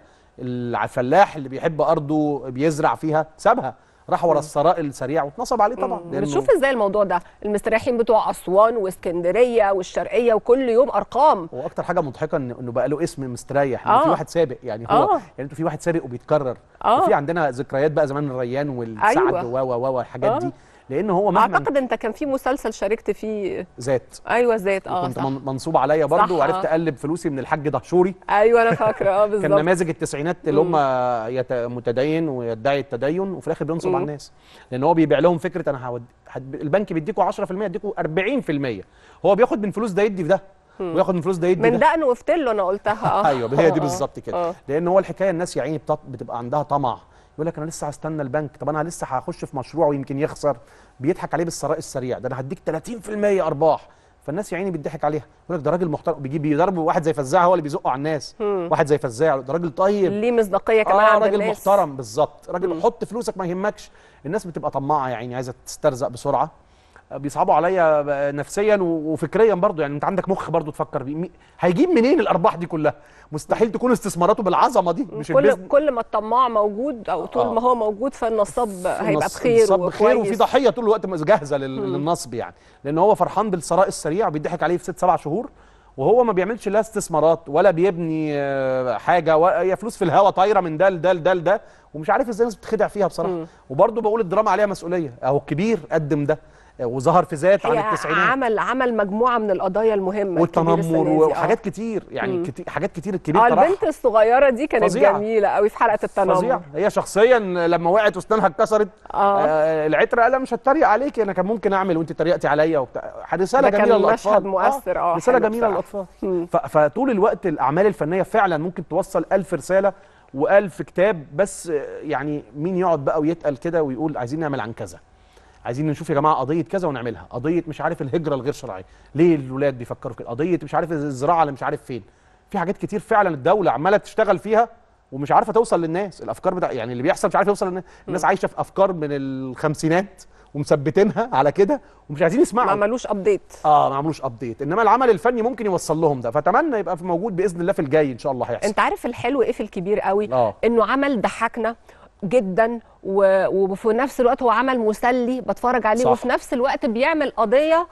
الفلاح اللي بيحب ارضه بيزرع فيها سابها راح ورا الثراء السريع واتنصب عليه طبعا لأنه- بتشوف ازاي الموضوع ده المستريحين بتوع اسوان واسكندريه والشرقيه وكل يوم ارقام هو اكتر حاجه مضحكه إن- انه بقى له اسم مستريح إن آه. في واحد سابق يعني هو آه. يعني انتوا في واحد سابق وبيتكرر آه. وفي عندنا ذكريات بقى زمان الريان والسعد أيوة. و و و الحاجات آه. دي لان هو مهما اعتقد انت كان في مسلسل شاركت فيه ذات ايوه ذات اه كنت صح. من- منصوب عليا صح، برضه وعرفت آه. اقلب فلوسي من الحاج دهشوري ايوه انا فاكره اه كان بالظبط نماذج التسعينات اللي هم يت- متدين ويدعي التدين وفي الاخر بينصب مم. على الناس لان هو بيبيع لهم فكره انا هود هد- البنك بيديكوا 10% يديكوا 40% هو بياخد من فلوس ده يدي في ده وياخد من فلوس ده يدي من ده دقن وفتله انا قلتها اه ايوه هي دي آه، بالظبط كده آه. لان هو الحكايه الناس يا عيني بتط- بتبقى عندها طمع يقول لك انا لسه هستنى البنك طب انا لسه هخش في مشروع ويمكن يخسر بيضحك عليه بالثراء السريع ده انا هديك 30% ارباح فالناس يا عيني بيضحك عليها يقول لك ده راجل محترم بيجيب بيضرب واحد زي فزاع هو اللي بيزقه على الناس واحد زي فزاع ده راجل طيب ليه مصداقيه كمان اه عند راجل الناس محترم بالظبط راجل حط فلوسك ما يهمكش الناس بتبقى طماعه يا عيني عايزه تسترزق بسرعه آه، بيصعبوا عليا ب- نفسيا و- وفكريا برضو يعني انت عندك مخ برضو تفكر بيه مي- هيجيب منين الارباح دي كلها مستحيل تكون استثماراته بالعظمه دي مش كل البيزنس كل ما الطماع موجود او طول آه. ما هو موجود فالنصاب هيبقى النص- بخير النصاب بخير وفي وكويس. ضحيه طول الوقت جاهزه لل- للنصب يعني لان هو فرحان بالثراء السريع بيضحك عليه في ست سبع شهور وهو ما بيعملش لا استثمارات ولا بيبني آه، حاجه ولا- هي فلوس في الهوا طايره من ده لده لده لده ومش عارف ازاي الناس بتخدع فيها بصراحه وبرضه بقول الدراما عليها مسؤوليه اهو الكبير قدم ده آه، وظهر في ذات عن هي التسعينات عمل عمل مجموعه من القضايا المهمه الكبير السنة والتنمر دي، آه. وحاجات كتير يعني كتير حاجات كتير الكبير اه طرحها. البنت الصغيره دي كانت فظيعة. جميله قوي في حلقه التنمر فظيع هي شخصيا لما وقعت واسنانها اتكسرت آه. آه العتره قال أنا مش هتريق عليك انا كان ممكن اعمل وانت اتريقتي عليا وبتاع رساله ده كان جميله للاطفال مشهد مؤثر، آه، رساله حلو جميله بصراحة. للاطفال ف- فطول الوقت الاعمال الفنيه فعلا ممكن توصل ألف رساله وألف كتاب بس آه، يعني مين يقعد بقى ويتقل كده ويقول عايزين نعمل عن كذا عايزين نشوف يا جماعه قضيه كذا ونعملها قضيه مش عارف الهجره الغير شرعيه ليه الولاد بيفكروا كده قضيه مش عارف الزراعه اللي مش عارف فين في حاجات كتير فعلا الدوله عماله تشتغل فيها ومش عارفه توصل للناس الافكار بتاع يعني اللي بيحصل مش عارف يوصل للناس الناس عايشه في افكار من الخمسينات ومثبتينها على كده ومش عايزين ما يسمعوا عملوش ابديت اه ما عملوش ابديت انما العمل الفني ممكن يوصل لهم ده فاتمنى يبقى في موجود باذن الله في الجاي ان شاء الله هيحصل انت عارف الحلو ايه في الكبير قوي آه. انه عمل ضحكنا جدا و... وفي نفس الوقت هو عمل مسلي بتفرج عليه صح. وفي نفس الوقت بيعمل قضيه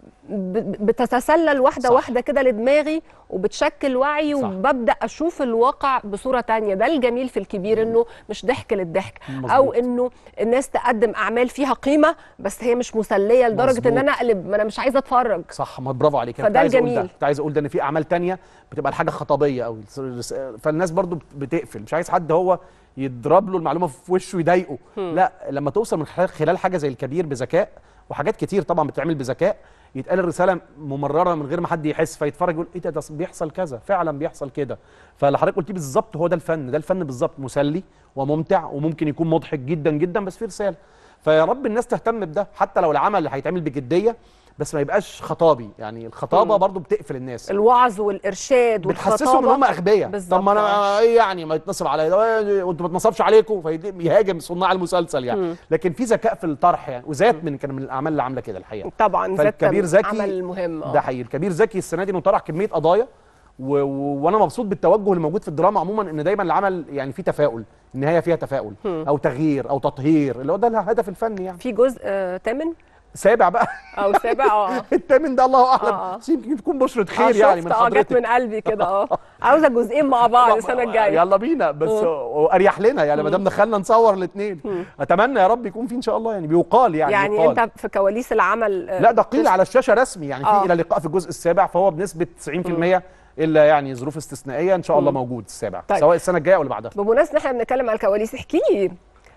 ب... بتتسلل واحده صح. واحده كده لدماغي وبتشكل وعي صح. وببدا اشوف الواقع بصوره تانية ده الجميل في الكبير انه مش ضحك للضحك مظبوط. او انه الناس تقدم اعمال فيها قيمه بس هي مش مسليه لدرجه مظبوط. ان انا اقلب ما انا مش عايزه اتفرج صح ما برافو عليك أنا فده كنت عايز اقول ده الجميل. كنت عايز اقول ده ان في اعمال تانية بتبقى الحاجه خطابيه قوي فالناس برضو بت- بتقفل مش عايز حد هو يضرب له المعلومه في وشه يضايقه لا لما توصل من خلال خلال حاجه زي الكبير بذكاء وحاجات كتير طبعا بتتعمل بذكاء يتقال الرساله ممرره من غير ما حد يحس فيتفرج يقول ايه ده, ده بيحصل كذا فعلا بيحصل كده فاللي حضرتك قلتيه بالظبط هو ده الفن ده الفن بالظبط مسلي وممتع وممكن يكون مضحك جدا جدا بس فيه رساله فيا رب الناس تهتم بده حتى لو العمل هيتعمل بجديه بس ما يبقاش خطابي يعني الخطابه مم. برضو بتقفل الناس الوعظ والارشاد بتحسسهم ان هم اغبياء بالظبط طب ما آه. انا ايه يعني ما يتنصب عليا وانتوا ما تنصبش عليكم فيهاجم صناع المسلسل يعني مم. لكن في ذكاء في الطرح يعني وذات من كان من الاعمال اللي عامله كده الحقيقه طبعا ذات فالكبير زكي عمل مهم آه. ده حقيقي الكبير زكي السنه دي انه طرح كميه قضايا و... و... وانا مبسوط بالتوجه اللي موجود في الدراما عموما ان دايما العمل يعني فيه تفاؤل النهايه فيها تفاؤل مم. او تغيير او تطهير اللي هو ده الهدف الفني يعني في جزء آه، تامن سابع بقى او سابع اه الثامن ده الله اعلم آه. بس يمكن تكون بشره آه، خير يعني شفت، من اه جت حضرتك من قلبي كده اه عاوزه جزئين مع بعض السنه الجايه يلا بينا بس مم. واريح لنا يعني ما دام دخلنا نصور الاثنين اتمنى يا رب يكون في ان شاء الله يعني بيقال يعني يعني, يقال. انت في كواليس العمل آه، لا ده قيل على الشاشه رسمي يعني آه. في الى لقاء في الجزء السابع فهو بنسبه 90% الا يعني ظروف استثنائيه ان شاء الله مم. موجود السابع طيب. سواء السنه الجايه او اللي بعدها بمناسبه ان احنا بنتكلم على الكواليس احكي لي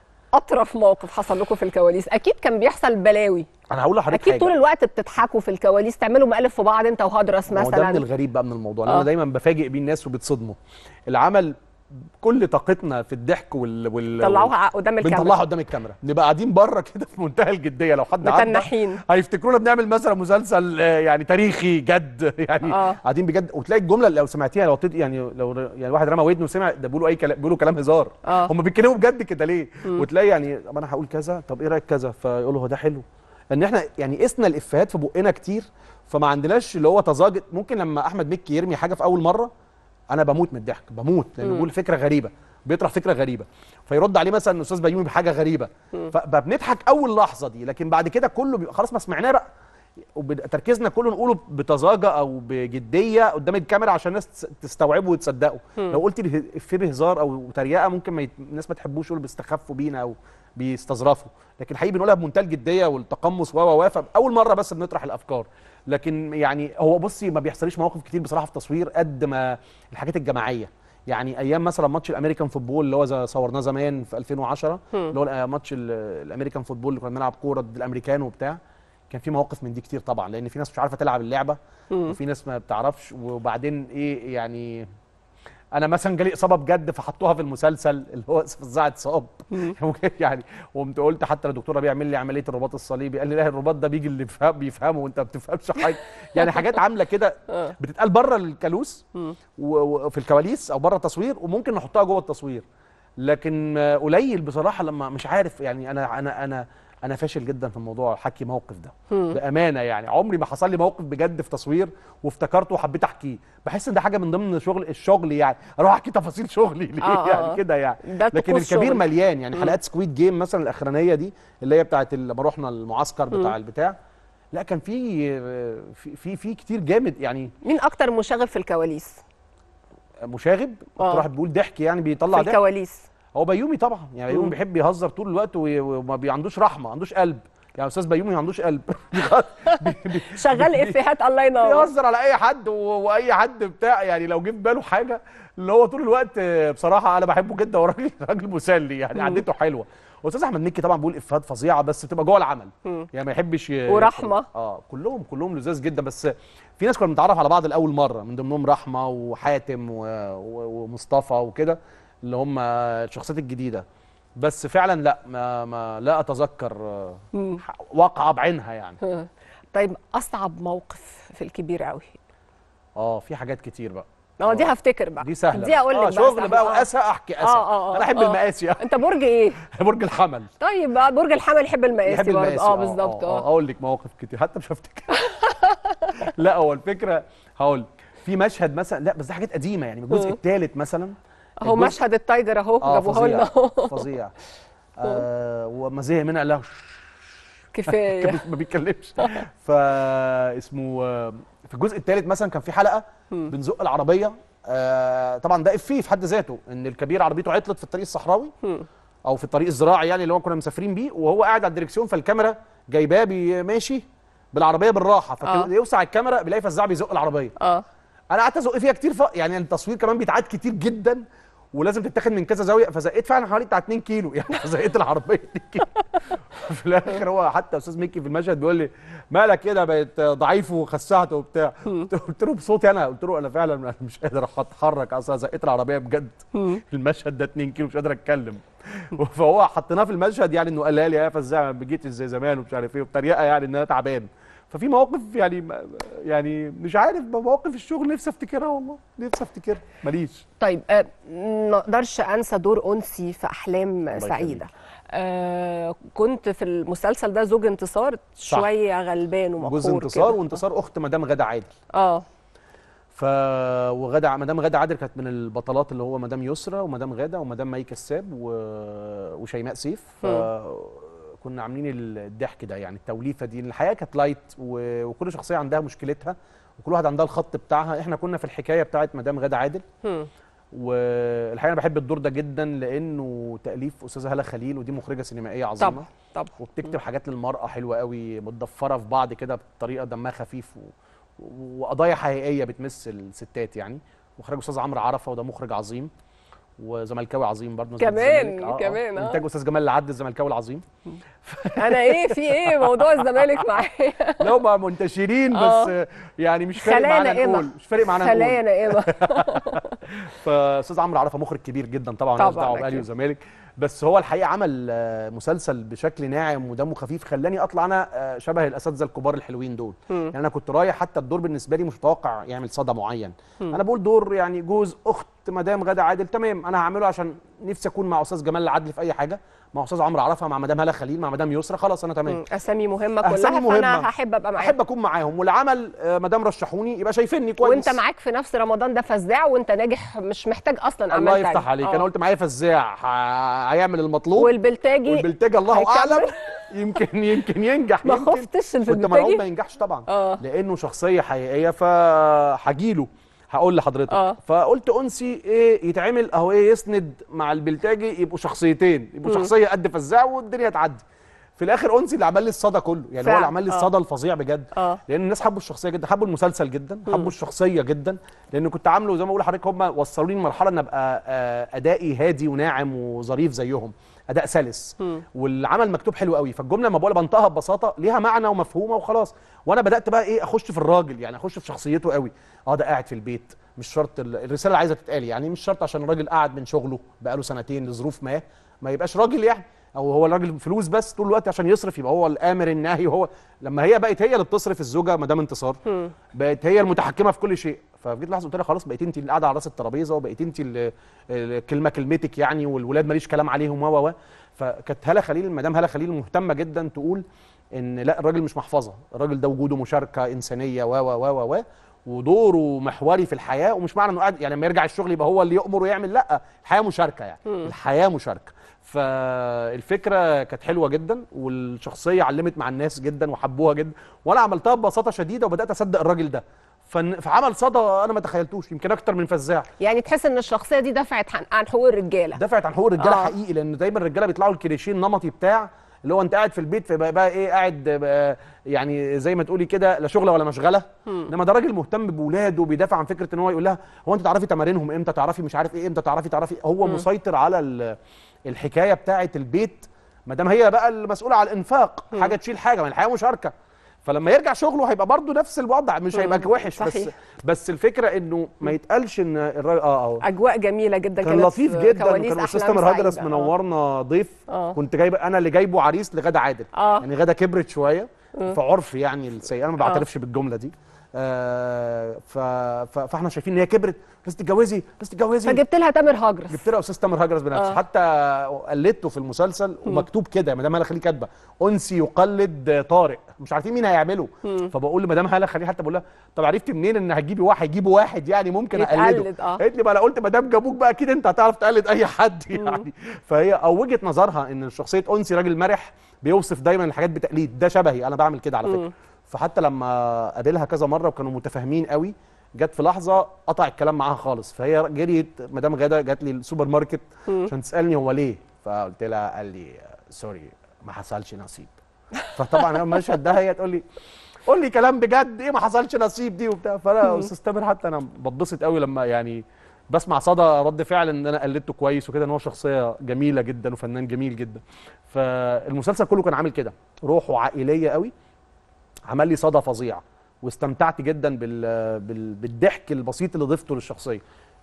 اطرف موقف حصل لكم في الكواليس اكيد كان بيحصل بلاوي انا هقول لحضرتك اكيد حاجه طول الوقت بتضحكوا في الكواليس تعملوا مقالب في بعض انت وهدرس ما هو ده من مثلا الغريب بقى من الموضوع آه. آه. انا دايما بفاجئ بيه الناس وبتصدموا العمل كل طاقتنا في الضحك وال, وال... طلعوها قدام الكاميرا بنطلعها قدام الكاميرا نبقى قاعدين بره كده في منتهى الجديه لو حد عدى متنحين هيفتكرونا بنعمل مثلا مسلسل آه، يعني تاريخي جد يعني آه. قاعدين بجد وتلاقي الجمله اللي لو سمعتيها لو تد... يعني لو يعني واحد رمى ودنه وسمع ده بيقولوا اي كلام بيقولوا كلام هزار آه. هم بيتكلموا بجد كده ليه مم. وتلاقي يعني طب انا هقول كذا طب ايه رايك كذا فيقولوا هو ده حلو ان احنا يعني قسنا الافيهات في بقنا كتير فما عندناش اللي هو تزاجد ممكن لما احمد مكي يرمي حاجه في اول مره انا بموت من الضحك بموت لانه مم. بيقول فكره غريبه بيطرح فكره غريبه فيرد عليه مثلا الاستاذ بيومي بحاجه غريبه مم. فبنضحك اول لحظه دي لكن بعد كده كله بيبقى خلاص ما سمعناه بقى وتركيزنا كله نقوله بتزاجه او بجديه قدام الكاميرا عشان الناس تس- تستوعبه وتصدقه مم. لو قلت اله- افيه بهزار او تريقه ممكن ما يت... الناس ما تحبوش يقولوا بيستخفوا بينا او بيستظرفوا لكن حقيقي بنقولها بمنتهى الجديه والتقمص و و و اول مره بس بنطرح الافكار لكن يعني هو بصي ما بيحصليش مواقف كتير بصراحه في التصوير قد ما الحاجات الجماعيه يعني ايام مثلا ماتش الامريكان فوتبول اللي هو زي صورناه زمان في 2010 مم. اللي هو الأ- ماتش ال- الامريكان فوتبول اللي كنا بنلعب كوره ضد الامريكان وبتاع كان في مواقف من دي كتير طبعا لان في ناس مش عارفه تلعب اللعبه مم. وفي ناس ما بتعرفش وبعدين ايه يعني انا مثلا جالي اصابه بجد فحطوها في المسلسل اللي هو فظاعه اتصاب مم. يعني وقمت قلت حتى للدكتور ربيع يعمل لي عمليه الرباط الصليبي قال لي لا الرباط ده بيجي اللي بيفهم بيفهمه وانت ما بتفهمش حاجه يعني حاجات عامله كده آه. بتتقال بره الكالوس مم. و- وفي الكواليس او بره التصوير وممكن نحطها جوه التصوير لكن آه، قليل بصراحه لما مش عارف يعني انا انا انا انا فاشل جدا في موضوع حكي موقف ده مم. بامانه يعني عمري ما حصل لي موقف بجد في تصوير وافتكرته وحبيت احكيه بحس ان ده حاجه من ضمن شغل الشغل يعني اروح احكي تفاصيل شغلي ليه آه، آه. يعني كده يعني ده لكن طقوس الكبير شغل. مليان يعني مم. حلقات سكويد جيم مثلا الاخرانيه دي اللي هي بتاعت ال- لما رحنا المعسكر بتاع مم. البتاع لا كان في آه، في في, في كتير جامد يعني مين اكتر مشاغب في الكواليس مشاغب آه. اكتر واحد بيقول ضحك يعني بيطلع في ضحك الكواليس هو بيومي طبعا يعني بيومي مم. بيحب يهزر طول الوقت وي- وما بي عندوش رحمه ما عندوش قلب يعني استاذ بيومي ما عندوش قلب بي- بي- شغال بي- افيهات الله ينور بيهزر على اي حد و- واي حد بتاع يعني لو جه في باله حاجه اللي هو طول الوقت آه، بصراحه انا بحبه جدا وراجل راجل مسلي يعني مم. عدته حلوه واستاذ احمد مكي طبعا بيقول افيهات فظيعه بس بتبقى جوه العمل مم. يعني ما يحبش ي- ورحمة. اه كلهم كلهم لذاذ جدا بس في ناس كنا بنتعرف على بعض لاول مره من ضمنهم رحمه وحاتم و... و... ومصطفى وكده اللي هم الشخصيات الجديده بس فعلا لا ما, ما لا اتذكر آه، مم. واقعه بعينها يعني طيب اصعب موقف في الكبير قوي اه في حاجات كتير بقى اه دي هفتكر بقى دي سهله دي اقول لك آه بقى شغل سهلة. بقى آه. واسى احكي اسى اه اه انا احب آه. المقاسي آه. انت برج ايه برج الحمل طيب بقى برج الحمل يحب المقاسي يحب برضه المقاسي اه بالظبط اه اقول لك مواقف كتير حتى مش هفتكر لا هو الفكره هقول في مشهد مثلا لا بس دي حاجات قديمه يعني من الجزء مم. الثالث مثلا اهو الجزء- مشهد التايجر اهو اه جابوه فظيع لنا اهو فظيع آه وما زهق منها لا كفايه ما بيتكلمش فاسمه آه، في الجزء الثالث مثلا كان في حلقه مم. بنزق العربيه آه طبعا ده افيه في حد ذاته ان الكبير عربيته عطلت في الطريق الصحراوي مم. او في الطريق الزراعي يعني اللي هو كنا مسافرين بيه وهو قاعد على الدركسيون فالكاميرا جايباه بي- ماشي بالعربيه بالراحه آه. فيوسع الكاميرا بيلاقي فزاع بيزق العربيه اه انا قعدت ازق فيها كتير ف... يعني التصوير كمان بيتعاد كتير جدا ولازم تتاخد من كذا زاويه فزقيت فعلا حوالي بتاع 2 كيلو يعني زقيت العربيه 2 كيلو في الاخر هو حتى استاذ مكي في المشهد بيقول لي مالك كده بقيت ضعيف وخسعت وبتاع قلت له بصوتي انا قلت له انا فعلا أنا مش قادر اتحرك اصلا زقيت العربيه بجد المشهد ده 2 كيلو مش قادر اتكلم فهو حطيناه في المشهد يعني انه قال لي يا فزاع ما جيتش زي زمان ومش عارف ايه وبطريقه يعني ان انا تعبان ففي مواقف يعني ما- يعني مش عارف مواقف الشغل نفسي افتكرها والله نفسي افتكرها ماليش طيب آه، ما اقدرش انسى دور انسي في احلام سعيده آه كنت في المسلسل ده زوج انتصار صح. شويه غلبان ومقهور جوز انتصار كده. وانتصار اخت مدام غاده عادل اه ف وغاده مدام غاده عادل كانت من البطلات اللي هو مدام يسرى ومدام غاده ومدام مي كساب و... وشيماء سيف ف... كنا عاملين الضحك ده يعني التوليفه دي الحياه كانت لايت و... وكل شخصيه عندها مشكلتها وكل واحد عندها الخط بتاعها احنا كنا في الحكايه بتاعت مدام غاده عادل هم. والحقيقه انا بحب الدور ده جدا لانه تاليف استاذه هاله خليل ودي مخرجه سينمائيه عظيمه طبعا طبعا وبتكتب حاجات للمرأة حلوة قوي متضفرة في بعض كده بطريقة دمها خفيف و... وقضايا حقيقية بتمس الستات يعني مخرج أستاذ عمرو عرفة وده مخرج عظيم وزملكاوي عظيم برضه نادي كمان- الزمالك. كمان، آه. انتاج استاذ جمال العد الزملكاوي العظيم انا ايه في ايه موضوع الزمالك معايا لو ما منتشرين بس آه. يعني مش فارق خلايا معانا نائمة. نقول مش فارق معانا خلايا نقول نائمه فاستاذ عمرو عرفه مخرج كبير جدا طبعا طبعاً مالناش دعوه باهلي أكيد. وزمالك بس هو الحقيقه عمل آه، مسلسل بشكل ناعم ودمه خفيف خلاني اطلع انا آه، شبه الاساتذه الكبار الحلوين دول يعني انا كنت رايح حتى الدور بالنسبه لي مش متوقع يعمل صدى معين انا بقول دور يعني جوز اخت مدام غاده عادل تمام انا هعمله عشان نفسي اكون مع استاذ جمال العدل في اي حاجه مع استاذ عمرو عرفه مع مدام هاله خليل مع مدام يسرى خلاص انا تمام مم. اسامي مهمه أسامي كلها فانا مهمة. هحب ابقى معاك احب اكون معاهم والعمل آه، مدام رشحوني يبقى شايفيني كويس وانت معاك في نفس رمضان ده فزاع وانت ناجح مش محتاج اصلا اعمال الله يفتح تانية. عليك آه. انا قلت معايا فزاع ه- هيعمل المطلوب والبلتاجي والبلتاجي الله هيكمل. اعلم يمكن يمكن ينجح ما يمكن خفتش في كنت مرعوب ما البلتاجي ينجحش طبعا آه. لانه شخصيه حقيقيه فهجيله هقول لحضرتك آه. فقلت انسي ايه يتعمل اهو ايه يسند مع البلتاجي يبقوا شخصيتين يبقوا شخصيه قد فزاع والدنيا تعدي في الاخر انسي اللي عمل لي الصدى كله يعني هو فعلا. اللي عمل لي آه. الصدى الفظيع بجد اه لان الناس حبوا الشخصيه جدا حبوا المسلسل جدا حبوا الشخصيه جدا لان كنت عامله زي ما بقول لحضرتك هم وصلوني لمرحله ان ابقى آه، ادائي هادي وناعم وظريف زيهم اداء سلس والعمل مكتوب حلو قوي فالجمله لما بقولها بنطقها ببساطه ليها معنى ومفهومه وخلاص وانا بدات بقى ايه اخش في الراجل يعني اخش في شخصيته قوي اه ده قاعد في البيت مش شرط ال- الرساله اللي عايزه تتقال يعني مش شرط عشان الراجل قاعد من شغله بقاله سنتين لظروف ما ما يبقاش راجل يعني او هو الراجل فلوس بس طول الوقت عشان يصرف يبقى هو الامر الناهي وهو لما هي بقت هي اللي بتصرف الزوجه مدام انتصار بقت هي المتحكمه في كل شيء فجيت لحظه قلت لها خلاص بقيت انت اللي قاعده على راس الترابيزه وبقيت انت اللي الكلمه كلمتك يعني والولاد ماليش كلام عليهم و و فكانت هاله خليل مدام هاله خليل مهتمه جدا تقول ان لا الراجل مش محفظه الراجل ده وجوده مشاركه انسانيه و و و و ودوره محوري في الحياه ومش معنى انه قاعد يعني لما يرجع الشغل يبقى هو اللي يامر ويعمل لا الحياه مشاركه يعني الحياه مشاركه فالفكره كانت حلوه جدا والشخصيه علمت مع الناس جدا وحبوها جدا وانا عملتها ببساطه شديده وبدات اصدق الراجل ده فن- فعمل صدى انا ما تخيلتوش يمكن اكتر من فزاع يعني تحس ان الشخصيه دي دفعت عن, عن حقوق الرجاله دفعت عن حقوق الرجاله آه. آه. حقيقي لان دايما الرجاله بيطلعوا الكليشيه النمطي بتاع اللي هو انت قاعد في البيت فبقى بقى ايه قاعد بقى يعني زي ما تقولي كده لا شغله ولا مشغله انما ده راجل مهتم بولاده وبيدافع عن فكره ان هو يقول لها هو انت تعرفي تمارينهم امتى تعرفي مش عارف ايه امتى تعرفي تعرفي هو مسيطر على ال- الحكايه بتاعه البيت ما دام هي بقى المسؤوله على الانفاق حاجه تشيل حاجه ما الحياه مشاركه فلما يرجع شغله هيبقى برضه نفس الوضع مش هيبقى وحش بس صحيح. بس الفكره انه ما يتقالش ان الراجل اه اه اجواء جميله جدا كان كانت لطيف في جدا كواليس وكان الاستاذ أحلام تامر هجرس سعيدة. آه. منورنا ضيف آه. كنت جايب انا اللي جايبه عريس لغاده عادل آه. يعني غاده كبرت شويه في عرف يعني السيء انا ما بعترفش بالجمله دي آه ف... ف... فاحنا شايفين ان هي كبرت لازم تتجوزي لازم تتجوزي فجبت لها تامر هجرس جبت لها استاذ تامر هجرس بنفسه آه. حتى قلدته في المسلسل ومكتوب كده مدام هاله خليل كاتبه انسي يقلد طارق مش عارفين مين هيعمله فبقول لمدام هاله خليل حتى بقول لها طب عرفتي منين ان هتجيبي واحد هيجيبوا واحد يعني ممكن اقلده يتقلد، آه. قالت لي بقى انا قلت ما دام جابوك بقى اكيد انت هتعرف تقلد اي حد يعني فهي او وجهه نظرها ان شخصيه انسي راجل مرح بيوصف دايما الحاجات بتقليد ده شبهي انا بعمل كده على فكره فحتى لما قابلها كذا مره وكانوا متفاهمين قوي جت في لحظه قطع الكلام معاها خالص فهي جريت مدام غاده جات لي السوبر ماركت عشان تسالني هو ليه فقلت لها قال لي سوري ما حصلش نصيب فطبعا المشهد ده هي تقول لي قول لي كلام بجد ايه ما حصلش نصيب دي وبتاع فانا استاذ تامر حتى انا بتبسط قوي لما يعني بسمع صدى رد فعل ان انا قلدته كويس وكده ان هو شخصيه جميله جدا وفنان جميل جدا فالمسلسل كله كان عامل كده روحه عائليه قوي عمل لي صدى فظيع واستمتعت جدا بال... بال... بالضحك البسيط اللي ضفته للشخصيه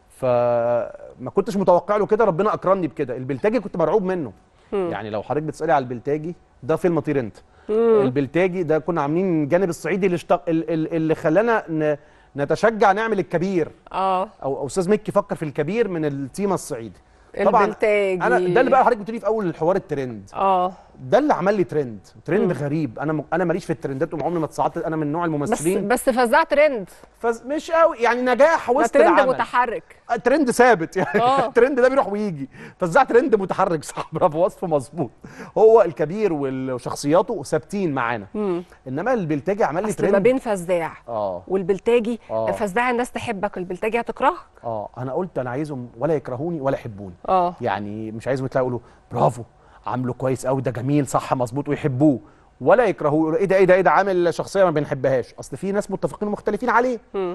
فما كنتش متوقع له كده ربنا اكرمني بكده البلتاجي كنت مرعوب منه يعني لو حضرتك بتسالي على البلتاجي ده فيلم طير انت البلتاجي ده كنا عاملين الجانب الصعيدي اللي, اشتق... ال- ال- اللي خلانا ن... نتشجع نعمل الكبير اه او أو استاذ مكي فكر في الكبير من التيمه الصعيدي البلتاجي انا ده اللي بقى حضرتك بتقولي في اول الحوار الترند اه ده اللي عمل لي ترند ترند غريب انا م... انا ماليش في الترندات وعمري ما اتصعدت انا من نوع بس الممثلين بس فزع ترند فز... مش قوي يعني نجاح ده وسط ترند العمل متحرك ترند ثابت يعني آه. الترند ده بيروح ويجي فزع ترند متحرك صح برافو وصف مظبوط هو الكبير وال- وشخصياته ثابتين معانا انما البلتاجي عمل لي اصل ما ترند بين فزاع اه والبلتاجي آه. فزاع الناس تحبك البلتاجي هتكرهك اه انا قلت انا عايزهم ولا يكرهوني ولا يحبوني اه يعني مش عايزهم يطلعوا يقولوا برافو عامله كويس قوي ده جميل صح مظبوط ويحبوه ولا يكرهوه يقولوا ايه ده ايه ده ايه ده عامل شخصيه ما بنحبهاش اصل في ناس متفقين ومختلفين عليه مم.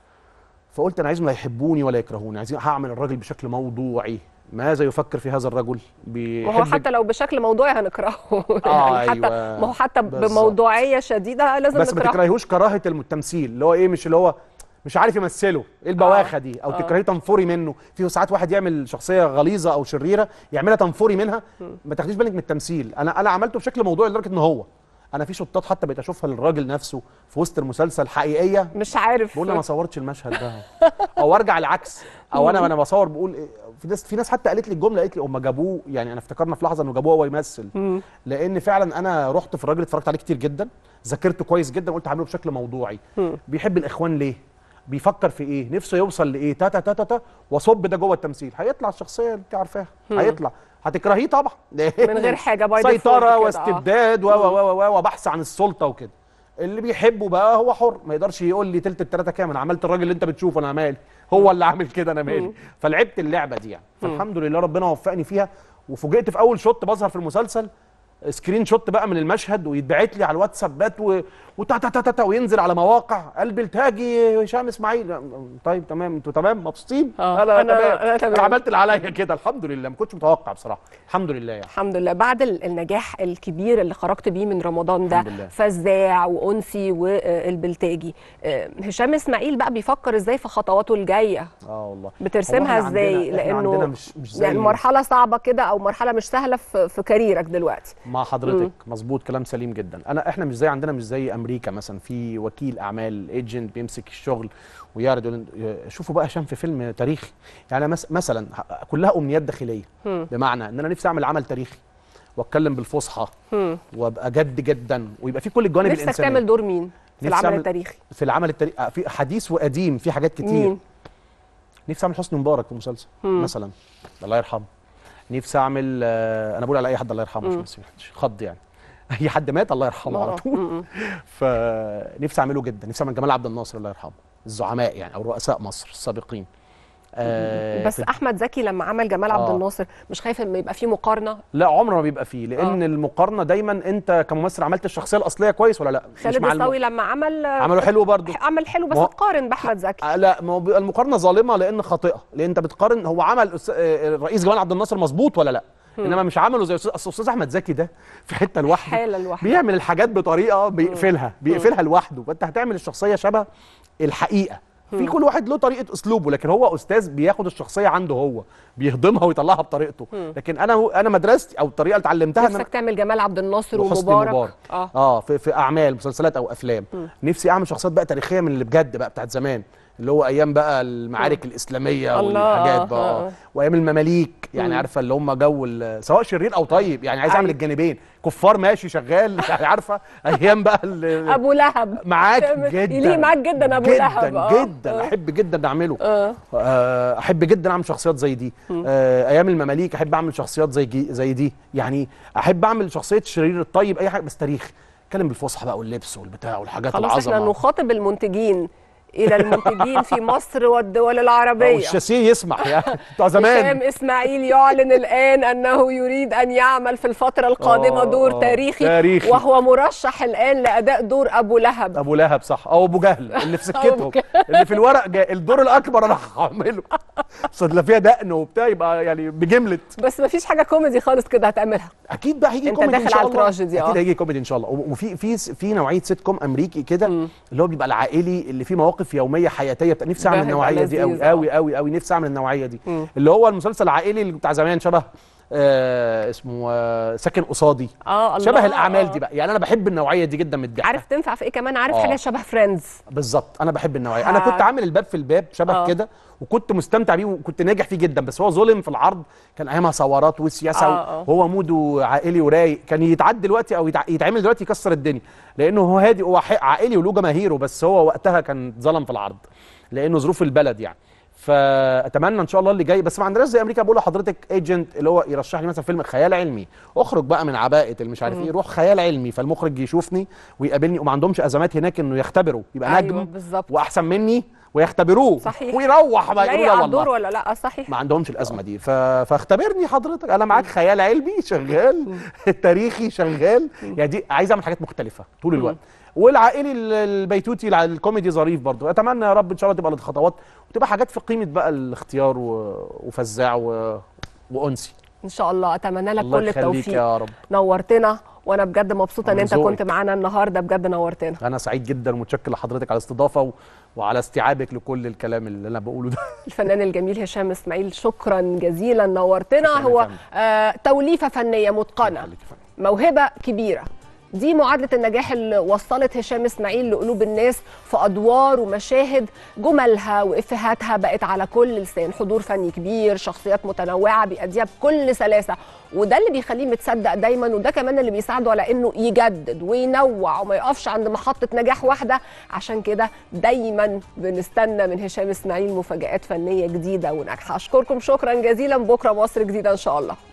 فقلت انا عايزهم لا يحبوني ولا يكرهوني عايزين هعمل الراجل بشكل موضوعي ماذا يفكر في هذا الرجل بيحب وهو حتى لو بشكل موضوعي هنكرهه آه، يعني حتى أيوة. ما هو حتى بالظبط. بموضوعيه شديده لازم بس ما نكرهه تكرهيهوش كراهه الم- التمثيل اللي هو ايه مش اللي هو مش عارف يمثله ايه البواخه دي او آه. تكرهيه تنفري منه في ساعات واحد يعمل شخصيه غليظه او شريره يعملها تنفري منها ما تاخديش بالك من التمثيل انا انا عملته بشكل موضوعي لدرجه ان هو انا في شطات حتى بقيت اشوفها للراجل نفسه في وسط المسلسل حقيقيه مش عارف بقول انا ما صورتش المشهد ده او ارجع العكس او انا وانا بصور بقول إيه في ناس في ناس حتى قالت لي الجمله قالت لي هم جابوه يعني انا افتكرنا في لحظه انه جابوه وهو يمثل لان فعلا انا رحت في الراجل اتفرجت عليه كتير جدا ذاكرته كويس جدا قلت هعمله بشكل موضوعي بيحب الاخوان ليه بيفكر في ايه نفسه يوصل لايه تا تا تا تا, تا واصب ده جوه التمثيل هيطلع الشخصيه اللي انت عارفاها هيطلع هتكرهيه طبعا من غير حاجه باي default سيطره كده، آه. واستبداد و و و و وبحث عن السلطه وكده اللي بيحبه بقى هو حر ما يقدرش يقول لي تلت التلاته كام انا عملت الراجل اللي انت بتشوفه انا مالي هو اللي عامل كده انا مالي فلعبت اللعبه دي يعني فالحمد لله ربنا وفقني فيها وفوجئت في اول شوت بظهر في المسلسل سكرين شوت بقى من المشهد ويتبعت لي على الواتسابات و... وتا تا تا تا تا وينزل على مواقع قلب التاجي هشام اسماعيل طيب تمام انتوا تمام مبسوطين آه، انا أنا- تمام أنا تمام. انا عملت اللي عليا كده الحمد لله ما كنتش متوقع بصراحه الحمد لله يعني الحمد لله بعد ال- النجاح الكبير اللي خرجت بيه من رمضان ده الحمد لله. فزاع وانسي والبلتاجي آه، هشام اسماعيل بقى بيفكر ازاي في خطواته الجايه اه والله بترسمها هو إحنا ازاي عندنا- إحنا لانه عندنا مش مش زي يعني مرحله صعبه كده او مرحله مش سهله في, في كاريرك دلوقتي مع حضرتك مظبوط كلام سليم جدا انا احنا مش زي عندنا مش زي امريكا مثلا في وكيل اعمال ايجنت بيمسك الشغل ويعرض يقول شوفوا بقى هشام في فيلم تاريخي يعني مس مثلا ه- كلها امنيات داخليه بمعنى ان انا نفسي اعمل عمل تاريخي واتكلم بالفصحى وابقى جد جدا ويبقى في كل الجوانب نفسك الانسانيه تعمل دور مين في نفسي العمل أعمل- التاريخي في العمل التاريخي في حديث وقديم في حاجات كتير مين نفسي اعمل حسني مبارك في مسلسل مثلا الله يرحمه نفسي اعمل آه، انا بقول على اي حد الله يرحمه عشان بس مش خض يعني اي حد مات الله يرحمه على آه. طول فنفسي اعمله جدا نفسي اعمل جمال عبد الناصر الله يرحمه الزعماء يعني او رؤساء مصر السابقين آه بس في- احمد زكي لما عمل جمال عبد آه. الناصر مش خايف ان يبقى في مقارنه لا عمره ما بيبقى فيه لان آه. المقارنه دايما انت كممثل عملت الشخصيه الاصليه كويس ولا لا مش خالد مع الم- الصاوي لما عمل عمله حلو برضه عمل حلو بس ما هو- تقارن باحمد زكي آه، لا ما هو بيبقى المقارنه ظالمه لان خاطئه لان انت بتقارن هو عمل أس- آه، الرئيس جمال عبد الناصر مظبوط ولا لا انما مش عمله زي استاذ اصل استاذ احمد زكي ده في حته لوحده حاله لوحده بيعمل الحاجات بطريقه بيقفلها بيقفلها لوحده فانت هتعمل الشخصيه شبه الحقيقه في كل واحد له طريقه اسلوبه لكن هو استاذ بياخد الشخصيه عنده هو بيهضمها ويطلعها بطريقته لكن انا انا مدرستي او الطريقه اللي اتعلمتها ان انا نفسك تعمل جمال عبد الناصر وحسني ومبارك مبارك اه اه في, في اعمال مسلسلات او افلام نفسي اعمل شخصيات بقى تاريخيه من اللي بجد بقى بتاعت زمان اللي هو ايام بقى المعارك الاسلاميه الله، والحاجات آه، بقى آه. آه. وايام المماليك يعني عارفه اللي هم جو ال- سواء شرير او طيب يعني عايز اعمل أيوة. الجانبين كفار ماشي شغال يعني عارفه ايام بقى ال- ابو لهب معاك تعمل- جدا يليق معاك جدا ابو جدا لهب آه. جدا آه. احب جدا اعمله اه آه، احب جدا اعمل شخصيات زي دي آه، ايام المماليك احب اعمل شخصيات زي جي زي دي يعني احب اعمل شخصيه الشرير الطيب اي حاجه بس تاريخ اتكلم بالفصحى بقى واللبس والبتاع والحاجات خلاص احنا العظمه نخاطب المنتجين الى المنتجين في مصر والدول العربيه والشاسيه يسمح يعني بتوع زمان هشام اسماعيل يعلن الان انه يريد ان يعمل في الفتره القادمه آه، دور آه، تاريخي, تاريخي. وهو مرشح الان لاداء دور ابو لهب ابو لهب صح او ابو جهل اللي في أبو سكتهم جهل. اللي في الورق جاي الدور الاكبر انا هعمله اصل لا فيها دقن وبتاع يبقى يعني بجمله بس مفيش حاجه كوميدي خالص كده هتعملها اكيد بقى هيجي أنت كوميدي ان داخل شاء على الله التراجيدي، اكيد آه. هيجي كوميدي ان شاء الله وفي في في نوعيه سيت كوم امريكي كده اللي هو بيبقى العائلي اللي فيه مواقف يوميه حياتيه بتاع نفسي اعمل ده هيبقى النوعيه دي قوي لذيذ، آه. قوي قوي قوي نفسي اعمل النوعيه دي اللي هو المسلسل العائلي اللي بتاع زمان شبه آه اسمه آه ساكن قصادي اه الله شبه الاعمال آه. دي بقى يعني انا بحب النوعيه دي جدا من الضحك عارف تنفع في ايه كمان عارف آه. حاجه شبه فريندز بالظبط انا بحب النوعيه انا ها. كنت عامل الباب في الباب شبه آه. كده وكنت مستمتع بيه وكنت ناجح فيه جدا بس هو ظلم في العرض كان ايامها ثورات وسياسه آه، آه. وهو موده عائلي ورايق كان يتعد دلوقتي او يتع- يتعمل دلوقتي يكسر الدنيا لانه هو هادي هو ح- عائلي وله جماهيره بس هو وقتها كان ظلم في العرض لانه ظروف البلد يعني فاتمنى ان شاء الله اللي جاي بس ما عندناش زي امريكا بقول لحضرتك ايجنت اللي هو يرشح لي مثلا فيلم خيال علمي اخرج بقى من عباءه اللي مش عارف ايه روح خيال علمي فالمخرج يشوفني ويقابلني وما عندهمش ازمات هناك انه يختبروا يبقى أيوة، نجم بالظبط. واحسن مني ويختبروه صحيح. ويروح بقى يقولوا لايق لا على الدور والله ولا لا صحيح ما عندهمش الازمه دي ف... فاختبرني حضرتك انا معاك خيال علمي شغال تاريخي شغال يعني دي عايز اعمل حاجات مختلفه طول الوقت والعائلي ال- البيتوتي الع- الكوميدي ظريف برضو اتمنى يا رب ان شاء الله تبقى الخطوات وتبقى حاجات في قيمه بقى الاختيار و... وفزاع و... وانسي ان شاء الله اتمنى لك الله كل يخليك التوفيق يا رب نورتنا وانا بجد مبسوطه ان من انت كنت ذوقك. معانا النهارده بجد نورتنا انا سعيد جدا ومتشكر لحضرتك على الاستضافه و... وعلى استيعابك لكل الكلام اللي انا بقوله ده الفنان الجميل هشام اسماعيل شكرا جزيلا نورتنا شكراً يا هو فندم. آه توليفه فنيه متقنه يخليك يا فندم. موهبه كبيره دي معادله النجاح اللي وصلت هشام اسماعيل لقلوب الناس في ادوار ومشاهد جملها وافهاتها بقت على كل لسان حضور فني كبير شخصيات متنوعه بيأديها بكل سلاسه وده اللي بيخليه متصدق دايما وده كمان اللي بيساعده على انه يجدد وينوع وما يقفش عند محطه نجاح واحده عشان كده دايما بنستنى من هشام اسماعيل مفاجآت فنيه جديده وناجحه اشكركم شكرا جزيلا بكره مصر جديده ان شاء الله